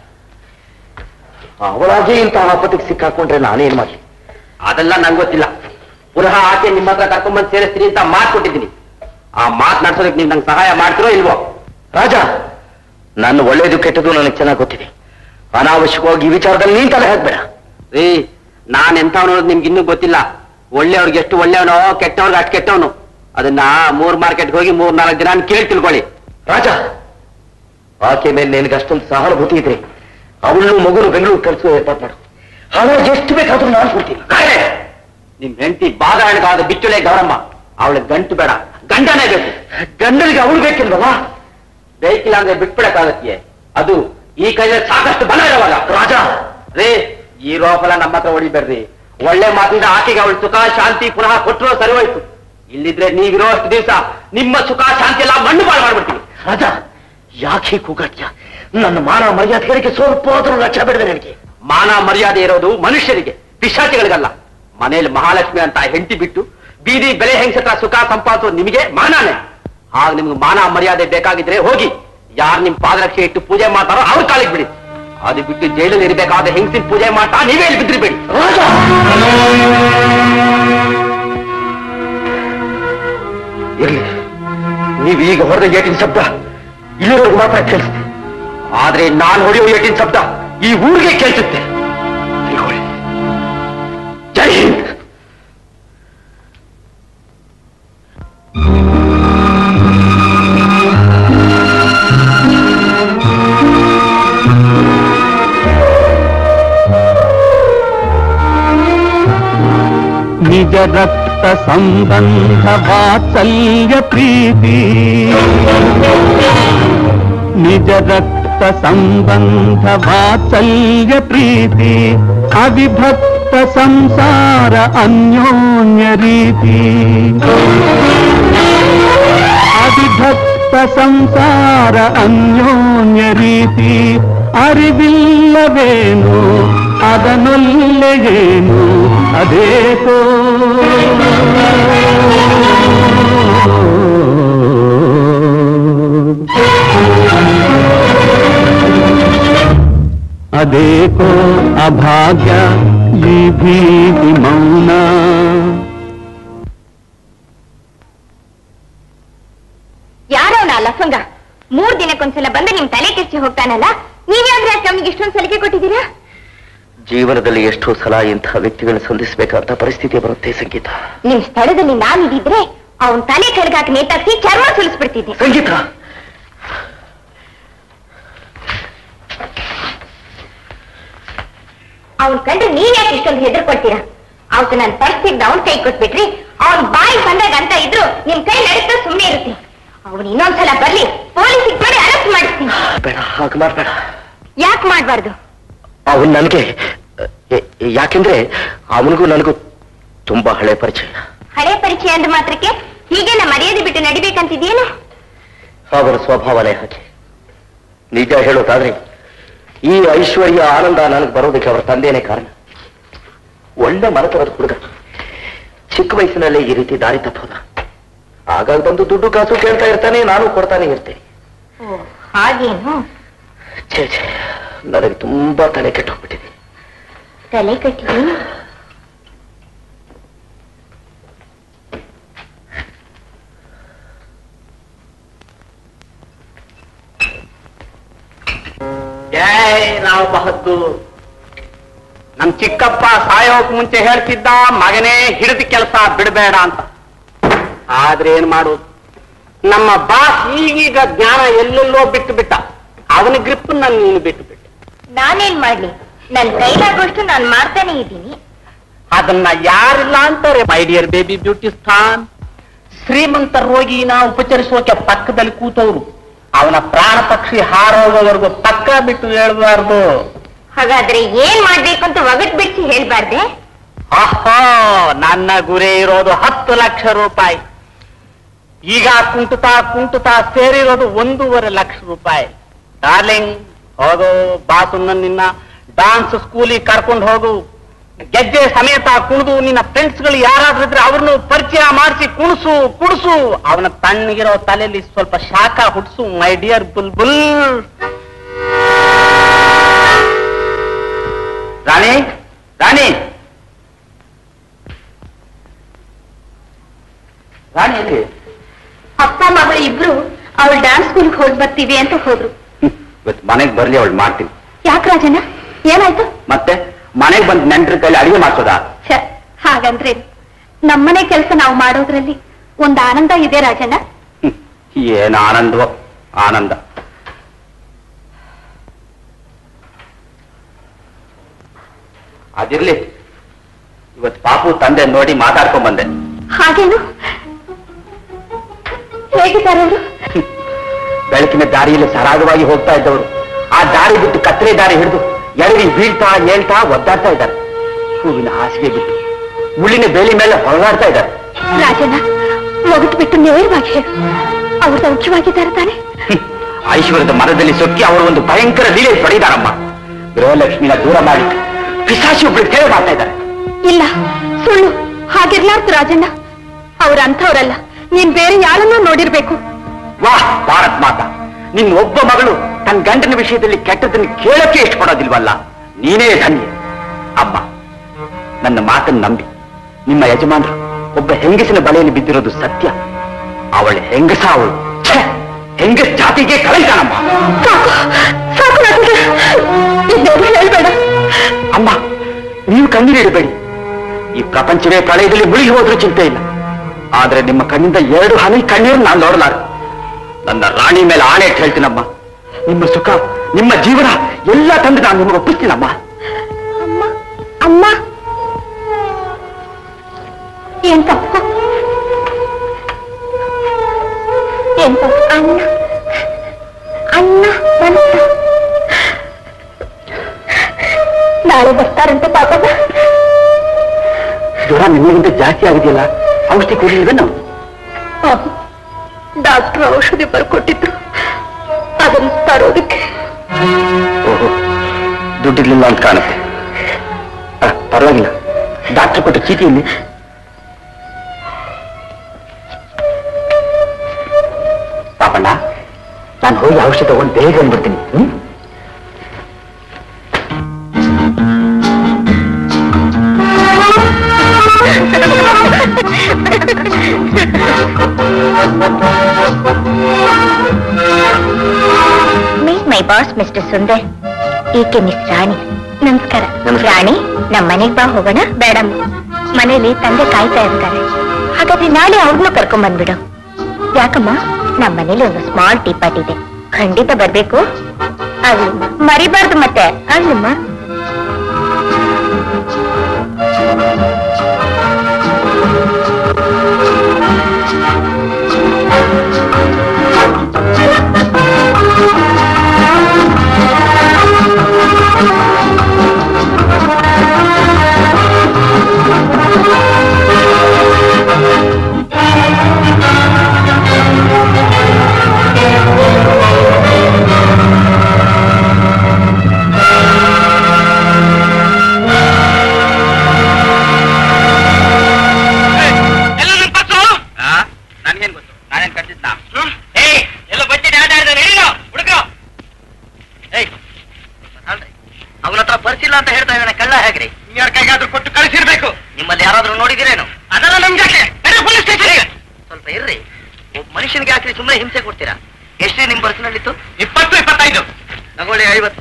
ಅವಳಾಗೆ ಇಂಥ ಆಪತ್ತಿಗೆ ಸಿಕ್ಕಾಕೊಂಡ್ರೆ ನಾನೇನ್ ಮಾಡ್ಲಿ ಅದೆಲ್ಲ ನಂಗೆ ಗೊತ್ತಿಲ್ಲ ಪುನಃ ಆಕೆ ನಿಮ್ಮ ಹತ್ರ ಕರ್ಕೊಂಡ್ಬಂದು ಸೇರಿಸ್ತೀನಿ ಅಂತ ಮಾತು ಕೊಟ್ಟಿದ್ದೀನಿ ಆ ಮಾತು ನಡ್ಸೋದಕ್ಕೆ ನೀವು ನಂಗೆ ಸಹಾಯ ಮಾಡ್ತಿರೋ ಇಲ್ವೋ ರಾಜ ನನ್ನ ಒಳ್ಳೇದು ಕೆಟ್ಟದು ನನಗೆ ಚೆನ್ನಾಗಿ ಗೊತ್ತಿದೆ ಅನಾವಶ್ಯಕವಾಗಿ ಈ ವಿಚಾರದಲ್ಲಿ ನೀನ್ ತಲೆ ಹಾಕ್ಬೇಡ ರೀ ನಾನ್ ಎಂಥವನು ಅನ್ನೋದು ನಿಮ್ಗೆ ಇನ್ನೂ ಗೊತ್ತಿಲ್ಲ ಒಳ್ಳೆಯವ್ರಿಗೆ ಎಷ್ಟು ಒಳ್ಳೆಯವನೋ ಕೆಟ್ಟವ್ರಿಗೆ ಅಷ್ಟು ಕೆಟ್ಟವನು ಅದನ್ನ ಮೂರ್ ಮಾರ್ಕೆಟ್ಗೆ ಹೋಗಿ ಮೂರ್ ನಾಲ್ಕು ಜನ ಕೇಳಿ ತಿಳ್ಕೊಳ್ಳಿ ರಾಜ ಆಕೆ ಮೇಲೆ ನಿನಗೆ ಅಷ್ಟೊಂದು ಸಹಾನುಭೂತಿ ಇದೆ ಅವಳು ಮಗುನು ಬೆಂಗಳೂರು ಕಳಿಸುವ ಏರ್ಪಾಟ್ ಮಾಡು ಹಣ ಎಷ್ಟು ಬೇಕಾದ್ರೂ ನಾನು ಕೊಡ್ತೀನಿ ಕಾಯ್ದೆ ನಿಮ್ ಹೆಂಡತಿ ಬಾದಾಯಣಗಾದ ಬಿಚ್ಚುಳೆ ಗೌರಮ್ಮ ಅವಳ ಗಂಟು ಬೇಡ ಗಂಡನೇ ಬೇಕು ಗಂಡನಿಗೆ ಅವಳು ಬೇಕಿಲ್ವಲ್ಲ ಬೇಕಿಲ್ಲ ಅಂದ್ರೆ ಬಿಟ್ಬಿಡಕ್ಕಾಗತ್ತೆ ಅದು ಈ ಕೈಯಲ್ಲಿ ಸಾಕಷ್ಟು ಬಲ ಇರುವಾಗ ರಾಜ ರೇ ಈ ರೋಫಲ ನಮ್ಮ ಹತ್ರ ಹೊಡಿಬೇಡ್ರಿ ಒಳ್ಳೆ ಮಾತಿಂದ ಆಕೆಗೆ ಅವಳು ಸುಖ ಶಾಂತಿ ಪುನಃ ಕೊಟ್ಟರು ಸರಿ ಹೋಯ್ತು ಇಲ್ಲಿದ್ರೆ ನೀವಿರೋ ಅಷ್ಟು ದಿವಸ ನಿಮ್ಮ ಸುಖ ಶಾಂತಿ ಎಲ್ಲ ಮಣ್ಣು ಬಾಳು ಮಾಡ್ಬಿಡ್ತೀವಿ ರಾಜ ಯಾಕೆ ಕೂಗಾಟ್ಯ ನನ್ನ ಮಾನ ಮರ್ಯಾದೆಗಳಿಗೆ ಸ್ವಲ್ಪ ಆದ್ರೂ ಲಕ್ಷ ಬಿಡದೆ ನನಗೆ ಮಾನ ಮರ್ಯಾದೆ ಇರೋದು ಮನುಷ್ಯರಿಗೆ ಪಿಶಾಚಿಗಳಿಗಲ್ಲ ಮನೇಲಿ ಮಹಾಲಕ್ಷ್ಮಿ ಅಂತ ಹೆಂಡತಿ ಬಿಟ್ಟು ಬೀದಿ ಬೆಲೆ ಹೆಂಗಸತ್ರ ಸುಖ ಸಂಪಾದಿಸೋದು ನಿಮಗೆ ಮಾನಾನೆ ಆಗ ನಿಮ್ಗೆ ಮಾನ ಮರ್ಯಾದೆ ಬೇಕಾಗಿದ್ರೆ ಹೋಗಿ ಯಾರು ನಿಮ್ ಪಾದರಕ್ಷೆ ಇಟ್ಟು ಪೂಜೆ ಮಾಡ್ತಾರೋ ಅವ್ರ ಕಾಲಿಗೆ ಬಿಡಿ ಅದು ಬಿಟ್ಟು ಜೈಲಲ್ಲಿ ಇರಬೇಕಾದ ಹೆಂಗಸಿನ ಪೂಜೆ ಮಾಡ್ತಾ ನೀವೇ ಇಲ್ಲಿ ಬಿದ್ರಿ ಬಿಡಿ ರಾಜ ಇರ್ಲಿ ನೀವು ಈಗ ಹೊಡೆದ ಏಟಿನ ಶಬ್ದ ಇಲ್ಲಿವರೆಗೂ ಮಾತ್ರ ಕೇಳಿಸುತ್ತೆ ಆದ್ರೆ ನಾನ್ ಹೊಡೆಯೋ ಏಟಿನ ಶಬ್ದ ಈ ಊರಿಗೆ ಕೇಳಿಸುತ್ತೆ ತಿಳ್ಕೊಳ್ಳಿ. ಜೈ ಹಿಂದ್ ರಕ್ತ ಸಂಬಂಧ ವಾತ್ಸಲ್ಯ ಪ್ರೀತಿ ನಿಜ ರಕ್ತ ಸಂಬಂಧ ವಾತ್ಸಲ್ಯ ಪ್ರೀತಿ ಅವಿಭಕ್ತ ಸಂಸಾರ ಅನ್ಯೋನ್ಯ ರೀತಿ ಅವಿಭಕ್ತ ಸಂಸಾರ ಅನ್ಯೋನ್ಯ ರೀತಿ ಅರಿವಿಲ್ಲವೇನು ಅದನೊಲ್ಲೆಗೇನು ಅದೇಕೋ ಅದೇಕೋ ಅಭಾಗ್ಯ ಈ ಭೀತಿ ಮೌನ ಯಾರವನ ಲಫಂಗ ಮೂರ್ ದಿನಕ್ಕೊಂದ್ಸಲ ಬಂದು ನಿಮ್ ತಲೆ ಕೆಚ್ಚಿ ಹೋಗ್ತಾನಲ್ಲ ನೀವ್ಯಾವ್ದು ಯಾಕೆ ನಮ್ಗೆ ಇಷ್ಟೊಂದು ಸಲಿಕೆ ಕೊಟ್ಟಿದ್ದೀರಾ ಜೀವನದಲ್ಲಿ ಎಷ್ಟೋ ಸಲ ಇಂತಹ ವ್ಯಕ್ತಿಗಳನ್ನ ಸಂಧಿಸಬೇಕಂತ ಪರಿಸ್ಥಿತಿ ಬರುತ್ತೆ ಸಂಗೀತ ನಿಮ್ ಸ್ಥಳದಲ್ಲಿ ನಾನಿದ್ರೆ ಅವನ್ ತಲೆ ಕೆಳಗಾಕಿ ನೇತಾಕ್ಸಿ ಚರ್ಮ ಸುಲಿಸ್ಬಿಡ್ತಿದ್ದೆ ಸಂಗೀತ ಅವ್ನ್ ಕಂಡ್ರೆ ನೀವ್ ಯಾಕೆ ಇಷ್ಟೊಂದು ಹೆದರ್ಕೊಳ್ತೀರಾ ಅವತ್ತು ನನ್ ಪರಿಸ್ಥಿತಿ ಅವ್ನ್ ಕೈ ಕೊಟ್ಬಿಟ್ರಿ ಅವ್ನ್ ಬಾಯಿ ಬಂದಾಗ ಅಂತ ಇದ್ರು ನಿಮ್ ಕೈ ನಡೀತಾ ಸುಮ್ಮನೆ ಇರುತ್ತೆ ಅವ್ನು ಇನ್ನೊಂದ್ಸಲ ಬರ್ಲಿ ಪೊಲೀಸಿಗೆ ಮಾಡಿ ಅರೆಸ್ಟ್ ಮಾಡಿಸ್ತೀನಿ ಬೇಡ ಹಾಗೆ ಮಾಡಬೇಡ ಯಾಕೆ ಮಾಡ್ಬಾರ್ದು ಅವನ್ ನನಗೆ ಯಾಕೆಂದ್ರೆ ಅವನಿಗೂ ನನಗೂ ತುಂಬಾ ಹಳೆ ಪರಿಚಯ ಹಳೆ ಪರಿಚಯ ಅಂದ ಮಾತ್ರಕ್ಕೆ ಹೀಗೆಲ್ಲ ಮರ್ಯಾದೆ ಬಿಟ್ಟು ನಡಿಬೇಕಂತಿದೇನು ಅವರ ಸ್ವಭಾವನೇ ಹಾಗೆ ನಿಜ ಹೇಳೋದಾದ್ರೆ ಈ ಐಶ್ವರ್ಯ ಆನಂದ ನನಗೆ ಬರೋದಕ್ಕೆ ಅವರ ತಂದೆನೇ ಕಾರಣ ಒಳ್ಳೆ ಮನತನದ ಹುಡುಗ ಚಿಕ್ಕ ವಯಸ್ಸಿನಲ್ಲೇ ಈ ರೀತಿ ದಾರಿ ತಪ್ಪೋದ ಆಗಾಗ ಬಂದು ದುಡ್ಡು ಕಾಸು ಕೇಳ್ತಾ ಇರ್ತಾನೆ ನಾನು ಕೊಡ್ತಾನೆ ಇರ್ತೇನೆ ಓ ಹಾಗೇನು ಛೇ ಛೇ ನನಗೆ ತುಂಬಾ ತಲೆ ಕೆಟ್ಟೋಗ್ಬಿಟ್ಟಿದೆ ತಲೆ ಕಟ್ಟಿದೀನಿ ಜೈ ರಾವ್ ಬಹದ್ದೂರ್ ನಮ್ ಚಿಕ್ಕಪ್ಪ ಸಾಯೋಕ್ ಮುಂಚೆ ಹೇಳ್ತಿದ್ದ ಮಗನೇ ಹಿಡಿದ ಕೆಲಸ ಬಿಡಬೇಡ ಅಂತ ಆದ್ರೆ ಏನ್ ಮಾಡೋದು ನಮ್ಮ ಬಾಸ್ ಈಗೀಗ ಜ್ಞಾನ ಎಲ್ಲೆಲ್ಲೋ ಬಿಟ್ಟು ಬಿಟ್ಟ ಅವನ ಗ್ರಿಪ್ ನಾನು ನೀನು ಬಿಟ್ಟು ಬಿಟ್ಟೆ ನಾನೇನ್ ಮಾಡ್ಲಿ ನನ್ ಕೈಲಾಗೋಷ್ಟು ನಾನ್ ಮಾಡ್ತಾನೆ ಇದ್ದೀನಿ ಅದನ್ನ ಯಾರಿಲ್ಲ ಅಂತಾರೆ ಮೈ ಡಿಯರ್ ಬೇಬಿ ಬ್ಯೂಟಿ ಸ್ಥಾನ್ ಶ್ರೀಮಂತ ರೋಗಿನ ಉಪಚರಿಸೋಕೆ ಪಕ್ಕದಲ್ಲಿ ಕೂತವ್ರು ಅವನ ಪ್ರಾಣ ಪಕ್ಷಿ ಹಾರೋಗೋವರೆಗೂ ಪಕ್ಕ ಬಿಟ್ಟು ಹೇಳ್ಬಾರ್ದು ಹಾಗಾದ್ರೆ ಏನ್ ಮಾಡ್ಬೇಕು ಅಂತ ಒಗಟ್ ಬಿಡಿಸಿ ಹೇಳ್ಬಾರ್ದೆ ಆಹೋ ನನ್ನ ಗುರಿ ಇರೋದು ಹತ್ತು ಲಕ್ಷ ರೂಪಾಯಿ ಈಗ ಕುಂಟುತ್ತಾ ಕುಂಟುತ್ತಾ ಸೇರಿರೋದು ಒಂದೂವರೆ ಲಕ್ಷ ರೂಪಾಯಿ ಡಾರ್ಲಿಂಗ್ ಹೋಗು ಬಾಸುನ್ನ ನಿನ್ನ ಡಾನ್ಸ್ ಸ್ಕೂಲಿಗೆ ಕರ್ಕೊಂಡು ಹೋಗು ಗೆಜ್ಜೆ ಸಮೇತ ಕುಣಿದು ನಿನ್ನ ಫ್ರೆಂಡ್ಸ್ಗಳು ಯಾರಾದ್ರೂ ಇದ್ರೆ ಅವ್ರನ್ನು ಪರಿಚಯ ಮಾಡಿಸಿ ಕುಣಿಸು ಕುಡಿಸು ಅವನ ತಣ್ಣಗಿರೋ ತಲೆಯಲ್ಲಿ ಸ್ವಲ್ಪ ಶಾಖ ಹುಟ್ಟಿಸು ಮೈ ಡಿಯರ್ ಬುಲ್ ಬುಲ್ ರಾಣಿ ರಾಣಿ ರಾಣಿ ಎಲ್ಲಿ ಅಪ್ಪ ಮಗ ಇಬ್ರು ಅವಳು ಡ್ಯಾನ್ಸ್ ಸ್ಕೂಲ್ಗೆ ಹೋಗಿ ಬರ್ತೀವಿ ಅಂತ ಹೋದ್ರು ಇವತ್ತು ಮನೆಗೆ ಬರ್ಲಿ ಅವಳು ಮಾಡ್ತೀನಿ ಯಾಕೆ ರಾಜಣ್ಣ ಏನಾಯ್ತು ಮತ್ತೆ ಮನೆಗೆ ಬಂದು ನೆಂಟ್ರ ಕೈಲಿ ಅಡಿಗೆ ಮಾಡ್ಸೋದಾ ಛೆ, ಹಾಗಂದ್ರೆ ನಮ್ಮನೆ ಕೆಲಸ ನಾವು ಮಾಡೋದ್ರಲ್ಲಿ ಒಂದ್ ಆನಂದ ಇದೆ ರಾಜಣ್ಣ ಹ್ಮ್. ಏನು ಆನಂದವೋ ಆನಂದ ಅದಿರ್ಲಿ ಇವತ್ತು ಪಾಪು ತಂದೆ ನೋಡಿ ಮಾತಾಡ್ಕೊಂಡ್ ಬಂದೆ ಹಾಗೇನು ಹೇಗಿದ್ದಾರೆ ಅವರು ಹ್ಮ್. ಬೆಳಕಿನ ದಾರಿಯಲ್ಲಿ ಸರಾಗವಾಗಿ ಹೋಗ್ತಾ ಇದ್ದವರು ಆ ದಾರಿ ಬಿಟ್ಟು ಕತ್ತಲೆ ದಾರಿ ಹಿಡಿದು ಎಡವಿ ಬೀಳ್ತಾ ಏಳ್ತಾ ಒದ್ದಾಡ್ತಾ ಇದ್ದಾರೆ ಹೂವಿನ ಹಾಸಿಗೆ ಬಿಟ್ಟು ಮುಳ್ಳಿನ ಬೇಲಿ ಮೇಲೆ ಹೊರಗಾಡ್ತಾ ಇದ್ದಾರೆ ರಾಜಣ್ಣ ಒಗಟು ಬಿಟ್ಟು ನೇರವಾಗಿ ಹೇಳು ಅವ್ರು ಸೌಖ್ಯವಾಗಿದ್ದಾರೆ ತಾನೆ ಹ್ಮ್. ಐಶ್ವರ್ಯದ ಮರದಲ್ಲಿ ಸೊಕ್ಕಿ ಅವರು ಒಂದು ಭಯಂಕರ ಲೀಲೆ ಪಡೆದಾರಮ್ಮ ಗೃಹಲಕ್ಷ್ಮಿನ ದೂರ ಮಾಡಿ ಪಿಸಾಚಿ ಒಬ್ಳು ಸೇವೆ ಮಾಡ್ತಾ ಇದ್ದಾರೆ ಇಲ್ಲ ಸುಳ್ಳು ಹಾಗಿರ್ಲಾರ್ದು ರಾಜಣ್ಣ ಅವ್ರ ಅಂಥವ್ರಲ್ಲ ನೀನ್ ಬೇರೆ ಯಾರನ್ನೋ ನೋಡಿರ್ಬೇಕು ವಾಹ್ ಭಾರತ್ ಮಾತಾ ನಿನ್ನ ಒಬ್ಬ ಮಗಳು ತನ್ನ ಗಂಡನ ವಿಷಯದಲ್ಲಿ ಕೆಟ್ಟದನ್ನು ಕೇಳಕ್ಕೆ ಇಷ್ಟಪಡೋದಿಲ್ವಲ್ಲ ನೀನೇ ಧನ್ಯ ಅಮ್ಮ ನನ್ನ ಮಾತನ್ನು ನಂಬಿ ನಿಮ್ಮ ಯಜಮಾನರು ಒಬ್ಬ ಹೆಂಗಸಿನ ಬಲೆಯಲ್ಲಿ ಬಿದ್ದಿರೋದು ಸತ್ಯ ಅವಳ ಹೆಂಗಸ ಅವಳು ಛೆ, ಹೆಂಗಸ್ ಜಾತಿಗೆ ಕಳಂಕನಮ್ಮ ಸಾಕು ಸಾಕು ರಾಜಣ್ಣ ಇನ್ನೇನು ಹೇಳ್ಬೇಡ ಅಮ್ಮ ನೀವು ಕಣ್ಣೀರಿಡಬೇಡಿ ಈ ಪ್ರಪಂಚವೇ ಪ್ರಳಯದಲ್ಲಿ ಮುಳುಗಿ ಹೋದ್ರೂ ಚಿಂತೆ ಇಲ್ಲ ಆದ್ರೆ ನಿಮ್ಮ ಕಣ್ಣಿಂದ ಎರಡು ಹನಿ ಕಣ್ಣೀರು ನಾನು ನೋಡಲಾರೆ ನನ್ನ ರಾಣಿ ಮೇಲೆ ಆಣೆ ಇಟ್ಟು ಹೇಳ್ತೀನಮ್ಮ ನಿಮ್ಮ ಸುಖ ನಿಮ್ಮ ಜೀವನ ಎಲ್ಲ ತಂದು ನಾನು ನಿಮಗೆ ಒಪ್ಪಿಸ್ತೀನಮ್ಮ ಅಮ್ಮ ಅಮ್ಮ ಏನ್ ತಪ್ಪು ಏನ್ ತಪ್ಪು ಅಣ್ಣ ಅಣ್ಣ ಬಂತ ನಾಳೆ ಬರ್ತಾರಂತೆ ಪಾಪದ ಜ್ವರ ನಿಮಗಿಂತ ಜಾಸ್ತಿ ಆಗಿದೆಯಲ್ಲ ಔಷಧಿ ಕೊಡಲಿಲ್ವೇನು ಡಾಕ್ಟರ್ ಔಷಧಿ ಬರ್ಕೊಟ್ಟಿದ್ರು ಅದನ್ನು ತರೋದಕ್ಕೆ ಓಹೋ ದುಡ್ಡಿರ್ಲಿಲ್ಲ ಅಂತ ಕಾಣುತ್ತೆ ಆ, ಪರವಾಗಿಲ್ಲ ಡಾಕ್ಟರ್ ಕೊಟ್ಟ ಚೀಟಿಯಲ್ಲಿ ಪಾಪಣ್ಣ ನಾನು ಹೋಗಿ ಔಷಧಿ ತಗೊಂಡು ಬೇಗ ಬಂದ್ಬಿಡ್ತೀನಿ hmm meet my boss mister Sundar ಈಕೆ ಮಿಸ್ ರಾಣಿ ನಮಸ್ಕಾರ ನಮಸ್ಕಾರ. ರಾಣಿ ನಮ್ಮ ಮನೆಗ್ ಬಾ ಹೋಗೋಣ ಬೇಡ ಮನೇಲಿ ತಂದೆ ಕಾಯ್ತಾ ಇರ್ತಾರೆ ಹಾಗಾದ್ರೆ ನಾಳೆ ಅವ್ರನ್ನೂ ಕರ್ಕೊಂಡ್ ಬಂದ್ಬಿಡು ಯಾಕಮ್ಮ ನಮ್ಮ ಮನೇಲಿ ಒಂದು ಸ್ಮಾಲ್ ಟೀ ಪಾರ್ಟಿ ಇದೆ ಖಂಡಿತ ಬರ್ಬೇಕು ಆಗ್ಲಿ ಮರಿಬಾರ್ದು ಮತ್ತೆ ಆಗ್ಲಮ್ಮ ಎಲ್ಲ ನನ್ನ ಪರ್ಸು ನನ್ಗೇನ್ ಗೊತ್ತು ನಾನೇನ್ ಕಟ್ಟಿದ್ನ ಏಯ್ ಎಲ್ಲ ಬಚ್ಚಿನ ಆಟ ಆಡಿದ ಹೇಳಿಲ್ಲ ಹುಡುಗ ಏಯ್ ಅವನ ಹತ್ರ ಬರ್ಸಿಲ್ಲ ಅಂತ ಹೇಳ್ತಾ ಇದ್ದಾನೆ ಕಳ್ಳ ಹೇಗ್ರಿ ಯಾರ ಕೈಗಾದ್ರೂ ಕೊಟ್ಟು ಕಳಿಸಿರ್ಬೇಕು ನಿಮ್ಮಲ್ಲಿ ಯಾರಾದ್ರೂ ನೋಡಿದಿರೇನು ಅದೆಲ್ಲ ನಮ್ಗೆ ಪೊಲೀಸ್ ಸ್ಟೇಷನ್ಗೆ ಸ್ವಲ್ಪ ಇರ್ರಿ ಒಬ್ಬ ಮನುಷ್ಯನಿಗೆ ಹಾಕಿ ಸುಮ್ಮನೆ ಹಿಂಸೆ ಕೊಡ್ತೀರಾ ಎಷ್ಟೇ ನಿಮ್ ಪರ್ಸನಲ್ಲಿತ್ತು ಇಪ್ಪತ್ತು ಇಪ್ಪತ್ತೈದು ತಗೊಳ್ಳಿ ಐವತ್ತು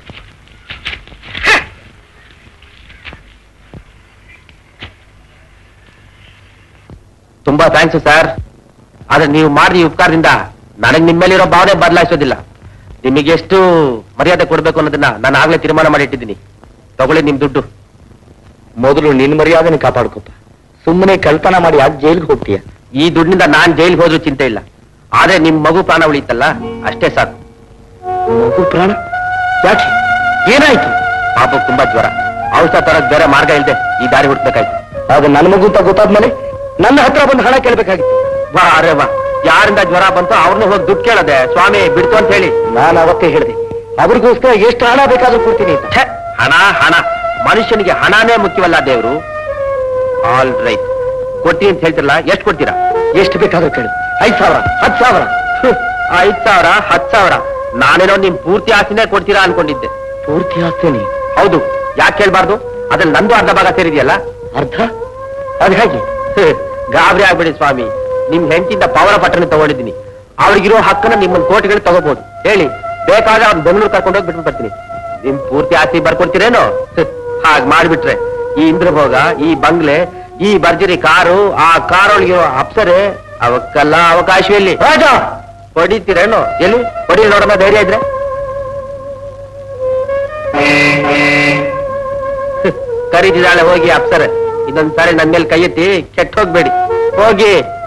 ತುಂಬಾ ಥ್ಯಾಂಕ್ಸ್ ಸರ್ ಆದ್ರೆ ನೀವು ಮಾಡಿದ ಈ ಉಪಕಾರದಿಂದ ನನಗೆ ನಿಮ್ಮ ಮೇಲಿರೋ ಭಾವನೆ ಬದಲಾಯಿಸೋದಿಲ್ಲ ನಿಮಗೆ ಎಷ್ಟು ಮರ್ಯಾದೆ ಕೊಡ್ಬೇಕು ಅನ್ನೋದನ್ನ ನಾನು ಆಗ್ಲೇ ತೀರ್ಮಾನ ಮಾಡಿ ಇಟ್ಟಿದ್ದೀನಿ ತಗೊಳ್ಳಿ ನಿಮ್ ದುಡ್ಡು ಮೊದಲು ನಿನ್ ಮರ್ಯಾದೆನ ಕಾಪಾಡ್ಕೊಪ್ಪ ಸುಮ್ಮನೆ ಕಲ್ಪನಾ ಮಾಡಿ ಯಾಕೆ ಜೈಲ್ಗೆ ಹೋಗ್ತೀಯ ಈ ದುಡ್ಡಿನಿಂದ ನಾನ್ ಜೈಲ್ಗೆ ಹೋದ್ರೂ ಚಿಂತೆ ಇಲ್ಲ ಆದ್ರೆ ನಿಮ್ ಮಗು ಪ್ರಾಣ ಉಳಿತಲ್ಲ ಅಷ್ಟೇ ಸಾಕು ಮಗು ಪ್ರಾಣ ಯಾಕೆ ಏನಾಯ್ತು ಪಾಪ ತುಂಬಾ ಜ್ವರ ಔಷಧ ತರಕ್ ಬೇರೆ ಮಾರ್ಗ ಇಲ್ದೆ ಈ ದಾರಿ ಹುಡ್ಬೇಕಾಯ್ತು ಆಗ ನನ್ನ ಮಗು ಅಂತ ಗೊತ್ತಾದ್ಮೇಲೆ ನನ್ನ ಹತ್ರ ಬಂದು ಹಣ ಕೇಳ್ಬೇಕಾಗಿತ್ತು ವಾ ಅರೆ ವಾ ಯಾರಿಂದ ಜ್ವರ ಬಂತು ಅವ್ರನ್ನ ಹೋಗಿ ದುಡ್ಡು ಕೇಳದೆ ಸ್ವಾಮಿ ಬಿಡ್ತು ಅಂತ ಹೇಳಿ ನಾನು ಅವತ್ತೇ ಹೇಳಿದೆ ಅವ್ರಿಗೋಸ್ಕರ ಎಷ್ಟು ಹಣ ಬೇಕಾದ್ರೂ ಕೊಡ್ತೀನಿ ಅಂತ. ಛೆ, ಹಣ ಹಣ ಮನುಷ್ಯನಿಗೆ ಹಣನೇ ಮುಖ್ಯವಲ್ಲ ದೇವ್ರು ಆಲ್ ರೈಟ್ ಕೊಟ್ಟಿ ಅಂತ ಹೇಳ್ತಿರಲ್ಲ ಎಷ್ಟು ಕೊಡ್ತೀರಾ ಎಷ್ಟು ಬೇಕಾದ್ರೂ ಕೇಳಿ ಐದ್ ಸಾವಿರ ಹತ್ತು ಸಾವಿರ ಹ್ಮ್, ಐದ್ ಸಾವಿರ ಹತ್ತು ಸಾವಿರ ನಾನೇನೋ ನಿಮ್ ಪೂರ್ತಿ ಆಸ್ತಿನೇ ಕೊಡ್ತೀರಾ ಅನ್ಕೊಂಡಿದ್ದೆ ಪೂರ್ತಿ ಆಸ್ತಿನಿ ಹೌದು ಯಾಕೆ ಕೇಳ್ಬಾರ್ದು ಅದ್ರಲ್ಲಿ ನಂದು ಅರ್ಧ ಭಾಗ ಸೇರಿದೆಯಲ್ಲ ಅರ್ಧ ಅದ್ ಹೇಗೆ ಹ್ಮ್, ಗಾಬರಿ ಆಗ್ಬೇಡಿ ಸ್ವಾಮಿ ನಿಮ್ ಹೆಂಡತಿಯಿಂದ ಪವನ ಪಟ್ಟಣ ತಗೊಂಡಿದ್ದೀನಿ ಅವ್ರಿಗಿರೋ ಹಕ್ಕನ್ನ ನಿಮ್ಮ ಕೋಟಿಗಳು ತಗೋಬಹುದು ಹೇಳಿ ಬೇಕಾದ್ರೆ ಅವ್ರು ಬೆಂಗಳೂರು ಕರ್ಕೊಂಡು ಹೋಗಿ ಬಿಟ್ಟು ಬರ್ತೀನಿ ನಿಮ್ ಪೂರ್ತಿ ಆಸ್ತಿ ಬರ್ಕೊಡ್ತೀರೇನೋ ಹಾಗೆ ಮಾಡ್ಬಿಟ್ರೆ ಈ ಇಂದ್ರಭೋಗ ಈ ಬಂಗ್ಲೆ ಈ ಭರ್ಜರಿ ಕಾರು ಆ ಕಾರೊಳಗಿರೋ ಅಪ್ಸರೆ ಅವಕ್ಕೆಲ್ಲ ಅವಕಾಶ ಎಲ್ಲಿ ರಾಜ ಹೊಡಿತೀರೇನೋ ಎಲ್ಲಿ ಹೊಡಿ ನೋಡೋಣ ಧೈರ್ಯ ಇದ್ರೆ ಕರೀತಿದ್ದಾಳೆ ಹೋಗಿ ಅಪ್ಸರೆ ಇದೊಂದ್ಸಾರಿ ನನ್ ಮೇಲೆ ಕೈ ಎತ್ತಿ ಕೆಟ್ಟ ಹೋಗ್ಬೇಡಿ ಹೋಗಿ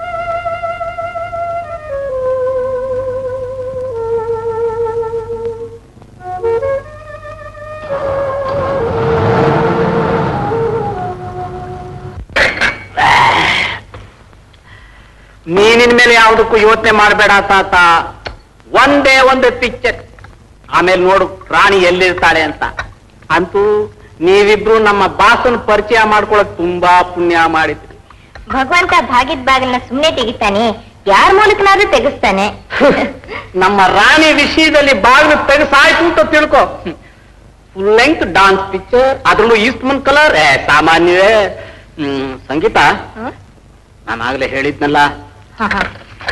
ನೀನಿನ ಮೇಲೆ ಯಾವುದಕ್ಕೂ ಯೋಚನೆ ಮಾಡಬೇಡ ತಾತ ಒಂದೇ ಒಂದು ಪಿಕ್ಚರ್ ಆಮೇಲೆ ನೋಡು ರಾಣಿ ಎಲ್ಲಿರ್ತಾಳೆ ಅಂತ ಅಂತೂ ನೀವಿಬ್ರು ನಮ್ಮ ಬಾಸನ್ ಪರಿಚಯ ಮಾಡ್ಕೊಳಕ್ ತುಂಬಾ ಪುಣ್ಯ ಮಾಡಿದ್ರಿ ಭಗವಂತ ಭಾಗ್ಯದ ಬಾಗಿಲನ್ನ ಸುಮ್ಮನೆ ತೆಗಿತಾನೆ ಯಾರ ಮೂಲಕನಾದ್ರೂ ತೆಗಿಸ್ತಾನೆ ನಮ್ಮ ರಾಣಿ ವಿಷಯದಲ್ಲಿ ಬಾಗಿಲು ತೆಗೆಸಾಯ್ತು ಅಂತ ತಿಳ್ಕೊ ಫುಲ್ ಲೆಂತ್ ಡಾನ್ಸ್ ಪಿಕ್ಚರ್ ಅದ್ರಲ್ಲೂ ಈಸ್ಟ್ಮನ್ ಕಲರ್ ಸಾಮಾನ್ಯವೇ ಹ್ಮ್ ಸಂಗೀತ ಹ್ಮ್? ನಾನು ಆಗ್ಲೇ ಹೇಳಿದ್ನಲ್ಲ ಹ, ಹ.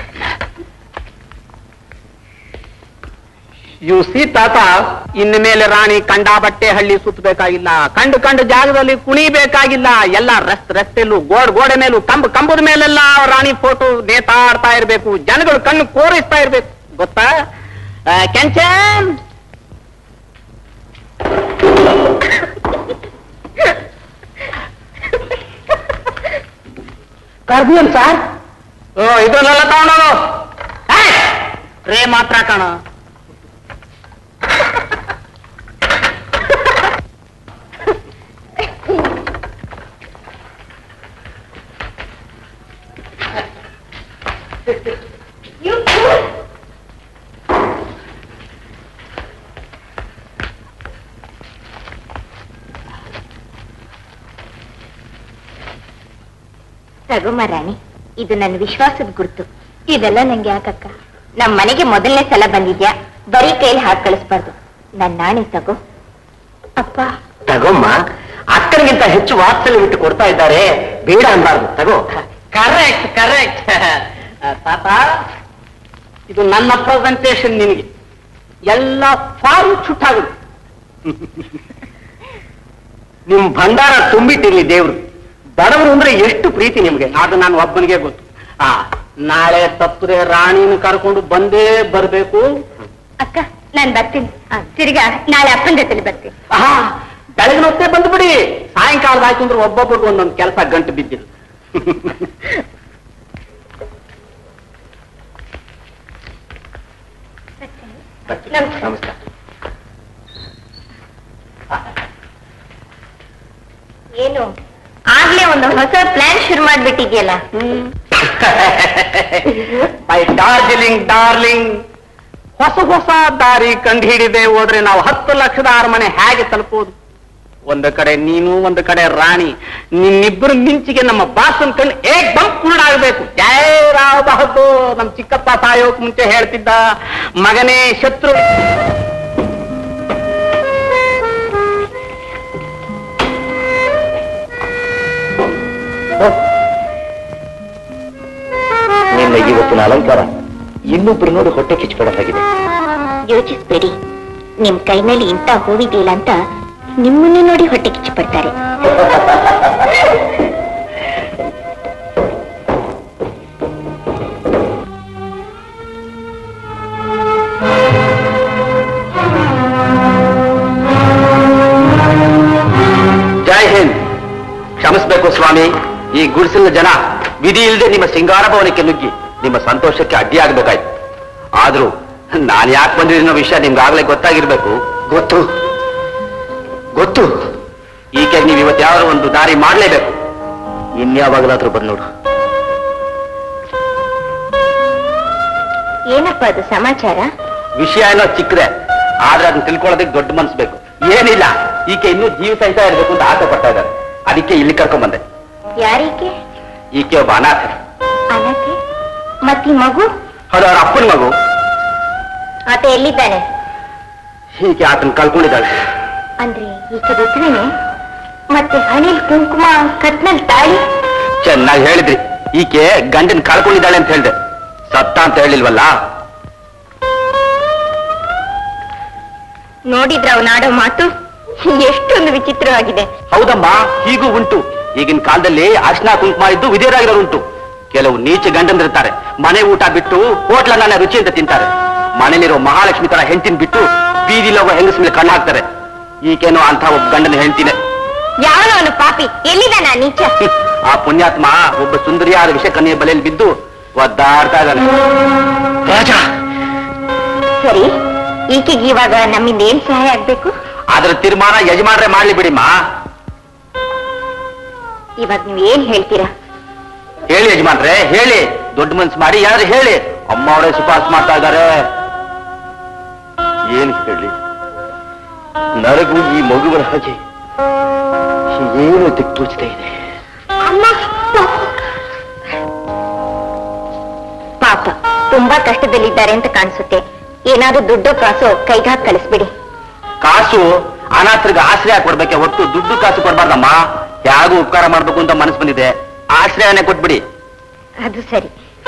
ಯು ಸಿ ತಾತ ಇನ್ನು ಮೇಲೆ ರಾಣಿ ಕಂಡಾ ಬಟ್ಟೆ ಹಳ್ಳಿ ಸುತ್ತಬೇಕಾಗಿಲ್ಲ ಕಂಡು ಕಂಡು ಜಾಗದಲ್ಲಿ ಕುಣಿಬೇಕಾಗಿಲ್ಲ ಎಲ್ಲ ರಸ್ತೆ ರಸ್ತೆಲ್ಲೂ ಗೋಡ್ ಗೋಡೆ ಮೇಲೂ ಕಂಬ ಕಂಬದ ಮೇಲೆಲ್ಲ ರಾಣಿ ಫೋಟೋ ನೇತಾಡ್ತಾ ಇರ್ಬೇಕು ಜನಗಳು ಕಣ್ಣು ಕೋರಿಸ್ತಾ ಇರ್ಬೇಕು ಗೊತ್ತಾ ಆ, ಕೆಂಚನ್ ಕರ್ದಿಯನ್ ಸರ್ ಓ ಇದನ್ನೆಲ್ಲ ತಗೊಂಡೋದು ರೇ ಮಾತ್ರ ಕಣ ತಗೊಮ್ಮ ರಾಣಿ ಇದು ನನ್ನ ವಿಶ್ವಾಸದ ಗುರುತು ಇದೆಲ್ಲ ನಂಗೆ ಯಾಕಕ್ಕ ನಮ್ ಮನೆಗೆ ಮೊದಲನೇ ಸಲ ಬಂದಿದ್ಯಾ ಬರೀ ಕೈಲಿ ಹಾಕಿ ಕಳಿಸ್ಬಾರ್ದು ನನ್ ನಾಣೆ ತಗೋ ಅಪ್ಪ ತಗೊಮ್ಮ ಅಕ್ಕನಿಗಿಂತ ಹೆಚ್ಚು ವಾತ್ಸಲ್ಯ ಬಿಟ್ಟು ಕೊಡ್ತಾ ಇದ್ದಾರೆ ಬೇಡ ಅನ್ಬಾರ್ದು ತಗೋ ಕರೆಕ್ಟ್ ಕರೆಕ್ಟ್ ತಾತ ಇದು ನನ್ನ ಪ್ರೆಸೆಂಟೇಶನ್ ನಿನಗೆ ಎಲ್ಲ ಫಾರ್ಮ್ ಚುಟ್ಟಾಗುದು ನಿಮ್ ಭಂಡಾರ ತುಂಬಿಟ್ಟಿರ್ಲಿ ದೇವ್ರು ಬಡವರು ಅಂದ್ರೆ ಎಷ್ಟು ಪ್ರೀತಿ ನಿಮ್ಗೆ ಅದು ನಾನು ಒಬ್ಬನಿಗೆ ಗೊತ್ತು ಆ ನಾಳೆ ತಪ್ಪದೆ ರಾಣಿನ ಕರ್ಕೊಂಡು ಬಂದೇ ಬರ್ಬೇಕು ಅಕ್ಕ ನಾನ್ ಬರ್ತೀನಿ ಆ, ತಿರ್ಗಾ ನಾಳೆ ಅಪ್ಪನ ಜೊತೆಲಿ ಬರ್ತೀನಿ ಆಹಾ ಬೆಳಗಿನ ಹೊತ್ತೇ ಬಂದ್ಬಿಡಿ ಸಾಯಂಕಾಲದ ಆಯ್ತು ಅಂದ್ರೆ ಒಬ್ಬೊಬ್ರಿಗೆ ಒಂದೊಂದು ಕೆಲಸ ಗಂಟು ಬಿದ್ದಿಲ್ಲ ನಮಸ್ಕಾರ ಏನು ಆಗ್ಲೇ ಒಂದು ಹೊಸ ಪ್ಲಾನ್ ಶುರು ಮಾಡ್ಬಿಟ್ಟಿದ್ಯಲ್ಲ ಮೈ ಡಾರ್ಜಿಲಿಂಗ್ ಡಾರ್ಲಿಂಗ್ ಹೊಸ ಹೊಸ ದಾರಿ ಕಂಡು ಹಿಡಿದೆ ಹೋದ್ರೆ ನಾವು ಹತ್ತು ಲಕ್ಷದ ಅರಮನೆ ಹೇಗೆ ತಲುಪೋದು ಒಂದು ಕಡೆ ನೀನು ಒಂದು ಕಡೆ ರಾಣಿ ನಿನ್ನಿಬ್ಬರು ಮಿಂಚಿಗೆ ನಮ್ಮ ಬಾಸನ್ ಕಣ್ಣು ಏಕ್ದಮ್ ಕುರುಡಾಗಬೇಕು ಜಯ ರಾವ್ ಬಹದ್ದೂರ್ ನಮ್ ಚಿಕ್ಕಪ್ಪ ಸಾಯೋಕ್ ಮುಂಚೆ ಹೇಳ್ತಿದ್ದ ಮಗನೇ ಶತ್ರು ನಿನ್ನ ಇವತ್ತಿನ ಅಲಂಕಾರ ಇನ್ನೊಬ್ರು ನೋಡಿ ಹೊಟ್ಟೆ ಕಿಚ್ಕೊಡಲಾಗಿದೆ ಯೋಚಿಸ್ಬೇಡಿ ನಿಮ್ ಕೈ ಮೇಲೆ ಇಂಥ ಹೂವಿದೆಯಲ್ಲ ಅಂತ ನಿಮ್ಮನ್ನೇ ನೋಡಿ ಹೊಟ್ಟೆ ಕಿಚ್ಚು ಪಡ್ತಾರೆ ಜೈ ಹಿಂದ್ ಕ್ಷಮಿಸ್ಬೇಕು ಸ್ವಾಮಿ ಈ ಗುಡಿಸಲಿನ ಜನ ವಿಧಿ ಇಲ್ಲದೆ ನಿಮ್ಮ ಸಿಂಗಾರ ಭವನಕ್ಕೆ ನುಗ್ಗಿ ನಿಮ್ಮ ಸಂತೋಷಕ್ಕೆ ಅಡ್ಡಿಯಾಗಬೇಕಾಯ್ತು ಆದ್ರೂ ನಾನು ಯಾಕೆ ಬಂದಿದ್ದೀನೋ ವಿಷಯ ನಿಮ್ಗಾಗ್ಲೇ ಗೊತ್ತಾಗಿರ್ಬೇಕು ಗೊತ್ತು ಗೊತ್ತು ಈಕೆ ನೀವು ಇವತ್ತು ಯಾವ್ದಾದ್ರು ಒಂದು ದಾರಿ ಮಾಡ್ಲೇಬೇಕು ಇನ್ಯಾವಾಗಲಾದ್ರೂ ಬಂದು ನೋಡು ಏನಪ್ಪ ಅದು ಸಮಾಚಾರ ವಿಷಯ ಏನೋ ಚಿಕ್ಕದೆ ಆದ್ರೆ ಅದನ್ನ ತಿಳ್ಕೊಳ್ಳೋದಕ್ಕೆ ದೊಡ್ಡ ಮನ್ಸು ಬೇಕು ಏನಿಲ್ಲ ಈಕೆ ಇನ್ನೂ ಜೀವ ಸಹಿತ ಇರ್ಬೇಕು ಅಂತ ಆಸೆ ಪಡ್ತಾ ಇದ್ದಾರೆ ಅದಕ್ಕೆ ಇಲ್ಲಿ ಕರ್ಕೊಂಡ್ ಬಂದೆ ಯಾರೀಕೆ ಈಕೆ ಒಬ್ಬ ಅನಾಥೆ ಅನಾಥೆ ಮತ್ತಿ ಮಗು ಅದು ಅವ್ರ ಅಪ್ಪನ ಮಗು ಆತ ಎಲ್ಲಿದ್ದಾನೆ ಹೀಗೆ ಆತನ ಕಳ್ಕೊಂಡಿದ್ದಾಳೆ ಅಂದ್ರೆ ಈಕೆ ಬಿಟ್ರೇನೆ ಮತ್ತೆ ಹಣಿಲ್ ಕುಂಕುಮ ಕತ್ನಲ್ ತಾಳಿ ಚೆನ್ನಾಗಿ ಹೇಳಿದ್ರಿ ಈಕೆ ಗಂಡನ್ ಕಳ್ಕೊಂಡಿದ್ದಾಳೆ ಅಂತ ಹೇಳ್ದೆ ಸತ್ತ ಅಂತ ಹೇಳಿಲ್ವಲ್ಲ ನೋಡಿದ್ರ ಅವನಾಡೋ ಮಾತು ಎಷ್ಟೊಂದು ವಿಚಿತ್ರವಾಗಿದೆ ಹೌದಮ್ಮ ಹೀಗೂ ಉಂಟು ಈಗಿನ ಕಾಲದಲ್ಲಿ ಅರ್ಶನ ಕುಂಕುಮ ಇದ್ದು ವಿಧೇಯರಾಗಿರೋರು ಉಂಟು ಕೆಲವು ನೀಚ ಗಂಡಂದಿರ್ತಾರೆ ಮನೆ ಊಟ ಬಿಟ್ಟು ಹೋಟ್ಲನ್ನ ರುಚಿ ಅಂತ ತಿಂತಾರೆ ಮನೇಲಿರೋ ಮಹಾಲಕ್ಷ್ಮಿ ತರ ಹೆಂಡತಿನ ಬಿಟ್ಟು ಬೀದಿಲಿ ಹೋಗೋ ಹೆಂಗಸ ಮೇಲೆ ಕಣ್ಣು ಹಾಕ್ತಾರೆ ಈಗೇನೋ ಅಂತ ಒಬ್ಬ ಗಂಡನ ಹೆಂಡತಿನೇ ಯಾವನು ಅವನು ಪಾಪಿ ಎಲ್ಲಿದ್ದಾನ ಆ ನೀಚ ಆ ಪುಣ್ಯಾತ್ಮ ಒಬ್ಬ ಸುಂದರಿಯಾದ ವಿಷ ಕನ್ಯೆ ಬಲೆಯಲ್ಲಿ ಬಿದ್ದು ಒದ್ದಾಡ್ತಾ ಇದ್ದಾನೆ ರಾಜ ಸರಿ ಈಕೆಗೆ ಇವಾಗ ನಮ್ಮಿಂದ ಏನ್ ಸಹಾಯ ಆಗ್ಬೇಕು ಅದರ ತೀರ್ಮಾನ ಯಜಮಾನ್ರೆ ಮಾಡ್ಲಿ ಬಿಡಿಮ್ಮ ಇವಾಗ ನೀವ್ ಏನ್ ಹೇಳ್ತೀರಾ ಹೇಳಿ ಯಜಮಾನ್ರೆ ಹೇಳಿ ದೊಡ್ಡ ಮನ್ಸು ಮಾಡಿ ಯಾರು ಹೇಳಿ ಅಮ್ಮ ಅವರೇ ಶಿಫಾರಸ್ ಮಾಡ್ತಾ ಇದ್ದಾರೆ ಏನ್ ಹೇಳಿ ನನಗೂ ಈ ಮಗುವಿನ ಹಾಗೆ ಏನು ದಿಕ್ತೋಚತೆ ಇದೆ ಪಾಪ ತುಂಬಾ ಕಷ್ಟದಲ್ಲಿದ್ದಾರೆ ಅಂತ ಕಾಣಿಸುತ್ತೆ ಏನಾದ್ರೂ ದುಡ್ಡು ಕಾಸು ಕೈಗಾಕ್ ಕಳಿಸ್ಬಿಡಿ ಕಾಸು ಅನಾಥರಿಗೆ ಆಶ್ರಯ ಕೊಡ್ಬೇಕೆ ಹೊತ್ತು ದುಡ್ಡು ಕಾಸು ಕೊಡ್ಬಾರ್ದಮ್ಮ ಯಾರಿಗೂ ಉಪಕಾರ ಮಾಡ್ಬೇಕು ಅಂತ ಮನಸ್ಸು ಬಂದಿದೆ ಆಶ್ರಯನೇ ಕೊಟ್ಬಿಡಿ ಅದು ಸರಿ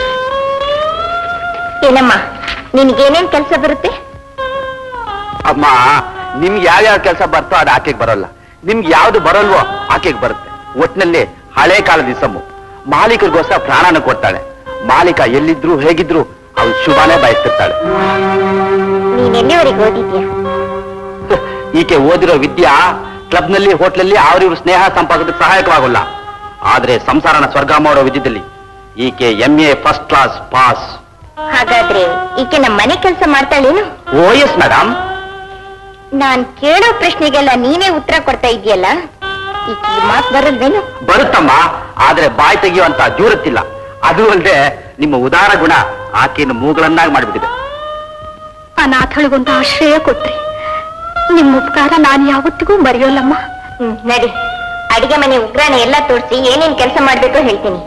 ಏನಮ್ಮ ನಿನ್ಗೇನೇನ್ ಕೆಲಸ ಬರುತ್ತೆ ಅಮ್ಮ ನಿಮ್ಗೆ ಯಾವ್ಯಾವ ಕೆಲಸ ಬರ್ತೋ ಅದು ಆಕೆಗೆ ಬರೋಲ್ಲ ನಿಮ್ಗೆ ಯಾವ್ದು ಬರಲ್ವೋ ಆಕೆಗೆ ಬರುತ್ತೆ ಒಟ್ನಲ್ಲಿ ಹಳೆ ಕಾಲದ ಇಸಮ್ಮು ಮಾಲೀಕರಿಗೋಸ್ಕರ ಪ್ರಾಣನ ಕೊಡ್ತಾಳೆ ಮಾಲೀಕ ಎಲ್ಲಿದ್ರು ಹೇಗಿದ್ರು ಅವ್ಳು ಶುಭಾನೇ ಬಯಸ್ತಿರ್ತಾಳೆ ನೀನ್ ಎಲ್ಲಿವರೆಗೆ ಓದಿದ್ಯಾ ಈಕೆ ಓದಿರೋ ವಿದ್ಯಾ ಕ್ಲಬ್ನಲ್ಲಿ ಹೋಟ್ಲಲ್ಲಿ ಅವ್ರಿವ್ರ ಸ್ನೇಹ ಸಂಪಾದಕ್ಕೆ ಸಹಾಯಕವಾಗಲ್ಲ ಆದ್ರೆ ಸಂಸಾರನ ಸ್ವರ್ಗ ಮಾಡೋ ವಿದ್ಯದಲ್ಲಿ ಈಕೆ M A first class pass ಹಾಗಾದ್ರೆ ಈಕೆ ನಮ್ಮ ಮನೆ ಕೆಲಸ ಮಾಡ್ತಾಳೇನು ಓ ಎಸ್ ಮೇಡಮ್ ನಾನ್ ಕೇಳೋ ಪ್ರಶ್ನೆಗೆಲ್ಲ ನೀನೇ ಉತ್ತರ ಕೊಡ್ತಾ ಇದೆಯಲ್ಲ ಈಕೆ ಮಾತು ಬರಲ್ವೇನು ಬರುತ್ತಮ್ಮ ಆದ್ರೆ ಬಾಯಿ ತೆಗೆಯುವಂತ ಜೂರತ್ತಿಲ್ಲ ಅದು ಅಲ್ಲದೆ ನಿಮ್ಮ ಉದಾರ ಗುಣ ಆಕೆಯನ್ನು ಮೂಗಳನ್ನಾಗಿ ಮಾಡಿಬಿಟ್ಟಿದೆ ಅನಾಥಳಿಗೊಂದು ಆಶ್ರಯ ಕೊಟ್ರಿ ನಿಮ್ಮ ಉಪಕಾರ ನಾನು ಯಾವತ್ತಿಗೂ ಮರೆಯೋಲ್ಲಮ್ಮ ಹ್ಮ್ ನಡಿ ಅಡಿಗೆ ಮನೆ ಉಗ್ರಾಣ ಎಲ್ಲ ತೋರಿಸಿ ಏನೇನ್ ಕೆಲಸ ಮಾಡ್ಬೇಕೋ ಹೇಳ್ತೀನಿ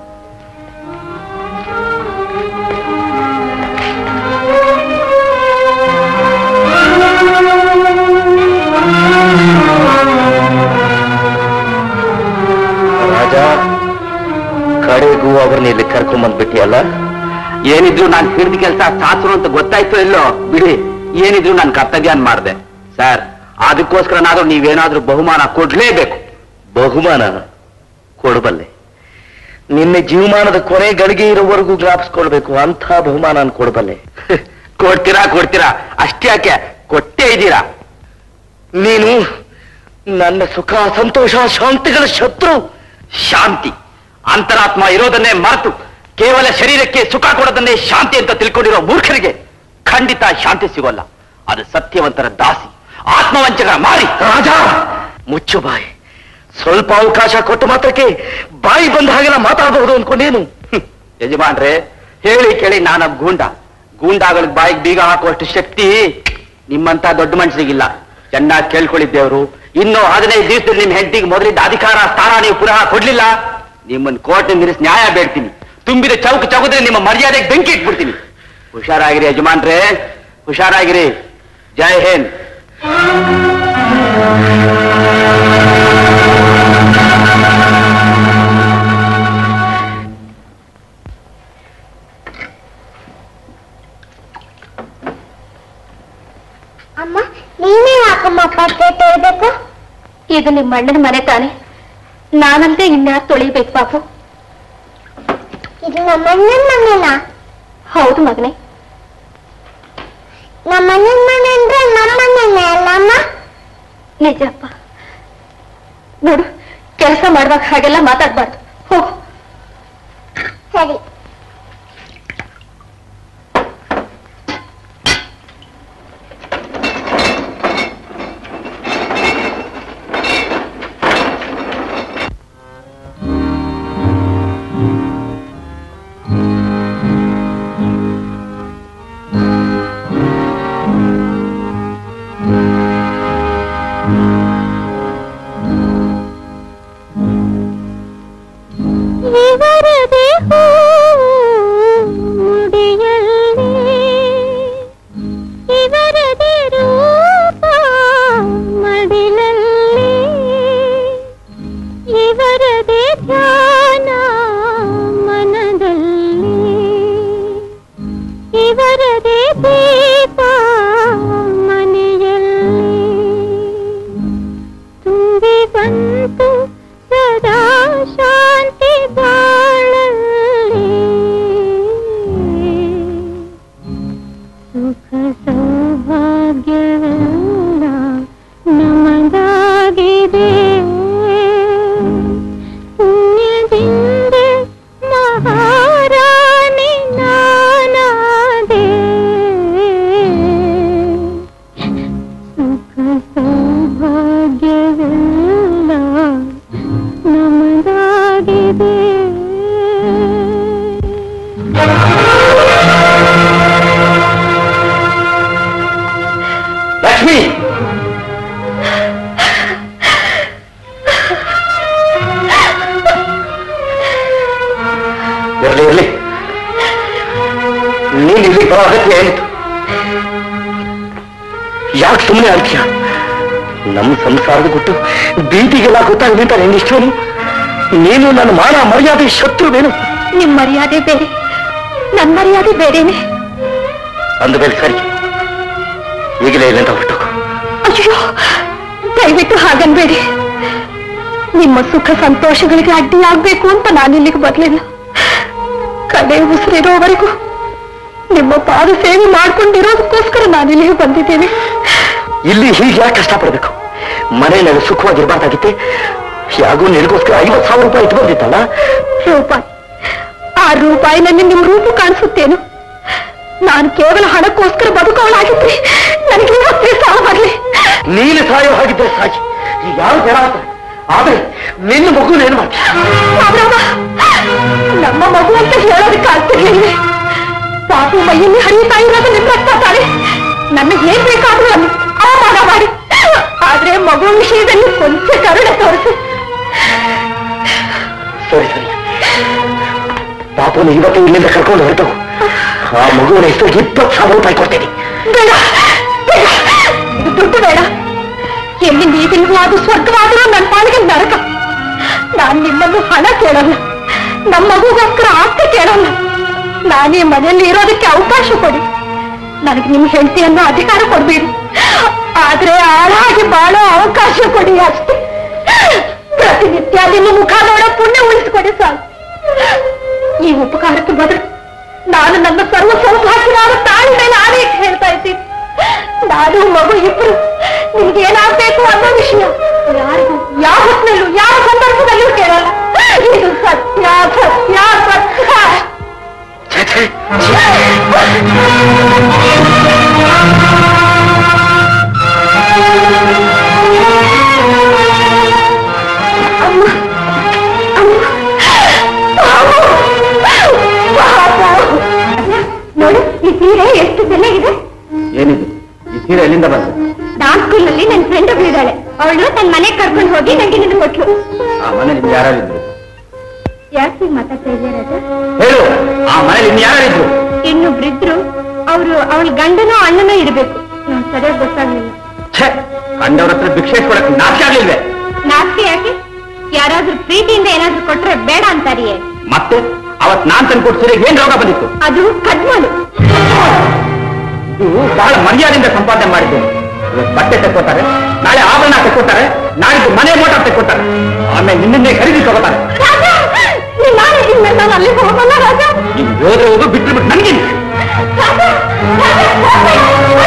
ರಾಜ ಕಡೆಗೂ ಅವ್ರನ್ನ ಇಲ್ಲಿ ಕರ್ಕೊಂಡ್ ಬಂದ್ಬಿಟ್ಟಿಯಲ್ಲ ಏನಿದ್ರು ನಾನು ಹಿಡಿದ ಕೆಲಸ ಶಾಸ್ತ್ರ ಅಂತ ಗೊತ್ತಾಯ್ತು ಇಲ್ಲೋ ಬಿಡಿ ಏನಿದ್ರು ನಾನು ಕರ್ತವ್ಯ ಮಾಡಿದೆ ಸರ್ ಅದಕ್ಕೋಸ್ಕರನಾದ್ರೂ ನೀವೇನಾದ್ರೂ ಬಹುಮಾನ ಕೊಡ್ಲೇಬೇಕು ಬಹುಮಾನ ಕೊಡಬಲ್ಲೆ ನಿನ್ನ ಜೀವಮಾನದ ಕೊನೆ ಗಳಿಗೆ ಇರೋವರೆಗೂ ಜ್ಞಾಪಿಸ್ಕೊಳ್ಬೇಕು ಅಂಥ ಬಹುಮಾನ ಕೊಡಬಲ್ಲೆ ಕೊಡ್ತೀರಾ ಕೊಡ್ತೀರಾ ಅಷ್ಟೇ ಯಾಕೆ ಕೊಟ್ಟೇ ಇದ್ದೀರಾ ನೀನು ನನ್ನ ಸುಖ ಸಂತೋಷ ಶಾಂತಿಗಳ ಶತ್ರು ಶಾಂತಿ ಅಂತರಾತ್ಮ ಇರೋದನ್ನೇ ಮರೆತು ಕೇವಲ ಶರೀರಕ್ಕೆ ಸುಖ ಕೊಡೋದನ್ನೇ ಶಾಂತಿ ಅಂತ ತಿಳ್ಕೊಂಡಿರೋ ಮೂರ್ಖರಿಗೆ ಖಂಡಿತ ಶಾಂತಿ ಸಿಗೋಲ್ಲ ಅದು ಸತ್ಯವಂತರ ದಾಸಿ ಆತ್ಮವಂಚಕರ ಮಾರಿ ರಾಜ ಮುಚ್ಚು ಬಾಯಿ ಸ್ವಲ್ಪ ಅವಕಾಶ ಕೊಟ್ಟು ಮಾತ್ರಕ್ಕೆ ಬಾಯಿ ಬಂದ ಹಾಗೆಲ್ಲ ಮಾತಾಡಬಹುದು ಅನ್ಕೊಂಡೇನು ಹ್ಮ್. ಯಜಮಾನ್ರೆ ಹೇಳಿ ಕೇಳಿ ನಾನೊಬ್ಬ ಗೂಂಡ ಗೂಂಡಾಗಳಿಗೆ ಬಾಯಿಗೆ ಬೀಗ ಹಾಕುವಷ್ಟು ಶಕ್ತಿ ನಿಮ್ಮಂತ ದೊಡ್ಡ ಮನುಷ್ಯರಿಗಿಲ್ಲ ಚೆನ್ನಾಗಿ ಕೇಳ್ಕೊಳ್ಳಿದ್ದೇವ್ರು ಇನ್ನು ಹದಿನೈದು ದಿವಸದಲ್ಲಿ ನಿಮ್ಮ ಹೆಂಡತಿಗೆ ಮೊದಲಿದ್ದ ಅಧಿಕಾರ ಸ್ಥಾನ ನೀವು ಪುನಃ ಕೊಡ್ಲಿಲ್ಲ ನಿಮ್ಮನ್ನ ಕೋರ್ಟ್ ನಿಲ್ಲಿಸಿ ನ್ಯಾಯ ಬೇಡ್ತೀನಿ ತುಂಬಿದ ಚೌಕ ಚೌಕದಲ್ಲಿ ನಿಮ್ಮ ಮರ್ಯಾದೆಗೆ ಬೆಂಕಿ ಇಟ್ಬಿಡ್ತೀನಿ ಹುಷಾರಾಗಿರಿ ಯಜಮಾನ್ರೆ ಹುಷಾರಾಗಿರಿ ಜೈ ಹಿಂದ್ ಅಮ್ಮ ನೀನೇ ಯಾಕಮ್ಮ ಪಾತ್ರೆ ತೊಳ್ಬೇಕು ಇದು ನಿಮ್ಮ ಅಣ್ಣನ ಮನೆ ತಾನೆ ನಾನಂತೆ ಇನ್ಯಾರು ತೊಳಿಬೇಕು ಪಾಪು ಇದು ನಮ್ಮ ಅಣ್ಣನ ಮನೆನಾ ಹೌದು ಮಗನೇ ನಮ್ಮ ಅಣ್ಣನ ಮನೆ ಅಂದ್ರೆ ನಮ್ಮ ಮನೆನೇ ಅಲ್ಲ ಅಮ್ಮ ನಿಜಪ್ಪ ನೋಡು ಕೆಲಸ ಮಾಡುವಾಗ ಹಾಗೆಲ್ಲ ಮಾತಾಡ್ಬಾರ್ದು ಹೋಗು ಸರಿ ಇವರದೆ ಹೂ ಮುಡಿಯಲ್ಲಿ ಇವರದೆ ರೂಪ ಮಡಿಲಲ್ಲಿ ಇವರದೆ ಧ್ಯಾನ ಮನದಲ್ಲಿ ಇವರದೆ ದೀಪ ಮನೆಯಲ್ಲಿ ತುಂಬಿ ಬಂತು ಸದಾ ಶಾಂತಿ ಬಾಳಲ್ಲಿ ಸುಖ ಸೌಭಾಗ್ಯವೆಲ್ಲ ನಮಗಾಗಿದೆ ಪುಣ್ಯದಿಂದ ಮಹಾರಾಣಿ ನಾನಾದೆ ಸುಖ ಸೌಭಾಗ್ಯವೆಲ್ಲ ನಮಗಾಗಿದೆ ಲಕ್ಷ್ಮಿ ಇರ್ಲಿ ಇರ್ಲಿ ನೀನ್ ಇಲ್ಲಿ ಬರೋ ಅಗತ್ಯ ಏನಿತ್ತು ಯಾಕೆ ಸುಮ್ಮನೆ ಅಳ್ತೀಯ ನಮ್ಮ ಸಂಸಾರದ ಗುಟ್ಟು ಬೀದಿಗೆಲ್ಲ ಗೊತ್ತಾಗಿ ನಿಂತಾರೆ ನಿಷ್ಠನು ನೀನು ನನ್ನ ಮಾನ ಮರ್ಯಾದೆ ಶತ್ರುವೇನು ನಿಮ್ ಮರ್ಯಾದೆ ಬೇರೆ ನನ್ ಮರ್ಯಾದೆ ಬೇರೆನೆ ಅಂದಮೇಲೆ ಸರಿ ಈಗಲೇ ಇಲ್ಲಿಂದ ಹೊರಟೋಗು ಅಯ್ಯೋ ದಯವಿಟ್ಟು ಹಾಗನ್ಬೇಡಿ ನಿಮ್ಮ ಸುಖ ಸಂತೋಷಗಳಿಗೆ ಅಡ್ಡಿಯಾಗ್ಬೇಕು ಅಂತ ನಾನಿಲ್ಲಿಗೆ ಬರ್ಲಿಲ್ಲ ಕಡೆ ಉಸಿರಿರೋವರೆಗೂ ನಿಮ್ಮ ಪಾದ ಸೇವೆ ಮಾಡ್ಕೊಂಡಿರೋದಕ್ಕೋಸ್ಕರ ನಾನಿಲ್ಲಿಗೆ ಬಂದಿದ್ದೇನೆ ಇಲ್ಲಿ ಹೀಗೆ ಯಾಕೆ ಕಷ್ಟಪಡಬೇಕು ಮನೆಯಲ್ಲಿ ಸುಖವಾಗಿರ್ಬಾರ್ದಾಗಿತ್ತೆ ಯಾಗೂ ನಿನಗೋಸ್ಕರ ಐವತ್ತು ಸಾವಿರ ರೂಪಾಯಿ ಇಟ್ಕೊಂಡಿತ್ತಲ್ಲ ರೂಪಾಯಿ ಆ ರೂಪಾಯಿನಲ್ಲಿ ನಿಮ್ ರೂಪು ಕಾಣಿಸುತ್ತೇನು ನಾನು ಕೇವಲ ಹಣಕ್ಕೋಸ್ಕರ ಬದುಕೋಳಾಗಿದ್ರೆ ನನಗೆ ಇವತ್ತೇ ಸಾವಾಗ್ಲಿ ನೀನು ಸಾಯೋ ಹಾಗಿದ್ರೆ ಸಾಕಿ ಯಾರು ಜನ ಅಂತ ಆದ್ರೆ ನಿನ್ನ ಮಗುನ ಏನು ಮಾಡಿ ಅವರವ ನಮ್ಮ ಮಗು ಅಂತ ಹೇಳೋದಕ್ಕೆ ಆಗ್ತಿರ್ಲಿಲ್ಲ ಪಾಪು ಮೈಯಲ್ಲಿ ಹರಿಯುತ್ತಾ ಇರೋದು ನಿಮ್ಮ ರಕ್ತ ತಾಳೆ ನನ್ನ ಏನ್ ಬೇಕಾದ್ರೂ ಅಲ್ಲಿ ಅವಮಾನ ಮಾಡಿ ಆದ್ರೆ ಮಗು ವಿಷಯದಲ್ಲಿ ಕೊಂಚ ಕರುಣೆ ತೋರಿಸು ಸರಿ ಸರಿ ಪಾಪನ ಇವತ್ತು ಇಲ್ಲಿಂದ ಕರ್ಕೊಂಡು ಹೊರಟು ಆ ಮಗುವಿನ ಹೆಸರು ಇಪ್ಪತ್ತು ಸಾವಿರ ರೂಪಾಯಿ ಕೊಡ್ತೇನೆ ಬೇಡ ಬೇಡ ಇದು ದುಡ್ಡು ಬೇಡ ಎಲ್ಲಿ ನೀವಿಲ್ವೋ ಅದು ಸ್ವರ್ಗವಾದರೂ ನನ್ನ ಪಾಲಿಗೆ ನರಕ ನಾನ್ ನಿಮ್ಮನ್ನು ಹಣ ಕೇಳಲ್ಲ ನಮ್ಮ ಮಗುಗೋಸ್ಕರ ಆಸ್ತಿ ಕೇಳಲ್ಲ ನಾನೇ ಮನೆಯಲ್ಲಿ ಇರೋದಕ್ಕೆ ಅವಕಾಶ ಕೊಡಿ ನನಗೆ ನಿಮ್ ಹೆಂಡತಿ ಅನ್ನೋ ಅಧಿಕಾರ ಕೊಡ್ಬೇಡಿ ಆದ್ರೆ ಆಳಾಗಿ ಬಾಳೋ ಅವಕಾಶ ಕೊಡಿ ಅಷ್ಟೇ ಪ್ರತಿನಿತ್ಯ ನಿಮ್ಮ ಮುಖ ನೋಡೋ ಪುಣ್ಯ ಉಳಿಸ್ಕೊಡಿ ಸಾಕು ಈ ಉಪಕಾರಕ್ಕೆ ಬದಲು ನಾನು ನನ್ನ ಸರ್ವ ಸೌಭಾಗ್ಯವಾದ ತಾಳಿ ಮೇಲೆ ಆಣೆ ಇಟ್ಟು ಹೇಳ್ತಾ ಇದ್ದೀನಿ ನಾನು ಮಗು ಇಬ್ರು ನಿಮ್ಗೆ ಏನಾಗ್ಬೇಕು ಅನ್ನೋ ವಿಷಯ ಯಾರಿಗೂ ಯಾವ ಹೊತ್ತಿನಲ್ಲೂ ಯಾವ ಸಂದರ್ಭದಲ್ಲೂ ಕೇಳಲ್ಲ ಇದು ಸತ್ಯ ಸತ್ಯ ಸತ್ಯ ಛೆ, ಛೆ, ಅಮ್ಮ ಅಮ್ಮ ಪಾಪು, ಪಾಪು. ನೋಡು ಈ ಸೀರೆ ಎಷ್ಟು ಚೆನ್ನಾಗಿದೆ ಏನಿದು ಈ ಸೀರೆ ಎಲ್ಲಿಂದ ಬಂತು ಡಾನ್ಸ್ ಸ್ಕೂಲ್ನಲ್ಲಿ ನನ್ನ ಫ್ರೆಂಡ್ ಒಬ್ಳಿದ್ದಾಳೆ ಅವಳು ತನ್ನ ಮನೆಗೆ ಕರ್ಕೊಂಡು ಹೋಗಿ ನನಗೆ ನಿನ್ನ ಕೊಟ್ಲು ಆ ಮನೆ ನಿಮ್ಗೆ ಯಾರಿದ್ರು ಯಾಕೆ ಹೀಗೆ ಮಾತಾಡ್ತಾ ಇದ್ದೀರಾ ರಾಜ? ಹೇಳು ಆ ಮನೇಲಿ ಇನ್ನು ಯಾರಿದ್ರು ಇನ್ನೊಬ್ರಿದ್ರು ಅವರು ಅವಳ ಗಂಡನೋ ಅಣ್ಣನೋ ಇರಬೇಕು ನಂಗೆ ಸರಿಯಾಗಿ ಗೊತ್ತಾಗ್ಲಿಲ್ಲ ಛೇ ಕಂಡವ್ರ ಹತ್ರ ಭಿಕ್ಷೆ ಕೊಡಕ್ ನಾಚಿಕೆ ಆಗ್ಲಿಲ್ವೇ ನಾಸ್ತಿ ಯಾಕೆ ಯಾರಾದ್ರೂ ಪ್ರೀತಿಯಿಂದ ಏನಾದ್ರೂ ಕೊಟ್ರೆ ಬೇಡ ಅಂತಾರಿಯೇ ಮತ್ತೆ ಅವತ್ ನಾನ್ ತಂದು ಕೊಟ್ಟು ಸೀರೆಗೆ ಏನ್ ರೋಗ ಬಂದಿತ್ತು ಅದು ಕದ್ಮಲು ಇದು ಬಹಳ ಮರ್ಯಾದೆಯಿಂದ ಸಂಪಾದನೆ ಮಾಡಿದ್ದೇನೆ ಇವತ್ತು ಬಟ್ಟೆ ತೆಕ್ಕೋತಾರೆ ನಾಳೆ ಆಭರಣ ತೆಕ್ಕೋತಾರೆ ನಾಳಿದ್ದು ಮನೆ ಮೋಟಾರ್ ತೆಕ್ಕೋತಾರೆ ಆಮೇಲೆ ನಿನ್ನೇ ಖರೀದಿ ತಗೋತಾರೆ ರಾಜ ನೀನ್ ನಾಳೆ ಇನ್ಮೇಲೆ ನಾನು ಅಲ್ಲಿ ಹೋಗಲ್ಲ ರಾಜ ನೀನು ಹೋದ್ರೆ ಹೋಗು ಬಿಟ್ಟು ಬಿಟ್ಟು ನನಗೆ ರಾಜ, ರಾಜ,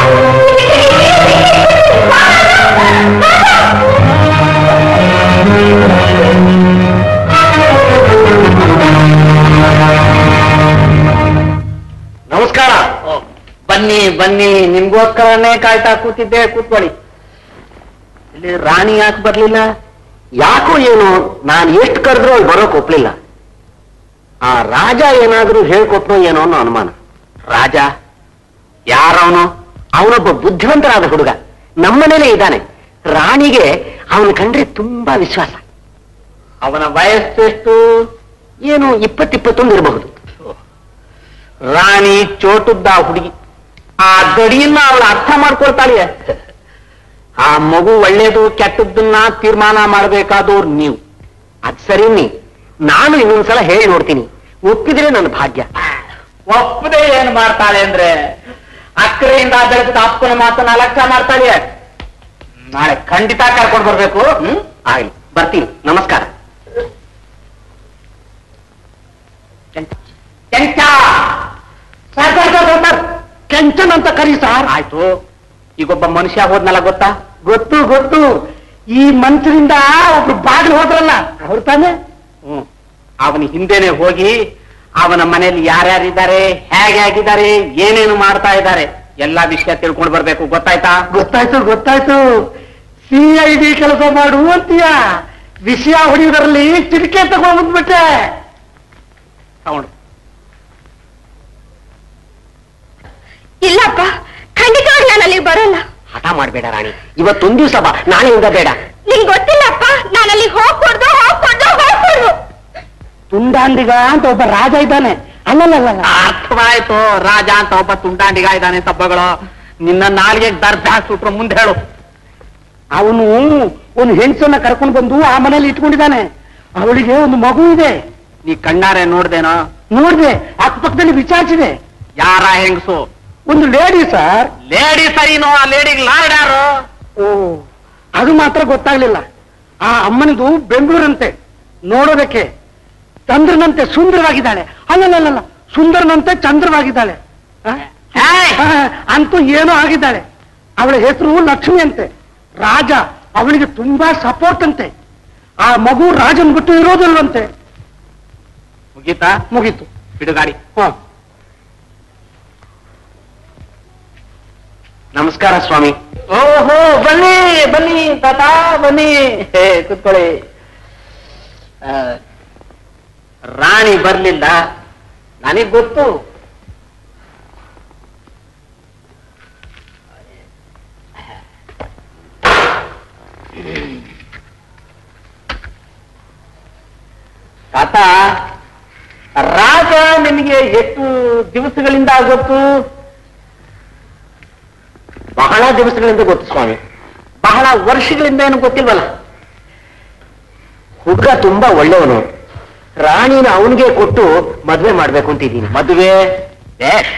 ನಮಸ್ಕಾರ ಬನ್ನಿ ಬನ್ನಿ ನಿಮ್ಗೋಸ್ಕರನೇ ಕಾಯ್ತಾ ಕೂತಿದ್ದೆ ಕೂತ್ಕೊಳ್ಳಿ ಇಲ್ಲಿ ರಾಣಿ ಯಾಕೆ ಬರ್ಲಿಲ್ಲ ಯಾಕೋ ಏನು ನಾನು ಎಷ್ಟು ಕರೆದ್ರೂ ಅವ್ಳು ಬರೋಕ್ ಒಪ್ಲಿಲ್ಲ ಆ ರಾಜ ಏನಾದ್ರೂ ಹೇಳ್ಕೊಟ್ನೋ ಏನೋ ಅನ್ನೋ ಅನುಮಾನ ರಾಜ ಯಾರವನು ಅವನೊಬ್ಬ ಬುದ್ಧಿವಂತರಾದ ಹುಡುಗ ನಮ್ಮನೇಲೆ ಇದ್ದಾನೆ ರಾಣಿಗೆ ಅವನ ಕಂಡ್ರೆ ತುಂಬಾ ವಿಶ್ವಾಸ ಅವನ ವಯಸ್ಸು ಎಷ್ಟು ಏನು ಇಪ್ಪತ್ತಿಪ್ಪತ್ತೊಂದು ಇರಬಹುದು ರಾಣಿ ಚೋಟುದ್ದ ಹುಡುಗಿ ಆ ಗಡಿಯನ್ನ ಅವಳು ಅರ್ಥ ಮಾಡ್ಕೊಳ್ತಾಳೆ ಆ ಮಗು ಒಳ್ಳೇದು ಕೆಟ್ಟದ್ದನ್ನ ತೀರ್ಮಾನ ಮಾಡಬೇಕಾದವ್ರು ನೀವು ಅದ್ ಸರಿನಿ ನಾನು ಇನ್ನೊಂದ್ಸಲ ಹೇಳಿ ನೋಡ್ತೀನಿ ಒಪ್ಪಿದ್ರೆ ನನ್ನ ಭಾಗ್ಯ ಒಪ್ಪದೆ ಏನ್ ಮಾಡ್ತಾಳೆ ಅಂದ್ರೆ ಅಕ್ಕರೆಯಿಂದ ಬೆಳೆದ ಅಪ್ಪನ ಮಾತನ್ನ ಅಲಕ್ಷ್ಯ ಮಾಡ್ತಾಳೆ ನಾಳೆ ಖಂಡಿತ ಕರ್ಕೊಂಡು ಬರ್ಬೇಕು ಹ್ಮ್ ಆಗ್ಲಿ ಬರ್ತೀನಿ ನಮಸ್ಕಾರ Kencha sir sir sir sir, sir Kenchan ಅಂತ ಕರಿ ಸರ್ ಆಯ್ತು ಈಗೊಬ್ಬ ಮನುಷ್ಯ ಹೋದ್ನಲ್ಲ ಗೊತ್ತಾ ಗೊತ್ತು ಗೊತ್ತು ಈ ಮನುಷ್ಯರಿಂದ ಒಬ್ರು ಬಾಗಿಲು ಹೋದ್ರಲ್ಲ ಅವ್ರು ತಾನೆ ಹ್ಮ್ ಅವನ ಹಿಂದೆನೆ ಹೋಗಿ ಅವನ ಮನೆಯಲ್ಲಿ ಯಾರ್ಯಾರಿದ್ದಾರೆ ಹೇಗೆ ಆಗಿದ್ದಾರೆ ಏನೇನು ಮಾಡ್ತಾ ಇದ್ದಾರೆ ಎಲ್ಲಾ ವಿಷಯ ತಿಳ್ಕೊಂಡು ಬರ್ಬೇಕು ಗೊತ್ತಾಯ್ತಾ ಗೊತ್ತಾಯ್ತು ಗೊತ್ತಾಯ್ತು ಸಿ ಐ ಡಿ ಕೆಲಸ ಮಾಡು ಅಂತೀಯ ವಿಷಯ ಹೊಡೆಯುವುದರಲ್ಲಿ ಚಿಟಿಕೆ ತಗೊಂಡ್ಬಿಟ್ರೆ ತಗೊಂಡು ಇಲ್ಲಪ್ಪ ಖಂಡಿತವಾಗಿ ನಾನು ಅಲ್ಲಿಗೆ ಬರೋಲ್ಲ ಹಠ ಮಾಡಬೇಡ ರಾಣಿ ಇವತ್ತೊಂದ್ ದಿವಸ ಬಾ ನಾಳೆಯಿಂದ ಬೇಡ ನಿಂಗೆ ಗೊತ್ತಿಲ್ಲಪ್ಪ ನಾನು ಅಲ್ಲಿ ಹೋಗ್ಕೊಡ್ದು ಹೋಗ್ಕೊಡ್ದು ಹೋಗ್ಕೊಡ್ದು ತುಂಡಾಂಡಿಗ ಅಂತ ಒಬ್ಬ ರಾಜ ಇದ್ದಾನೆ ಅಲ್ಲಲ್ಲ ಅರ್ಥವಾಯ್ತು ರಾಜ ಅಂತ ಒಬ್ಬ ತುಂಡಾಂಡಿಗ ಇದ್ದಾನೆ ತಬ್ಬಗಳು ನಿನ್ನ ನಾಲಿಗೆ ದರ್ಭ ಸುಟ್ರು ಮುಂದೆ ಹೇಳು ಅವನು ಒಂದು ಹೆಂಗಸನ್ನ ಕರ್ಕೊಂಡು ಬಂದು ಆ ಮನೇಲಿ ಇಟ್ಕೊಂಡಿದ್ದಾನೆ ಅವಳಿಗೆ ಒಂದು ಮಗು ಇದೆ ನೀ ಕಣ್ಣಾರೆ ನೋಡ್ದೇನೋ ನೋಡ್ದೆ ಅಕ್ಕಪಕ್ಕದಲ್ಲಿ ವಿಚಾರಿಸಿದೆ ಯಾರ ಹೆಂಗಸು ಒಂದು ಲೇಡಿ ಸರ್ ಲೇಡಿ ಸರಿನೋ ಆ ಲೇಡಿಗೆ ಲಾರ್ಡ್ ಯಾರು ಓ ಅದು ಮಾತ್ರ ಗೊತ್ತಾಗ್ಲಿಲ್ಲ ಆ ಅಮ್ಮನಿದು ಬೆಂಗಳೂರಂತೆ ನೋಡೋದಕ್ಕೆ ಚಂದ್ರನಂತೆ ಸುಂದರವಾಗಿದ್ದಾಳೆ ಅಲ್ಲಲ್ಲ ಸುಂದರನಂತೆ ಚಂದ್ರವಾಗಿದ್ದಾಳೆ ಆ? ಆ, ಅಂತೂ ಏನೋ ಆಗಿದ್ದಾಳೆ ಅವಳ ಹೆಸರು ಲಕ್ಷ್ಮಿ ಅಂತೆ ರಾಜ ಅವಳಿಗೆ ತುಂಬಾ ಸಪೋರ್ಟ್ ಅಂತೆ ಆ ಮಗು ರಾಜನ್ ಬಿಟ್ಟು ಇರೋದಿಲ್ವಂತೆ ಮುಗೀತಾ ಮುಗೀತು ಬಿಡು ಗಾಡಿ ಹ ನಮಸ್ಕಾರ ಸ್ವಾಮಿ ಓಹೋ ಬನ್ನಿ ಬನ್ನಿ ತಾತ ಬನ್ನಿ ಹೇ ಕುತ್ಕೊಳ್ಳಿ ಆ, ರಾಣಿ ಬರ್ಲಿಲ್ಲ ನನಗ್ ಗೊತ್ತು ತಾತ ರಾಜ ನಿಮಗೆ ಎಷ್ಟು ದಿವಸಗಳಿಂದ ಗೊತ್ತು ಬಹಳ ದಿವಸಗಳಿಂದ ಗೊತ್ತು ಸ್ವಾಮಿ ಬಹಳ ವರ್ಷಗಳಿಂದ ಏನು ಗೊತ್ತಿಲ್ವಲ್ಲ ಹುಡುಗ ತುಂಬಾ ಒಳ್ಳೆಯವನು ರಾಣಿನ ಅವನಿಗೆ ಕೊಟ್ಟು ಮದುವೆ ಮಾಡ್ಬೇಕು ಅಂತಿದ್ದೀನಿ ಮದುವೆ ಬೇಷ್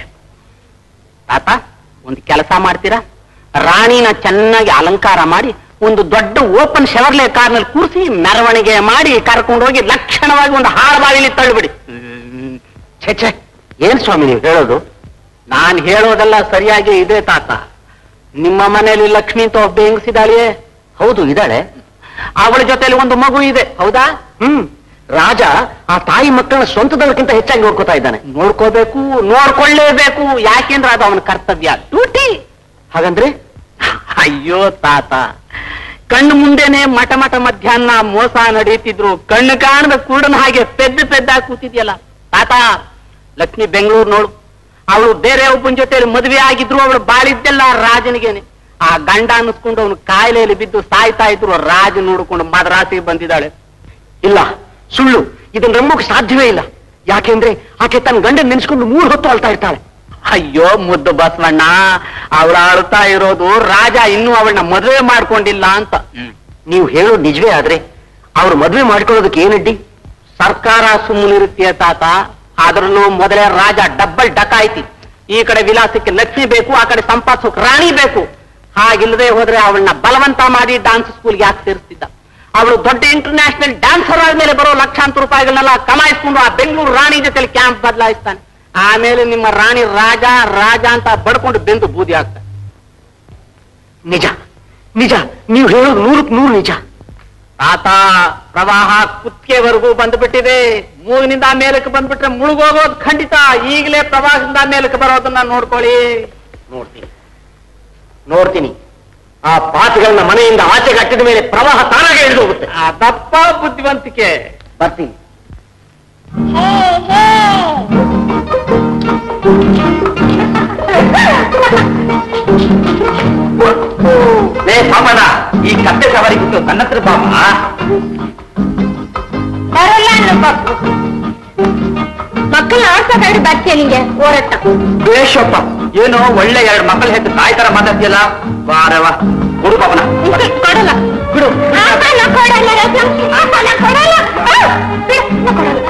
ತಾತ ಒಂದು ಕೆಲಸ ಮಾಡ್ತೀರಾ ರಾಣಿನ ಚೆನ್ನಾಗಿ ಅಲಂಕಾರ ಮಾಡಿ ಒಂದು ದೊಡ್ಡ ಓಪನ್ ಶೆವರ್ಲೆ ಕಾರ್ನಲ್ಲಿ ಕೂರಿಸಿ ಮೆರವಣಿಗೆ ಮಾಡಿ ಕರ್ಕೊಂಡು ಹೋಗಿ ಲಕ್ಷಣವಾಗಿ ಒಂದು ಹಾಳಬಾವಿಲಿ ತಳ್ಳಿಬಿಡಿ ಛೆ ಛೆ ಏನ್ ಸ್ವಾಮಿ ನೀವು ಹೇಳೋದು ನಾನ್ ಹೇಳೋದೆಲ್ಲ ಸರಿಯಾಗಿ ಇದೆ ತಾತ ನಿಮ್ಮ ಮನೆಯಲ್ಲಿ ಲಕ್ಷ್ಮಿ ಅಂತ ಒಬ್ಬ ಹೆಂಗಸಿದಾಳೆಯೇ ಹೌದು ಇದ್ದಾಳೆ ಅವಳ ಜೊತೆಲಿ ಒಂದು ಮಗು ಇದೆ ಹೌದಾ ಹ್ಮ್ ರಾಜ ಆ ತಾಯಿ ಮಕ್ಕಳನ್ನ ಸ್ವಂತದವ್ರಿಗಿಂತ ಹೆಚ್ಚಾಗಿ ನೋಡ್ಕೋತಾ ಇದ್ದಾನೆ ನೋಡ್ಕೋಬೇಕು ನೋಡ್ಕೊಳ್ಳೇಬೇಕು ಯಾಕೆಂದ್ರೆ ಅದು ಅವನ ಕರ್ತವ್ಯ ಡ್ಯೂಟಿ ಹಾಗಂದ್ರೆ ಅಯ್ಯೋ ತಾತ ಕಣ್ಣು ಮುಂದೆನೆ ಮಠ ಮಠ ಮಧ್ಯಾಹ್ನ ಮೋಸ ನಡೀತಿದ್ರು ಕಣ್ಣು ಕಾಣದ ಕುರುಡನ ಹಾಗೆ ಪೆದ್ದ ಪೆದ್ದ ಕೂತಿದ್ಯಲ್ಲ ತಾತ ಲಕ್ಷ್ಮಿ ಬೆಂಗಳೂರು ನೋಡು ಅವಳು ಬೇರೆ ಒಬ್ಬನ ಜೊತೆ ಮದುವೆ ಆಗಿದ್ರು ಅವಳು ಬಾಳಿದ್ದೆಲ್ಲ ರಾಜನಿಗೇನೆ ಆ ಗಂಡ ಅನ್ನಿಸ್ಕೊಂಡು ಅವನು ಕಾಯಿಲೆಯಲ್ಲಿ ಬಿದ್ದು ಸಾಯ್ತಾ ಇದ್ರು ರಾಜ ನೋಡಿಕೊಂಡು ಮದ್ರಾಸಿಗೆ ಬಂದಿದ್ದಾಳೆ ಇಲ್ಲ ಸುಳ್ಳು ಇದನ್ನ ನಂಬೋಕೆ ಸಾಧ್ಯವೇ ಇಲ್ಲ ಯಾಕೆಂದ್ರೆ ಆಕೆ ತನ್ನ ಗಂಡ ನೆನೆಸ್ಕೊಂಡು ಮೂರು ಹೊತ್ತು ಅಳ್ತಾ ಇರ್ತಾಳೆ ಅಯ್ಯೋ ಮುದ್ದು ಬಸವಣ್ಣ ಅವಳ ಅಳ್ತಾ ಇರೋದು ರಾಜ ಇನ್ನೂ ಅವಳನ್ನ ಮದುವೆ ಮಾಡ್ಕೊಂಡಿಲ್ಲ ಅಂತ ನೀವು ಹೇಳೋದು ನಿಜವೇ ಆದ್ರೆ ಅವ್ರು ಮದುವೆ ಮಾಡ್ಕೊಳ್ಳೋದಕ್ಕೆ ಏನಡ್ಡಿ ಸರ್ಕಾರ ಸುಮ್ಮನಿರುತ್ತೀಯ ತಾತ ಅದರಲ್ಲೂ ಮೊದಲೇ ರಾಜ ಡಬ್ಬಲ್ ಡಕಾಯ್ತಿ ಈ ಕಡೆ ವಿಲಾಸಕ್ಕೆ ಲಕ್ಷ್ಮಿ ಬೇಕು ಆ ಕಡೆ ಸಂಪಾದಿಸೋಕೆ ರಾಣಿ ಬೇಕು ಹಾಗಿಲ್ಲದೆ ಹೋದ್ರೆ ಅವಳನ್ನ ಬಲವಂತ ಮಾಡಿ ಡಾನ್ಸ್ ಸ್ಕೂಲ್ಗೆ ಯಾಕೆ ಸೇರಿಸ್ತಿದ್ದ ಅವಳು ದೊಡ್ಡ ಇಂಟರ್ನ್ಯಾಷನಲ್ ಡ್ಯಾನ್ಸರ್ ಆದ್ಮೇಲೆ ಬರೋ ಲಕ್ಷಾಂತರ ರೂಪಾಯಿಗಳನ್ನೆಲ್ಲ ಕಮಾಯಿಸ್ಕೊಂಡು ಆ ಬೆಂಗಳೂರು ರಾಣಿ ಜೊತೆಲಿ ಕ್ಯಾಂಪ್ ಬದಲಾಯಿಸ್ತಾನೆ ಆಮೇಲೆ ನಿಮ್ಮ ರಾಣಿ ರಾಜ ರಾಜ ಅಂತ ಬಡ್ಕೊಂಡು ಬೆಂದು ಬೂದಿ ಆಗ್ತಾನೆ ನಿಜ ನಿಜ ನೀವು ಹೇಳೋದು ನೂರಕ್ಕೆ ನೂರು ನಿಜ ತಾತ ಪ್ರವಾಹ ಕುತ್ತಿಗೆವರೆಗೂ ಬಂದ್ಬಿಟ್ಟಿದೆ ಮೂಗಿನಿಂದ ಮೇಲಕ್ಕೆ ಬಂದ್ಬಿಟ್ರೆ ಮುಳುಗೋಗೋದು ಖಂಡಿತ ಈಗಲೇ ಪ್ರವಾಹದಿಂದ ಮೇಲಕ್ಕೆ ಬರೋದನ್ನ ನೋಡ್ಕೊಳ್ಳಿ ನೋಡ್ತೀನಿ ನೋಡ್ತೀನಿ ಆ ಪಾತಿಗಳನ್ನ ಮನೆಯಿಂದ ಆಚೆಗೆ ಹಾಕಿದ ಮೇಲೆ ಪ್ರವಾಹ ತಾನಾಗೆ ಇಳಿದು ಹೋಗುತ್ತೆ ಅದಪ್ಪ ಬುದ್ಧಿವಂತಿಕೆ ಬರ್ತೀನಿ ಲೇ ಪಾಪಣ್ಣ ಈ ಕತ್ತೆ ಸವಾರಿ ಬಿಟ್ಟು ನನ್ನ ಹತ್ರ ಪಾಪ ಬರಲ್ಲ ಅನ್ನೋ ಪಾಪು ಮಕ್ಕಳನ್ನ ಆಡ್ಸೋಕಾಗಿ ಬರ್ತೀಯ ನಿಂಗೆ ಓರಟ್ಟ ಬೇಷಪ್ಪ ಏನು ಒಳ್ಳೆ ಎರಡು ಮಕ್ಕಳ ಹೆತ್ತು ತಾಯಿ ತರ ಮಾತಾಡ್ತಿಯಲ್ಲ ಬಾರವ ಕೊಡು ಪಾಪನ ಕೊಡಲ್ಲ ಬಿಡು ಆಪನ ಕೊಡಲ್ಲ ರಜಾ. ಆಪನ ಕೊಡಲ್ಲ ಆ, ಬಿಡು, ನಾ ಕೊಡಲ್ಲ.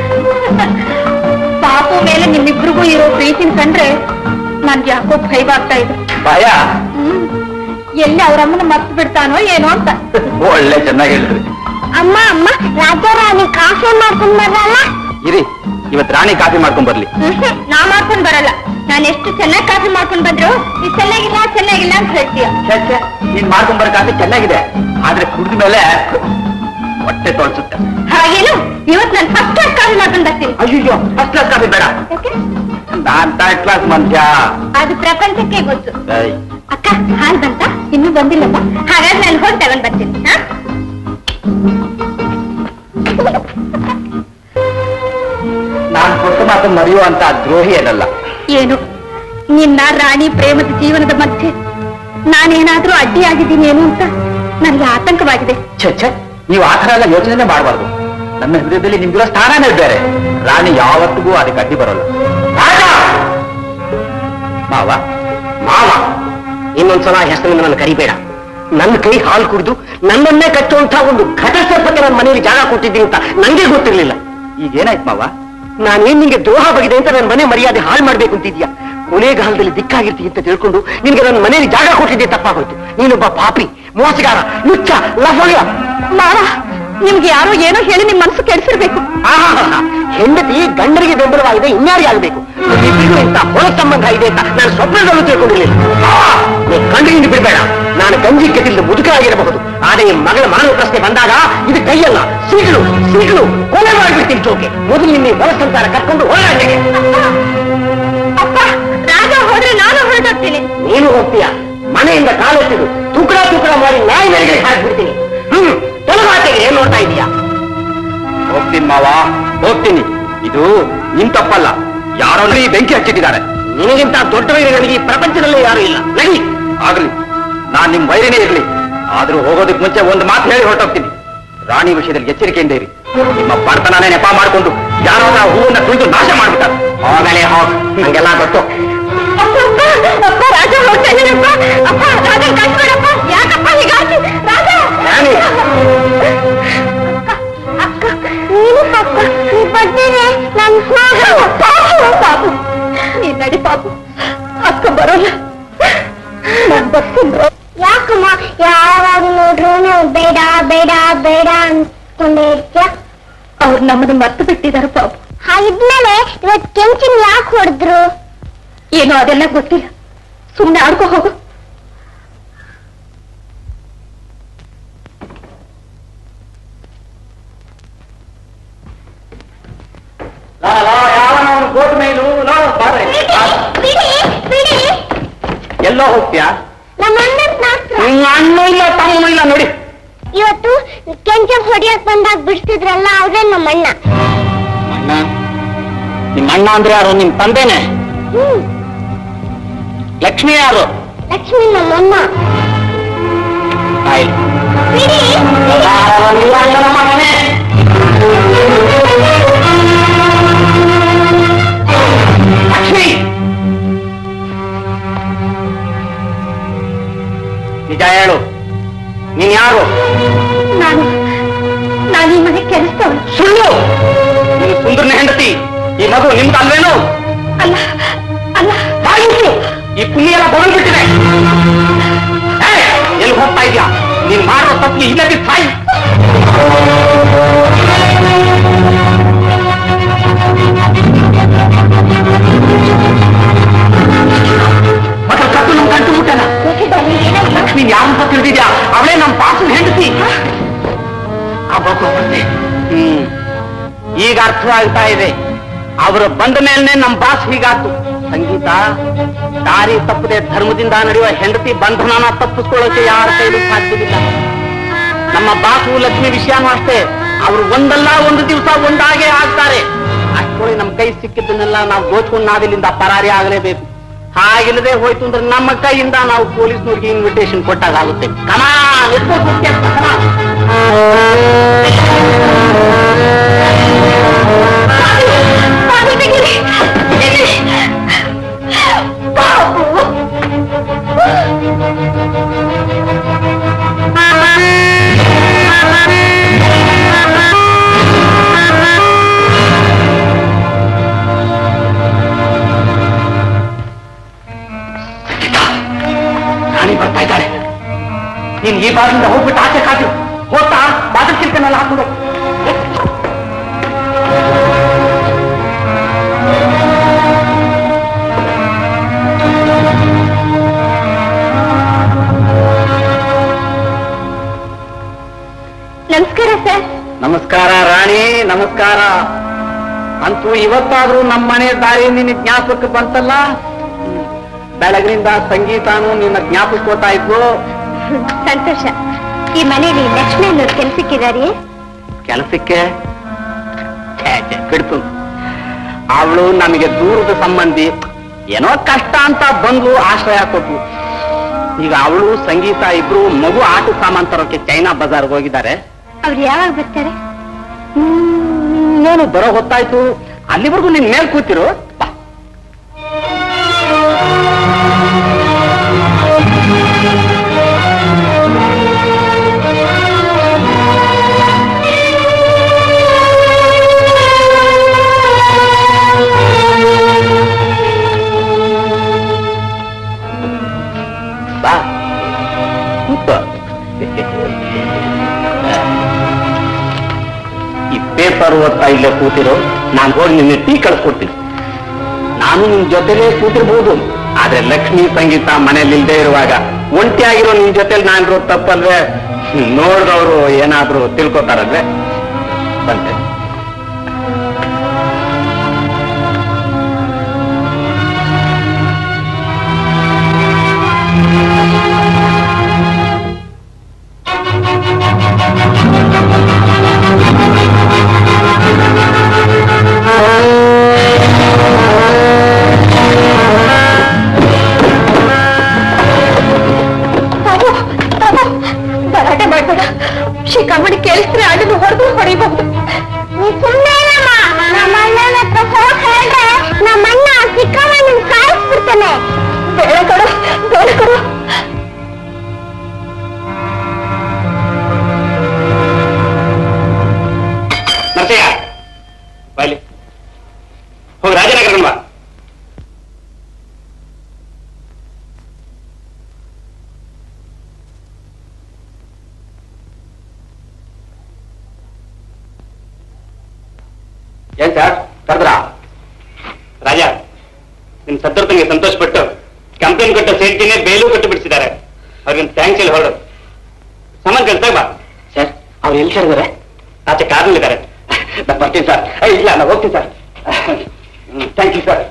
ಪಾಪು ಮೇಲೆ ನಿಮ್ಮಿಬ್ರಿಗೂ ಇರೋ ಪ್ರೀತಿನ ಕಂಡ್ರೆ ನನ್ಗೆ ಯಾಕೋ ಭಯವಾಗ್ತಾ ಇದೆ ಭಯ ಹ್ಮ್. ಎಲ್ಲಿ ಅವ್ರಮ್ಮನ ಮರ್ತು ಬಿಡ್ತಾನೋ ಏನೋ ಅಂತ ಒಳ್ಳೆ ಚೆನ್ನಾಗಿ ಹೇಳಿದ್ರಿ ಅಮ್ಮ ಅಮ್ಮ ರಾಜಾರಾಣಿ ಕಾಫಿ ಮಾಡ್ಕೊಂಡ್ ಬರಲ್ಲ ಇರಿ ಇವತ್ತು ರಾಣಿ ಕಾಫಿ ಮಾಡ್ಕೊಂಡ್ ಬರ್ಲಿ ನಾ ಮಾಡ್ಕೊಂಡ್ ಬರಲ್ಲ ನಾನು ಎಷ್ಟು ಚೆನ್ನಾಗಿ ಕಾಫಿ ಮಾಡ್ಕೊಂಡ್ ಬಂದ್ರು ಇದು ಚೆನ್ನಾಗಿಲ್ಲ ಚೆನ್ನಾಗಿಲ್ಲ ಅಂತ ಹೇಳ್ತೀಯ ಛೆ, ಛೆ, ನೀನ್ ಮಾಡ್ಕೊಂಡ್ ಬರೋ ಕಾಫಿ ಚೆನ್ನಾಗಿದೆ ಆದ್ರೆ ಕುಡಿದ ಮೇಲೆ ಹೊಟ್ಟೆ ತೊಳ್ಸುತ್ತೆ ಹಾಗೇನು ಇವತ್ ನಾನು ಫಸ್ಟ್ ಕ್ಲಾಸ್ ಕಾಫಿ ಮಾಡ್ಕೊಂಡ್ ಬರ್ತೀನಿ ಅಯ್ಯೋ ಫಸ್ಟ್ ಕ್ಲಾಸ್ ಕಾಫಿ ಬೇಡ ಯಾಕೆ? ನಾನ್ ಥರ್ಡ್ ಕ್ಲಾಸ್ ಮನುಷ್ಯ ಅದು ಪ್ರಪಂಚಕ್ಕೆ ಗೊತ್ತು ಏಯ್, ಅಕ್ಕ ಹಾಲ್ ಬಂತ ಇನ್ನೂ ಬಂದಿಲ್ಲಪ್ಪ ಹಾಗಾದ್ರೆ ನಾನು ಹೋಗಿ ತಗೊಂಡ್ ಬರ್ತೀನಿ ಹಾ? ನಾನ್ ಕೊಟ್ಟ ಮಾತು ಮರೆಯುವಂತ ದ್ರೋಹಿ ಏನಲ್ಲ ಏನು ನಿನ್ನ ರಾಣಿ ಪ್ರೇಮದ ಜೀವನದ ಮಧ್ಯೆ ನಾನೇನಾದ್ರೂ ಅಡ್ಡಿಯಾಗಿದ್ದೀನಿ ಏನು ಅಂತ ನನಗೆ ಆತಂಕವಾಗಿದೆ ಛೆ ಛೆ ನೀವು ಆ ಥರ ಎಲ್ಲ ಯೋಚನೆ ಮಾಡಬಾರ್ದು ನನ್ನ ಹೃದಯದಲ್ಲಿ ನಿಮ್ಗಿರೋ ಸ್ಥಾನನೇ ಬೇರೆ ರಾಣಿ ಯಾವತ್ತಿಗೂ ಅದಕ್ಕೆ ಅಡ್ಡಿ ಬರೋಲ್ಲ ರಾಜ! ಮಾವ ಮಾವ ಇನ್ನೊಂದ್ಸಲ ಹೆಸರಿನಿಂದ ನನ್ನ ಕರಿಬೇಡ ನನ್ನ ಕೈ ಹಾಲು ಕುಡಿದು ನನ್ನನ್ನೇ ಕಟ್ಟುವಂತ ಒಂದು ಘಟಸ್ಥಪಕ್ಕೆ ನನ್ನ ಮನೆಯಲ್ಲಿ ಜಾಗ ಕೊಟ್ಟಿದ್ದೀನಿ ಅಂತ ನಂಗೆ ಗೊತ್ತಿರ್ಲಿಲ್ಲ ಈಗ ಏನಾಯ್ತು ಮಾವ ನಾನೇನ್ ನಿಂಗೆ ದ್ರೋಹ ಬಗಿದೆ ಅಂತ ನನ್ನ ಮನೆ ಮರ್ಯಾದೆ ಹಾಳು ಮಾಡ್ಬೇಕು ಅಂತಿದ್ಯಾ ಕೊನೆಗಾಲದಲ್ಲಿ ದಿಕ್ಕಾಗಿರ್ತೀನಿ ಅಂತ ತಿಳ್ಕೊಂಡು ನಿನ್ಗೆ ನನ್ನ ಮನೆಯಲ್ಲಿ ಜಾಗ ಕೊಟ್ಟಿದ್ದೆ ತಪ್ಪಾಗೋಯ್ತು ನೀನೊಬ್ಬ ಪಾಪಿ ಮೋಸಗಾರ ನುಚ್ಚ ಲಫಂಗ ಮಾವ ನಿಮ್ಗೆ ಯಾರೋ ಏನೋ ಹೇಳಿ ನಿಮ್ ಮನಸ್ಸು ಕೆಡಿಸಿರ್ಬೇಕು ಆಹಾಹಾಹಾ. ಹೆಂಡತಿ ಗಂಡರಿಗೆ ಬೆಂಬಲವಾಗಿದೆ ಇನ್ಯಾರಿಗೆ ಆಗಬೇಕು ಇಬ್ಬರಿಗೂ ಇಂಥ ಹೊರ ಸಂಬಂಧ ಇದೆ ಅಂತ ನಾನು ಸ್ವಪ್ನದಲ್ಲೂ ತಿಳ್ಕೊಂಡಿರ್ಲಿಲ್ಲ ಆ, ನೀ ಕಂಡು ಬಿಡಬೇಡ ನಾನು ಗಂಜಿ ಕೆಟ್ಟಿಲ್ಲ ಮುದುಕರಾಗಿರಬಹುದು ಆದರೆ ಈ ಮಗಳ ಮಾನವ ಪ್ರಶ್ನೆ ಬಂದಾಗ ಇದು ಕೈಯಲ್ಲ ಸೀಗ್ಲು ಸೀಗ್ಲು ಕೊಲೆ ಮಾಡ್ಬಿಡ್ತೀನಿ ಚೋಕೆ ಮೊದಲು ನಿನ್ನ ಹೊರ ಸಂಸಾರ ಕರ್ಕೊಂಡು ಹೊರಗೆ ಅಪ್ಪ ರಾಜ ಹೋದ್ರೆ ನಾನು ಹೊರಟೋಗ್ತೀನಿ ನೀನು ಹೋಗ್ತೀಯ ಮನೆಯಿಂದ ಕಾಲೆತ್ತಿದು ತುಕಡ ತುಕಡ ಮಾಡಿ ನಾಯಿ ನೆರಿಗೆ ಹಾಕ್ಬಿಡ್ತೀನಿ ಹ್ಮ್ ತೊಲಗಾತೆಗೆ ಏನ್ ನೋಡ್ತಾ ಇದೀಯಾ ಹೋಗ್ತೀನಿ ಮಾವ ಹೋಗ್ತೀನಿ ಇದು ನಿಮ್ ತಪ್ಪಲ್ಲ ಯಾರೋ ಈ ಬೆಂಕಿ ಹಚ್ಚಿಟ್ಟಿದ್ದಾರೆ ನಿನಗಿಂತ ದೊಡ್ಡ ವೈರಿಗಳಿಗೆ ಈ ಪ್ರಪಂಚದಲ್ಲೇ ಯಾರು ಇಲ್ಲ ನಡಿ ಆಗ್ಲಿ ನಾನ್ ನಿಮ್ ವೈರಿನೇ ಇರ್ಲಿ ಆದ್ರೂ ಹೋಗೋದಕ್ ಮುಂಚೆ ಒಂದು ಮಾತು ಹೇಳಿ ಹೊರಟೋಗ್ತೀನಿ ರಾಣಿ ವಿಷಯದಲ್ಲಿ ಎಚ್ಚರಿಕೆಯಿಂದ ಇರಿ ನಿಮ್ಮ ಬಡತನನೇ ನೆಪ ಮಾಡಿಕೊಂಡು ಯಾರೋ ಆ ಹೂವನ್ನ ತುಳಿದು ನಾಶ ಮಾಡ್ಬಿಟ್ಟಾರೆ ಹೋಗಲೇ ಹೋಗ್ ನಂಗೆಲ್ಲ ಗೊತ್ತು ಅಪ್ಪ ರಾಜ ಹೋಗ್ತಾ ಇದ್ದಾನಪ್ಪ ಅಪ್ಪ ರಾಜ ಕಳ್ಸ್ಬೇಡಪ್ಪ ಯಾಕಪ್ಪ ಹೀಗಾಡ್ತಿ ರಾಜ ರಾಣಿ. ಅಕ್ಕ ನೀನು ಪಾಪ ನೀ ಬರ್ತೀನಿ ನನ್ ಪಾಪು ನೀ ನಡಿ ಪಾಪು ಅಕ್ಕ ಬರೋಲ್ಲ ನಾನ್ ಬರ್ತೀನಿ ಯಾಕಮ್ಮ ಯಾವಾಗ ನೋಡ್ರು ಬೇಡ ಬೇಡ ಬೇಡ ಅನ್ಕೊಂಡೇ ಇರ್ತೀಯ ಅವ್ರು ನಮ್ಮನ್ನ ಮರ್ತು ಬಿಟ್ಟಿದ್ದಾರೆ ಪಾಪು ಹಾಗಿದ್ಮೇಲೆ ಇವತ್ ಕೆಂಚಿನ ಯಾಕೆ ಹೊಡೆದ್ರು ಏನೋ ಅದೆಲ್ಲ ಗೊತ್ತಿಲ್ಲ ಸುಮ್ನೆ ಆಡ್ಕೋ ಹೋಗು ಕೋಟ್ ಮೇಲು ಬಿಡಿ ಬಿಡಿ ಎಲ್ಲೋ ಹೋಗ್ತೀಯಾ ನಮ್ಮ ಅಣ್ಣನ್ ಮಾತ್ರ ನಿಮ್ಮ ಅಣ್ಣ ಇಲ್ಲ ತಮ್ಮ ಇಲ್ಲ ನೋಡಿ ಇವತ್ತು ಕೆಂಚ ಹೊಡಿಯಕ್ ಬಂದಾಗ ಬಿಡ್ತಿದ್ರಲ್ಲ ಅವ್ರೇ ನಮ್ಮ ಅಣ್ಣ ಅಣ್ಣ ನಿಮ್ಮ ಅಣ್ಣ ಅಂದ್ರೆ ಯಾರು ನಿಮ್ ತಂದೆನೆ ಹ್ಮ್ ಲಕ್ಷ್ಮಿ ಯಾರು ಲಕ್ಷ್ಮಿ ನಮ್ಮಮ್ಮ ತಾಯಿ ಬಿಡಿ ಇಲ್ಲ ಅಣ್ಣ ನಮ್ಮ ಮನೆ ಲಕ್ಷ್ಮಿ ನಿಜ ಹೇಳು ನೀನ್ ಯಾರು ನಾನು ನಾನು ಈ ಮನೆ ಕೆಲಸದವಳು ಸುಳ್ಳು ನೀನು ಸುಂದರನ ಹೆಂಡತಿ ಈ ಮಗು ನಿಮ್ದಲ್ವೇನು ಅಲ್ಲ ಅಲ್ಲ ಬಾಯಿ ಮುಚ್ಚು. ಈ ಪುಣ್ಯ ಎಲ್ಲ ಬರಲ್ಬಿಟ್ಟಿದೆ ಎಲ್ಲಿ ಹೋಗ್ತಾ ಇದ್ಯಾ ನೀನ್ ಮಾಡೋ ತಪ್ಪಿಗೆ ಇಲ್ಲದೆ ಸಾಯಿ ಮತ್ತೆ ಕತ್ತು ನಮ್ ಗಂಟು ಮುಟ್ಟಲ್ಲ ಲಕ್ಷ್ಮಿ ಯಾರು ಅಂತ ತಿಳಿದಿದ್ಯಾ ಅವಳೇ ನಮ್ ಪಾಸು ಹೆಂಡತಿ ಅಬ್ಬಬ್ಬ ಬಂದೆ. ಹ್ಮ್ ಈಗ ಅರ್ಥವಾಗ್ತಾ ಇದೆ ಅವರು ಬಂದ ಮೇಲೆ ನಮ್ ಬಾಸ್ ಹೀಗಾತು ಸಂಗೀತ ದಾರಿ ತಪ್ಪದೆ ಧರ್ಮದಿಂದ ನಡೆಯುವ ಹೆಂಡತಿ ಬಂಧನನ ತಪ್ಪಿಸ್ಕೊಳ್ಳೋಕೆ ಯಾರ ಕೈಲೂ ಸಾಧ್ಯವಿಲ್ಲ ನಮ್ಮ ಬಾಸು ಲಕ್ಷ್ಮಿ ವಿಷಯನೂ ಅಷ್ಟೇ ಅವರು ಒಂದಲ್ಲ ಒಂದು ದಿವಸ ಒಂದಾಗೆ ಆಗ್ತಾರೆ ಅಷ್ಟೊಳಗೆ ನಮ್ಮ ಕೈ ಸಿಕ್ಕಿದ್ದನ್ನೆಲ್ಲ ನಾವು ದೋಚ್ಕೊಂಡು ನಾವಿಲ್ಲಿಂದ ಪರಾರಿ ಆಗಲೇಬೇಕು ಹಾಗಿಲ್ಲದೆ ಹೋಯ್ತು ಅಂದ್ರೆ ನಮ್ಮ ಕೈಯಿಂದ ನಾವು ಪೊಲೀಸ್ನವ್ರಿಗೆ ಇನ್ವಿಟೇಷನ್ ಕೊಟ್ಟಾಗುತ್ತೆ ಕಮಾ ರಾಣಿ ಬರ್ತಾ ಇದ್ದಾಳೆ ನೀನ್ ಈ ಬಾಗಿಲಿಂದ ಹೋಗ್ಬಿಟ್ಟು ಆಚೆ ಕಾದು ಹೋಗ್ತಾ ಬಾಗಿಲು ಚಿಲ್ಕನೆಲ್ಲ ಹಾಕೊಂಡು ನಮಸ್ಕಾರ ಸರ್ ನಮಸ್ಕಾರ ರಾಣಿ ನಮಸ್ಕಾರ ಅಂತೂ ಇವತ್ತಾದ್ರೂ ನಮ್ಮ ಮನೆ ದಾರಿ ನಿನ್ನ ಜ್ಞಾಪಕಕ್ಕೆ ಬಂತಲ್ಲ ಬೆಳಗಿನಿಂದ ಸಂಗೀತಾನು ನಿನ್ನ ಜ್ಞಾಪಿಸ್ಕೋತಾ ಇದ್ವು ಸಂತೋಷ ಈ ಮನೇಲಿ ಲಕ್ಷ್ಮಿ ಅನ್ನೋರು ಕೆಲ್ಸಕ್ಕಿದಾರಿ ಕೆಲಸಕ್ಕೆ ಬಿಡ್ತು ಅವಳು ನಮಗೆ ದೂರದ ಸಂಬಂಧಿ ಏನೋ ಕಷ್ಟ ಅಂತ ಬಂದು ಆಶ್ರಯ ಕೊಟ್ಲು ಈಗ ಅವಳು ಸಂಗೀತ ಇಬ್ರು ಮಗು ಆಟ ಸಾಮಾನ್ ತರೋಕೆ ಚೈನಾ ಬಜಾರ್ಗೆ ಹೋಗಿದ್ದಾರೆ ಅವ್ರು ಯಾವಾಗ ಬರ್ತಾರೆ ಏನು ಬರೋ ಹೊತ್ತಾಯ್ತು ಅಲ್ಲಿವರೆಗೂ ನಿನ್ ಮೇಲ್ ಕೂತಿರು ಬಾ ಬಾ ಕೂತ್ಕೋ. ಈ ಪೇಪರ್ ಓದ್ತಾ ಇಲ್ಲೇ ಕೂತಿರೋ ನಾನು ಹೋಗಿ ನಿನ್ನ ಟೀ ಕಳ್ಸ್ಕೊಡ್ತೀನಿ ನಾನು ನಿನ್ ಜೊತೆಲೇ ಕೂತಿರ್ಬೋದು ಆದ್ರೆ ಲಕ್ಷ್ಮಿ ಸಂಗೀತ ಮನೇಲಿ ಇಲ್ದೇ ಇರುವಾಗ ಒಂಟಿಯಾಗಿರೋ ನಿನ್ ಜೊತೆಲಿ ನಾನಿರೋ ತಪ್ಪಲ್ವೇ ನೋಡಿದವರು ಏನಾದ್ರೂ ತಿಳ್ಕೊತಾರಲ್ವೇ ಬಂತೆ ಬಾಬು ಬಾಬು ಗಲಾಟೆ ಮಾಡ್ಬೇಡ ಶಿಖಾಮಣಿ ಕೇಳಿಸ್ರೆ ಅದನ್ನು ಹೊಡೆದು ಹೊಡಿಬಹುದು ನಮ್ಮಣ್ಣ ಚಿಕ್ಕಮ್ಮನ ಕಾಯಿಸ್ಬಿಡ್ತಾನೆ ಬೇಡ ಕೊಡು ಬೇಡ ಕೊಡು ನರಸಯ್ಯ ಬಾಯ್ಲಿ ಹೋಗಿ ರಾಜನ ಕರ್ಕೊಂಡ್ ಬಾ ಏನ್ ಸರ್ ಕರೆದ್ರಾ ರಾಜ ನಿಮ್ ಸತ್ತರ್ತನಿಗೆ ಸಂತೋಷ ಪಟ್ಟು ಕಂಪ್ಲೇಂಟ್ ಕೊಟ್ಟ ಸೇರ್ತಿನೇ ಬೇಲು ಕೊಟ್ಟು ಬಿಡಿಸಿದ್ದಾರೆ ಅವ್ರಿಗೆ ಥ್ಯಾಂಕ್ಸ್ ಹೇಳಿ ಹೊರಡು ಸಾಮಾನ್ ಕಳ್ಸಾಗ ಬಾ ಸರ್ ಅವ್ರು ಎಲ್ಲಿ ಸೇರಿದಾರೆ ಆಚೆ ಕಾರ್ನಲ್ಲಿದ್ದಾರೆ ನಾನು ಬರ್ತೀನಿ ಸರ್ ಏ, ಇಲ್ಲ ನಾನು ಹೋಗ್ತೀನಿ ಸರ್ ಥ್ಯಾಂಕ್ ಯು ಸರ್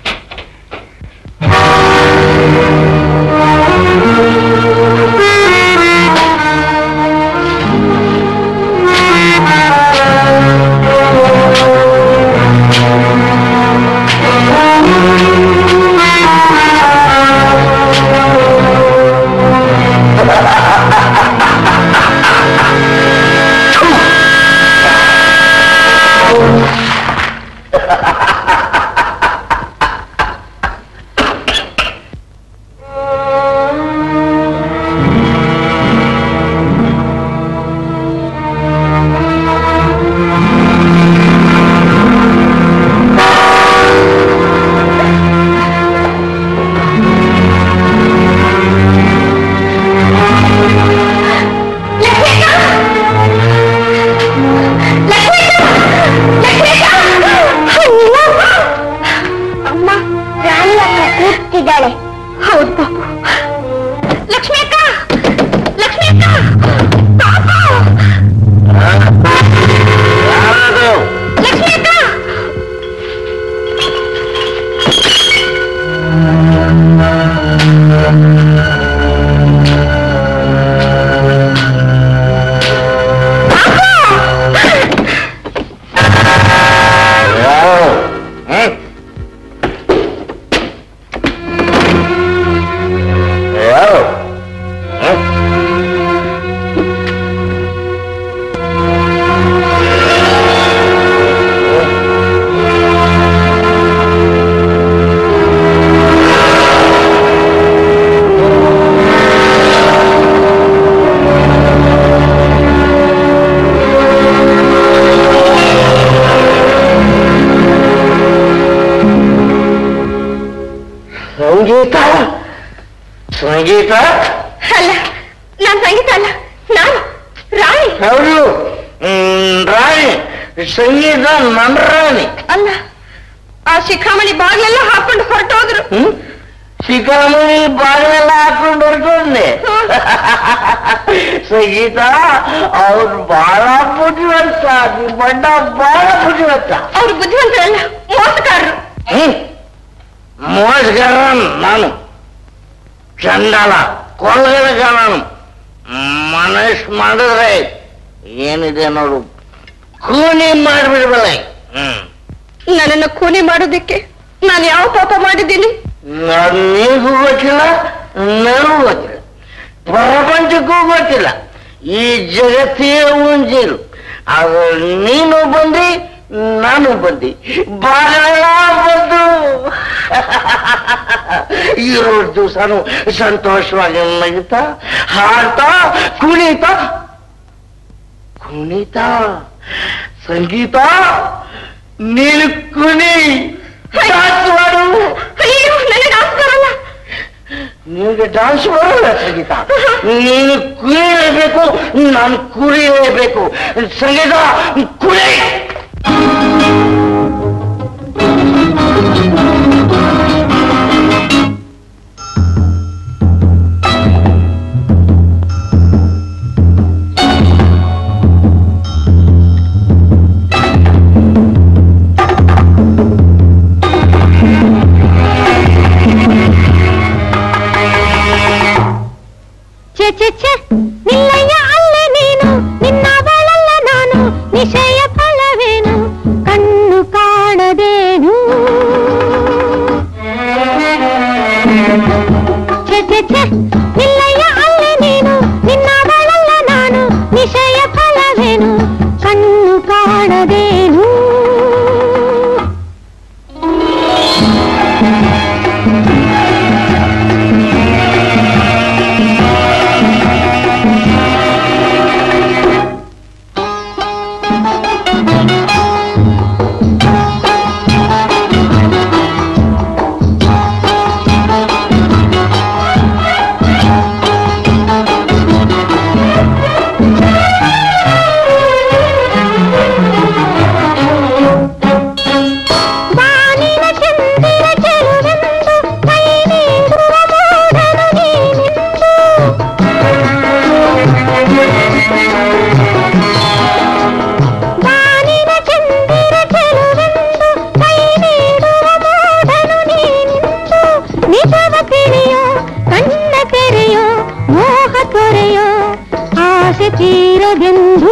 ಅಮ್ಮ ರಾಣಿ ಹತ್ರ ಕೂಗ್ತಿದ್ದಾಳೆ ಹೌದು ಬಾಬು ಲಕ್ಷ್ಮಿ ಅಕ್ಕ ಲಕ್ಷ್ಮಿ ಅಕ್ಕ ಬಾಬು ಲಕ್ಷ್ಮಿ ಅಕ್ಕ ಸಂಗೀತ ಸಂಗೀತ ಅಲ್ಲ ನಾನ್ ಸಂಗೀತ ಅಲ್ಲ ನಾನು ರಾಣಿ ಹೌದು ಹ್ಮ್, ರಾಣಿ ಸಂಗೀತ ನನ್ನ ರಾಣಿ ಅಲ್ಲ ಆ ಶಿಖಾಮಣಿ ಬಾಗ್ಲೆಲ್ಲ ಹಾಕೊಂಡು ಹೊರಟೋದ್ರು ಹ್ಮ್ ಶಿಖಾಮಣಿ ಬಾಗಿಲೆಲ್ಲ ಹಾಕೊಂಡು ಹೊರಟೋದ್ನೆ ಸಂಗೀತ ಅವ್ರು ಬಹಳ ಬುದ್ಧಿವಂತ ನಿಮ್ಮಣ್ಣ ಬಹಳ ಬುದ್ಧಿವಂತ ಅವ್ರು ಬುದ್ಧಿವಂತರಲ್ಲ ಮೋಸಗಾರರು ಹ್ಮ್ ಮೋಸಗಾರ ನಾನು ಚಂಡಾಲ ಕೊಲ್ಗಡಗ ನಾನು ಮನಸ್ ಮಾಡಿದ್ರೆ ಏನಿದೆ ನೋಡು ಕೂನಿ ಮಾಡಿಬಿಡ್ಬಲ್ಲ ಹ್ಮ್ ನನ್ನನ್ನು ಕೂಲಿ ಮಾಡೋದಕ್ಕೆ ನಾನು ಯಾವ ಪಾಪ ಮಾಡಿದ್ದೀನಿ ಅದು ನೀಗೂ ಗೊತ್ತಿಲ್ಲ ನನಗೂ ಗೊತ್ತಿಲ್ಲ ಪ್ರಪಂಚಕ್ಕೂ ಗೊತ್ತಿಲ್ಲ ಈ ಜಗತ್ತೇ ಉಂಜಿರು ಅದು ನೀನು ಬಂದಿ ನಾನು ಬಂದಿ ಬಾಗಲೆಲ್ಲ ಬಂದು ಇರೋ ದಿವಸನು ಸಂತೋಷವಾಗಿ ನಗುತ್ತಾ ಹಾಡ್ತಾ ಕುಣಿತಾ ಕುಣಿತಾ ಸಂಗೀತ ನೀನು ಕುಣಿ dance ಮಾಡು ಅಯ್ಯೋ ನನಗೆ ಡಾನ್ಸ್ ಬರಲ್ಲ ನಿನಗೆ ಡಾನ್ಸ್ ಬರೋಲ್ಲ ಸಂಗೀತ ನೀನು ಕುಣಿಯಲೇಬೇಕು ನಾನು ಕುಣಿಯಲೇಬೇಕು ಸಂಗೀತ ಕುಣಿ ಆಸೆ ತೀರದೆಂದು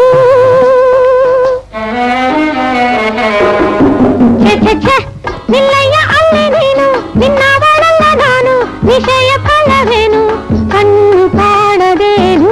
ಛೆ, ಛೆ, ಛೆ, ನಿಲ್ಲಯ್ಯ ಅಲ್ಲೇ ನೀನು ನಿನ್ನವಳಲ್ಲ ನಾನು ವಿಷಯ ಫಲವೇನು ಕಣ್ಣು ಕಾಣದೇನು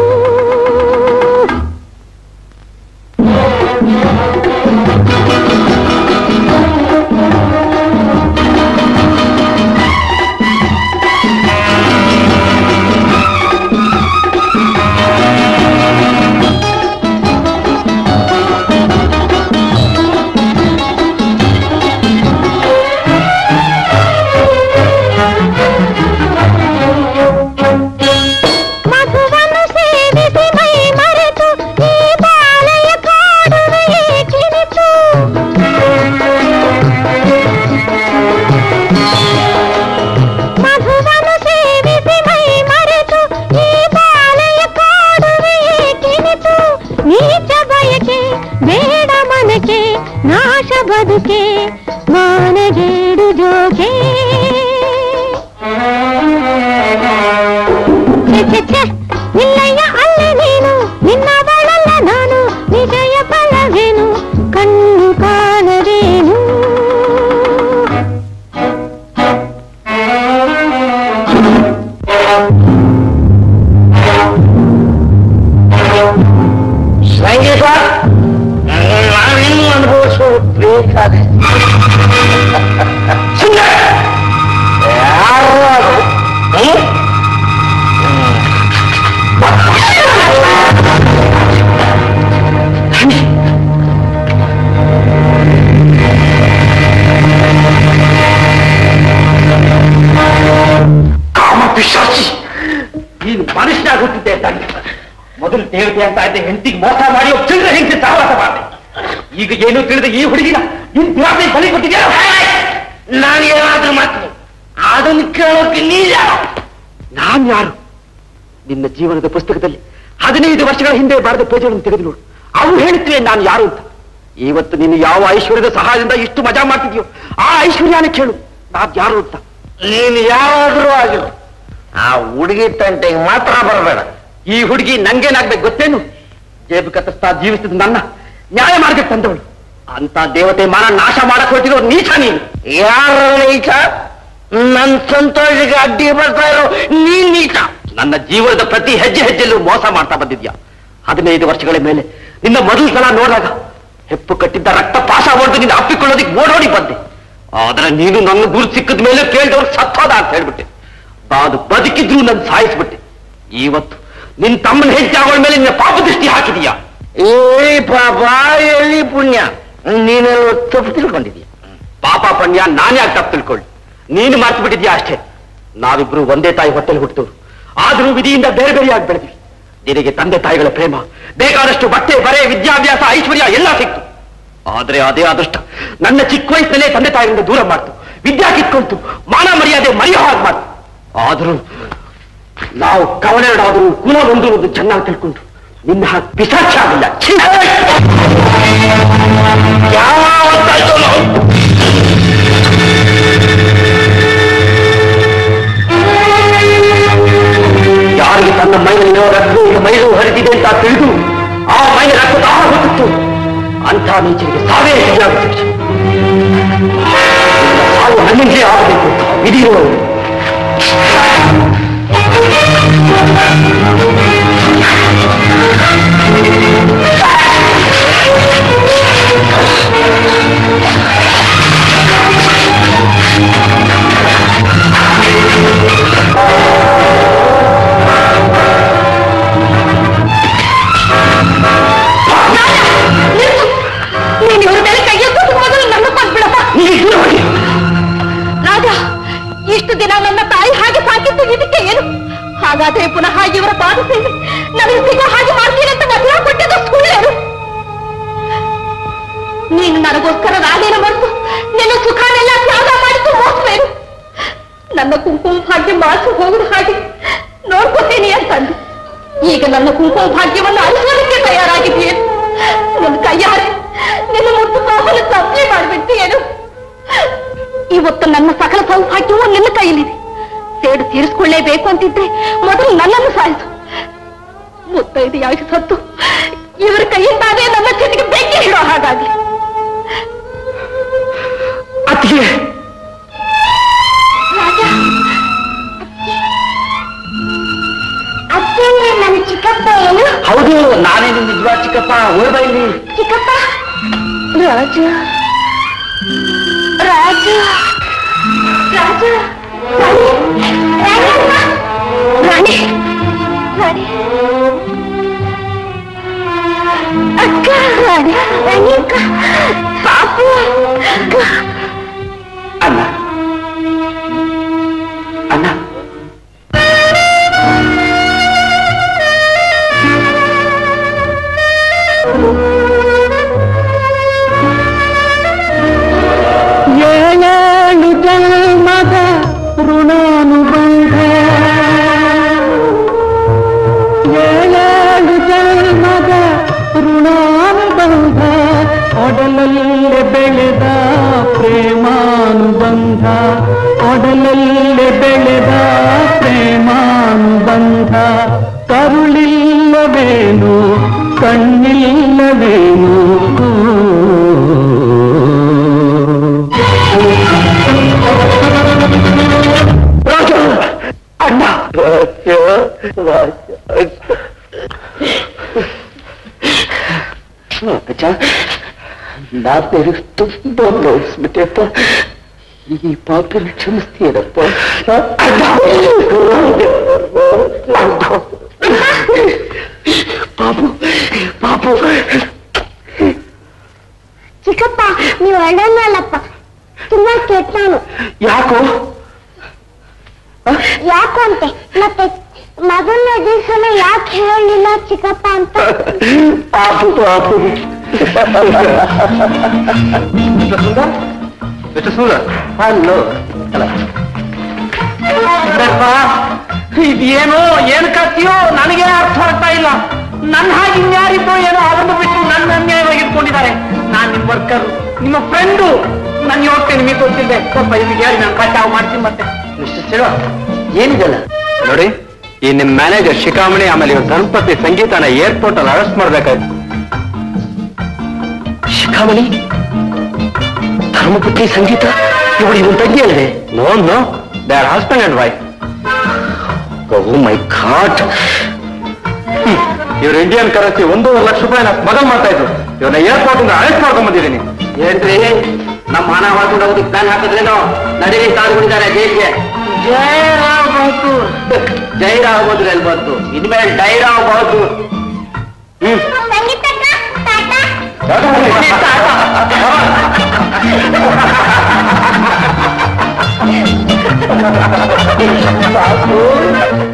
ಮಧುವನ್ನು ಸೇವಿಸಿ ಮೈ ಮರೆತು ಈ ಬಾಳೆಯ ಕಾಡುವೆಯೇ ಕಿರಿತು ಮಧುವನ್ನು ಸೇವಿಸಿ ಮೈ ಮರೆತು ಈ ಬಾಳೆಯ ಕಾಡುವೆಯೇ ಕಿರಿತು ನೀಚ ಬಯಕೆ ಬೇಡ ಮನಕೆ ನಾಶ ಬದುಕೆ ಮಾನಗೇಡು ಜೋಕೆ ಛೆ, ಛೆ, ಛೆ, ನಿಲ್ಲಯ್ಯ ಅಲ್ಲೇ ನೀನು ನಿನ್ನವಳಲ್ಲ ನಾನು ವಿಜಯ ಫಲವೇನು ಕಣ್ಣು ಕಾಣದೇನು ಸಂಗೀತ ನಾನಿನ್ನು ಅನುಭವಿಸಬೇಕಾದೆ ಸುಮ್ಮನೆ ಯಾರು ಅದು? ಹ್ಮ್? ಕಾಮ ಪಿಶಾಚಿ ನೀನು ಮನುಷ್ಯನಾಗಿ ಹುಟ್ಟಿದ್ದೆ ತಂದೆ ಮೊದಲು ದೇವತೆ ಅಂತ ಇದ್ದೆ ಹೆಂಡತಿಗೆ ಮೋಸ ಮಾಡಿ ಒಬ್ಬ ಚಿಲ್ಲರೆ ಹೆಂಡತಿ ಸಹವಾಸ ಮಾಡಿದೆ ಈಗ ಏನು ತಿಳಿದ ಈ ಹುಡುಗಿನ ಇಂತ ಮಾತಿಗೆ ಬಲಿ ಕೊಟ್ಟಿದ್ಯಾ ನಾನು ಏನಾದ್ರೂ ಮಾಡ್ತೀನಿ ಅದನ್ನು ಕೇಳೋಕೆ ನೀ ಯಾರು ನಾನ್ ಯಾರು ನಿನ್ನ ಜೀವನದ ಪುಸ್ತಕದಲ್ಲಿ ಹದಿನೈದು ವರ್ಷಗಳ ಹಿಂದೆ ಬರೆದ ಪೇಜಗಳನ್ನು ತೆಗೆದು ನೋಡು ಅವು ಹೇಳುತ್ತವೆ ನಾನು ಯಾರು ಅಂತ ಇವತ್ತು ನೀನು ಯಾವ ಐಶ್ವರ್ಯದ ಸಹಾಯದಿಂದ ಇಷ್ಟು ಮಜಾ ಮಾಡ್ತಿದ್ಯೋ ಆ ಐಶ್ವರ್ಯನ ಕೇಳು ನಾನ್ ಯಾರು ಅಂತ ನೀನು ಯಾರಾದ್ರೂ ಆಗಿರು ಆ ಹುಡುಗಿ ತಂಟೆಗೆ ಮಾತ್ರ ಬರಬೇಡ ಈ ಹುಡುಗಿ ನಂಗೇನಾಗ್ಬೇಕು ಗೊತ್ತೇನು ಜೇಬು ಕತ್ತಿಸ್ತಾ ಜೀವಿಸಿದ ನನ್ನ ನ್ಯಾಯ ಮಾರ್ಗಕ್ಕೆ ತಂದವಳು ಅಂತ ದೇವತೆ ಮಾನ ನಾಶ ಮಾಡಕ್ ಹೊರಟಿರೋ ನೀಚ ನೀನು ಯಾರ ನೀಚ ನನ್ ಸಂತೋಷಕ್ಕೆ ಅಡ್ಡಿ ಬರ್ತಾ ಇರೋ ನೀನ್ ನೀಚ ನನ್ನ ಜೀವನದ ಪ್ರತಿ ಹೆಜ್ಜೆ ಹೆಜ್ಜೆಲ್ಲೂ ಮೋಸ ಮಾಡ್ತಾ ಬಂದಿದ್ಯಾ ಹದಿನೈದು ವರ್ಷಗಳ ಮೇಲೆ ನಿನ್ನ ಮೊದಲ ಸಲ ನೋಡಿದಾಗ ಹೆಪ್ಪು ಕಟ್ಟಿದ್ದ ರಕ್ತ ಪಾಶ ಹೊಡೆದು ನಿನ್ನ ಅಪ್ಪಿಕೊಳ್ಳೋದಿಕ್ ಓಡೋಡಿ ಬಂದೆ ಆದ್ರೆ ನೀನು ನನ್ನ ಗುರು ಸಿಕ್ಕಿದ ಮೇಲೆ ಕೇಳಿದವ್ರು ಸತ್ತೋದ ಅಂತ ಹೇಳ್ಬಿಟ್ಟೆ ಅದು ಬದುಕಿದ್ರು ನನ್ನ ಸಾಯಿಸ್ಬಿಟ್ಟೆ ಇವತ್ತು ನಿನ್ ತಮ್ಮನ ಹೆಜ್ಜೆ ಅವಳ ಮೇಲೆ ನಿನ್ನ ಪಾಪ ದೃಷ್ಟಿ ಹಾಕಿದೀಯಾ ಏ ಪಾಪ ಎಲ್ಲಿ ಪುಣ್ಯ ನೀನೆಲ್ಲ ತಪ್ಪು ತಿಳ್ಕೊಂಡಿದ್ಯಾ ಪಾಪ ಪುಣ್ಯ ನಾನೇ ಆಗ ತಪ್ಪು ತಿಳ್ಕೊಳ್ಳಿ ನೀನು ಮರ್ತು ಬಿಟ್ಟಿದ್ಯಾ ಅಷ್ಟೇ ನಾವಿಬ್ರು ಒಂದೇ ತಾಯಿ ಹೊಟ್ಟೆಲಿ ಹುಟ್ಟಿದವರು ಆದ್ರೂ ವಿಧಿಯಿಂದ ಬೇರೆ ಬೇರೆಯಾಗಿ ಬೆಳೆದ್ವಿ ನಿನಗೆ ತಂದೆ ತಾಯಿಗಳ ಪ್ರೇಮ ಬೇಕಾದಷ್ಟು ಬಟ್ಟೆ ಬರೆ ವಿದ್ಯಾಭ್ಯಾಸ ಐಶ್ವರ್ಯ ಎಲ್ಲ ಸಿಕ್ತು ಆದ್ರೆ ಅದೇ ಅದೃಷ್ಟ ನನ್ನ ಚಿಕ್ಕ ವಯಸ್ಸಿನಲ್ಲೇ ತಂದೆ ತಾಯಿಗಳಿಂದ ದೂರ ಮಾಡ್ತು ವಿದ್ಯಾ ಕಿತ್ಕೊಳ್ತು ಮಾನ ಮರ್ಯಾದೆ ಮರೆಯೋ ಹಾಗೆ ಮಾಡ್ತು ಆದ್ರೂ ನಾವು ಕವಲೆರಡಾದರೂ ಕುಲ ಒಂದು ಒಂದು ಚೆನ್ನಾಗಿ ತಿಳ್ಕೊಂಡು ನಿನ್ನ ಹಾಗೆ ಪಿಸಾಚ ಆಗಿಲ್ಲ ಛೀ! ಯಾವತ್ತಾಯ್ತು ನಾವು? ಯಾರಿಗೆ ತನ್ನ ಮೈನಲ್ಲಿರೋ ರಕ್ತ ಮೈಲು ಹರಿದಿದೆ ಅಂತ ತಿಳಿದು ಆ ಮೈನ ರಕ್ತ ದಾಹ ಹೊತ್ತಿತ್ತು ಅಂಥ ನೀಚರಿಗೆ ಸಾವೇ ಸರಿಯಾದ ಶಿಕ್ಷೆ ನಿನ್ನ ಸಾವು ನನ್ನಿಂದಲೇ ಆಗಬೇಕು ವಿಧಿರೋ ನೀನು ಇವ್ರ ಮೇಲೆ ಕೈ ಎತ್ತೋದು ಮೊದಲು ನನ್ನ ಬಂದ್ಬಿಡಪ್ಪ ನೀನು ದೂರ ಹೋಗಿ ರಾಜ ಇಷ್ಟು ದಿನ ನನ್ನ ತಾಯಿ ಹಾಗೆ ಸಾಕಿದ್ದು ಇದಕ್ಕೆ ಏನು ಹಾಗಾದ್ರೆ ಪುನಃ ಇವರ ಪಾದ ಸೇರಿ ನನಗೆ ಸಿಗೋ ಹಾಗೆ ಮಾಡ್ತೀನಿ ಅಂತ ವಚನ ಕೊಟ್ಟಿದ್ದು ಸುಳ್ಳೇನು ನೀನು ನನಗೋಸ್ಕರ ರಾಜೇನ ಮರೆತು ನಿನ್ನ ಸುಖನೆಲ್ಲ ತ್ಯಾಗ ಮಾಡಿದ್ದು ಮೋಸವೇನು ನನ್ನ ಕುಂಕುಮ ಭಾಗ್ಯ ಮಾಸು ಹೋಗುದು ಹಾಗೆ ನೋಡ್ಕೋತೀನಿ ಅಂತಂದು ಈಗ ನನ್ನ ಕುಂಕುಮ ಭಾಗ್ಯವನ್ನು ಅಳಿಸೋದಕ್ಕೆ ತಯಾರಾಗಿದೆಯೇನು ನನ್ನ ಕೈಯಾರೆ ನಿನ್ನ ಮುದ್ದು ಪಾಪನ ತಪ್ಪಲೆ ಮಾಡಿಬಿಡ್ತೀಯೇನು ಇವತ್ತು ನನ್ನ ಸಕಲ ಸೌಭಾಗ್ಯವೂ ನಿನ್ನ ಕೈಯಲ್ಲಿದೆ ಸೇಡು ತೀರಿಸ್ಕೊಳ್ಳೇಬೇಕು ಅಂತಿದ್ರೆ ಮೊದಲು ನನ್ನನ್ನು ಸಾಯಿಸು ಮುತ್ತೈದೆಯಾಗಿ ಸತ್ತು ಇವರ ಕೈಯಿಂದಾನೇ ನನ್ನ ಚೆನ್ನಿಗೆ ಬೆಂಕಿ ಇಡೋ ಹಾಗಾಗ್ಲಿ ಅತ್ತಿಗೆ ಅತ್ತೆ ನನ್ನ ಚಿಕ್ಕಪ್ಪ ಏನು ಹೌದು ನಾನೇ ನಿಮ್ ನಿಜವಾದ ಚಿಕ್ಕಪ್ಪ ಓಡ್ಬಾ ಇಲ್ಲಿ ಚಿಕ್ಕಪ್ಪ ರಾಜ ರಾಜ ರಾಜ ರಾಣಿ ರಾಣಿ ಅಕ್ಕ ರಾಣಿ ರಾಣಿ ಅಕ್ಕ ಪಾಪು ಅಕ್ಕ ಅಣ್ಣ ಅಣ್ಣ ಏಳೇಳು ಜನ್ಮದ ಋಣಾನುಬಂಧ ಏಳೇಳು ಜನ್ಮದ ಋಣಾನುಬಂಧ ಒಡಲಲ್ಲೇ ಬೆಳೆದ ಪ್ರೇಮಾನುಬಂಧ ಒಡಲಲ್ಲೇ ಬೆಳೆದ ಪ್ರೇಮಾನುಬಂಧ ಕರುಳಿಲ್ಲವೇನು ಕಣ್ಣಿಲ್ಲವೇನು ಅಣ್ಣ ಅಜ್ಜ ನಾ ಬೇರೆ ತುಂಬಾ ನೋಯಿಸ್ಬಿಟ್ಟೆಪ್ಪ ಈ ಪಾಪಿನ ಕ್ಷಮಿಸ್ತೀಯನಪ್ಪ ಪಾಪು ಪಾಪು ಚಿಕ್ಕಪ್ಪ ನೀವು ಅಣ್ಣನಲ್ಲಪ್ಪ ತುಂಬಾ ಕೆಟ್ಟವನು ಯಾಕೋ ಯಾಕು ಅಂತೆ ಮತ್ತೆ ಮಗನ ದಿವಸನ ಯಾಕೆ ಹೇಳಲಿಲ್ಲ ಚಿಕ್ಕಪ್ಪ ಅಂತ ಪಾಪು ಪಾಪು ಹಲೋ ಇದೇನೋ ಏನ್ ಕತ್ತೀಯೋ ನನಗೆ ಅರ್ಥ ಆಗ್ತಾ ಇಲ್ಲ ನನ್ನ ಹಾಗೆ ಇನ್ಯಾರಿದ್ದೋ ಏನೋ ಅವರನ್ನು ಬಿಟ್ಟು ನನ್ನ ಅನ್ಯಾಯವಾಗಿ ಇಟ್ಕೊಂಡಿದ್ದಾರೆ ನಾನ್ ನಿಮ್ ವರ್ಕರ್ ನಿಮ್ಮ ಫ್ರೆಂಡು ನಾನು ಹೋಗ್ತೇನೆ ನಿಮಗೆ ಗೊತ್ತಿದೆ ಸ್ವಲ್ಪ ಇಲ್ಲಿಗೆ ಹೇಳಿ ನಾನು ಬಚಾವ್ ಮಾಡ್ತೀನಿ ಮತ್ತೆ ಏನಿದೆಲ್ಲ ನೋಡಿ ಈ ನಿಮ್ ಮ್ಯಾನೇಜರ್ ಶಿಖಾಮಣಿ ಆಮೇಲೆ ಇವ್ರ ಗಣಪತಿ ಸಂಗೀತನ ಏರ್ಪೋರ್ಟ್ ಅಲ್ಲಿ ಅರೆಸ್ಟ್ ಮಾಡ್ಬೇಕಾಯ್ತು ಶಿಖಾಮಣಿ ಧರ್ಮಪುತ್ರಿ ಸಂಗೀತ ಇವಳು ಇವನ್ ತಂಗಿ ಅಲ್ಲದೆ no no they are husband and wife oh my god ಇವ್ರ ಇಂಡಿಯನ್ ಕರೆನ್ಸಿ ಒಂದೂವರೆ ಲಕ್ಷ ರೂಪಾಯಿ ಸ್ಮಗಲ್ ಮಾಡ್ತಾ ಇದ್ರು ಇವ್ರನ್ನ ಏರ್ಪೋರ್ಟ್ ಇಂದ ಅರೆಸ್ಟ್ ಮಾಡ್ಕೊಂಡ್ ಬಂದಿದ್ದೀನಿ ಏನ್ರಿ ನಮ್ಮ ಹಣ ಮಾಡ್ಕೊಂಡು ಪ್ಲಾನ್ ಹಾಕಿದ್ರೇನೋ ನಡೀಲಿ ತಾಳ್ಕೊಂಡಿದ್ದಾರೆ ಜೈಲ್ಗೆ ಜಯರಾವ್ ಬಹದ್ದೂರ್ ಜೈರಾವ್ ಹೋದ್ರೆ ಎಲ್ಲಿ ಬಂತು ಇನ್ಮೇಲೆ ಡೈರಾವ್ ಬಹದ್ದೂರ್ ಹ್ಮ್ ಸಂಗೀತಕ್ಕ ಟಾಟಾ ಪಾಪು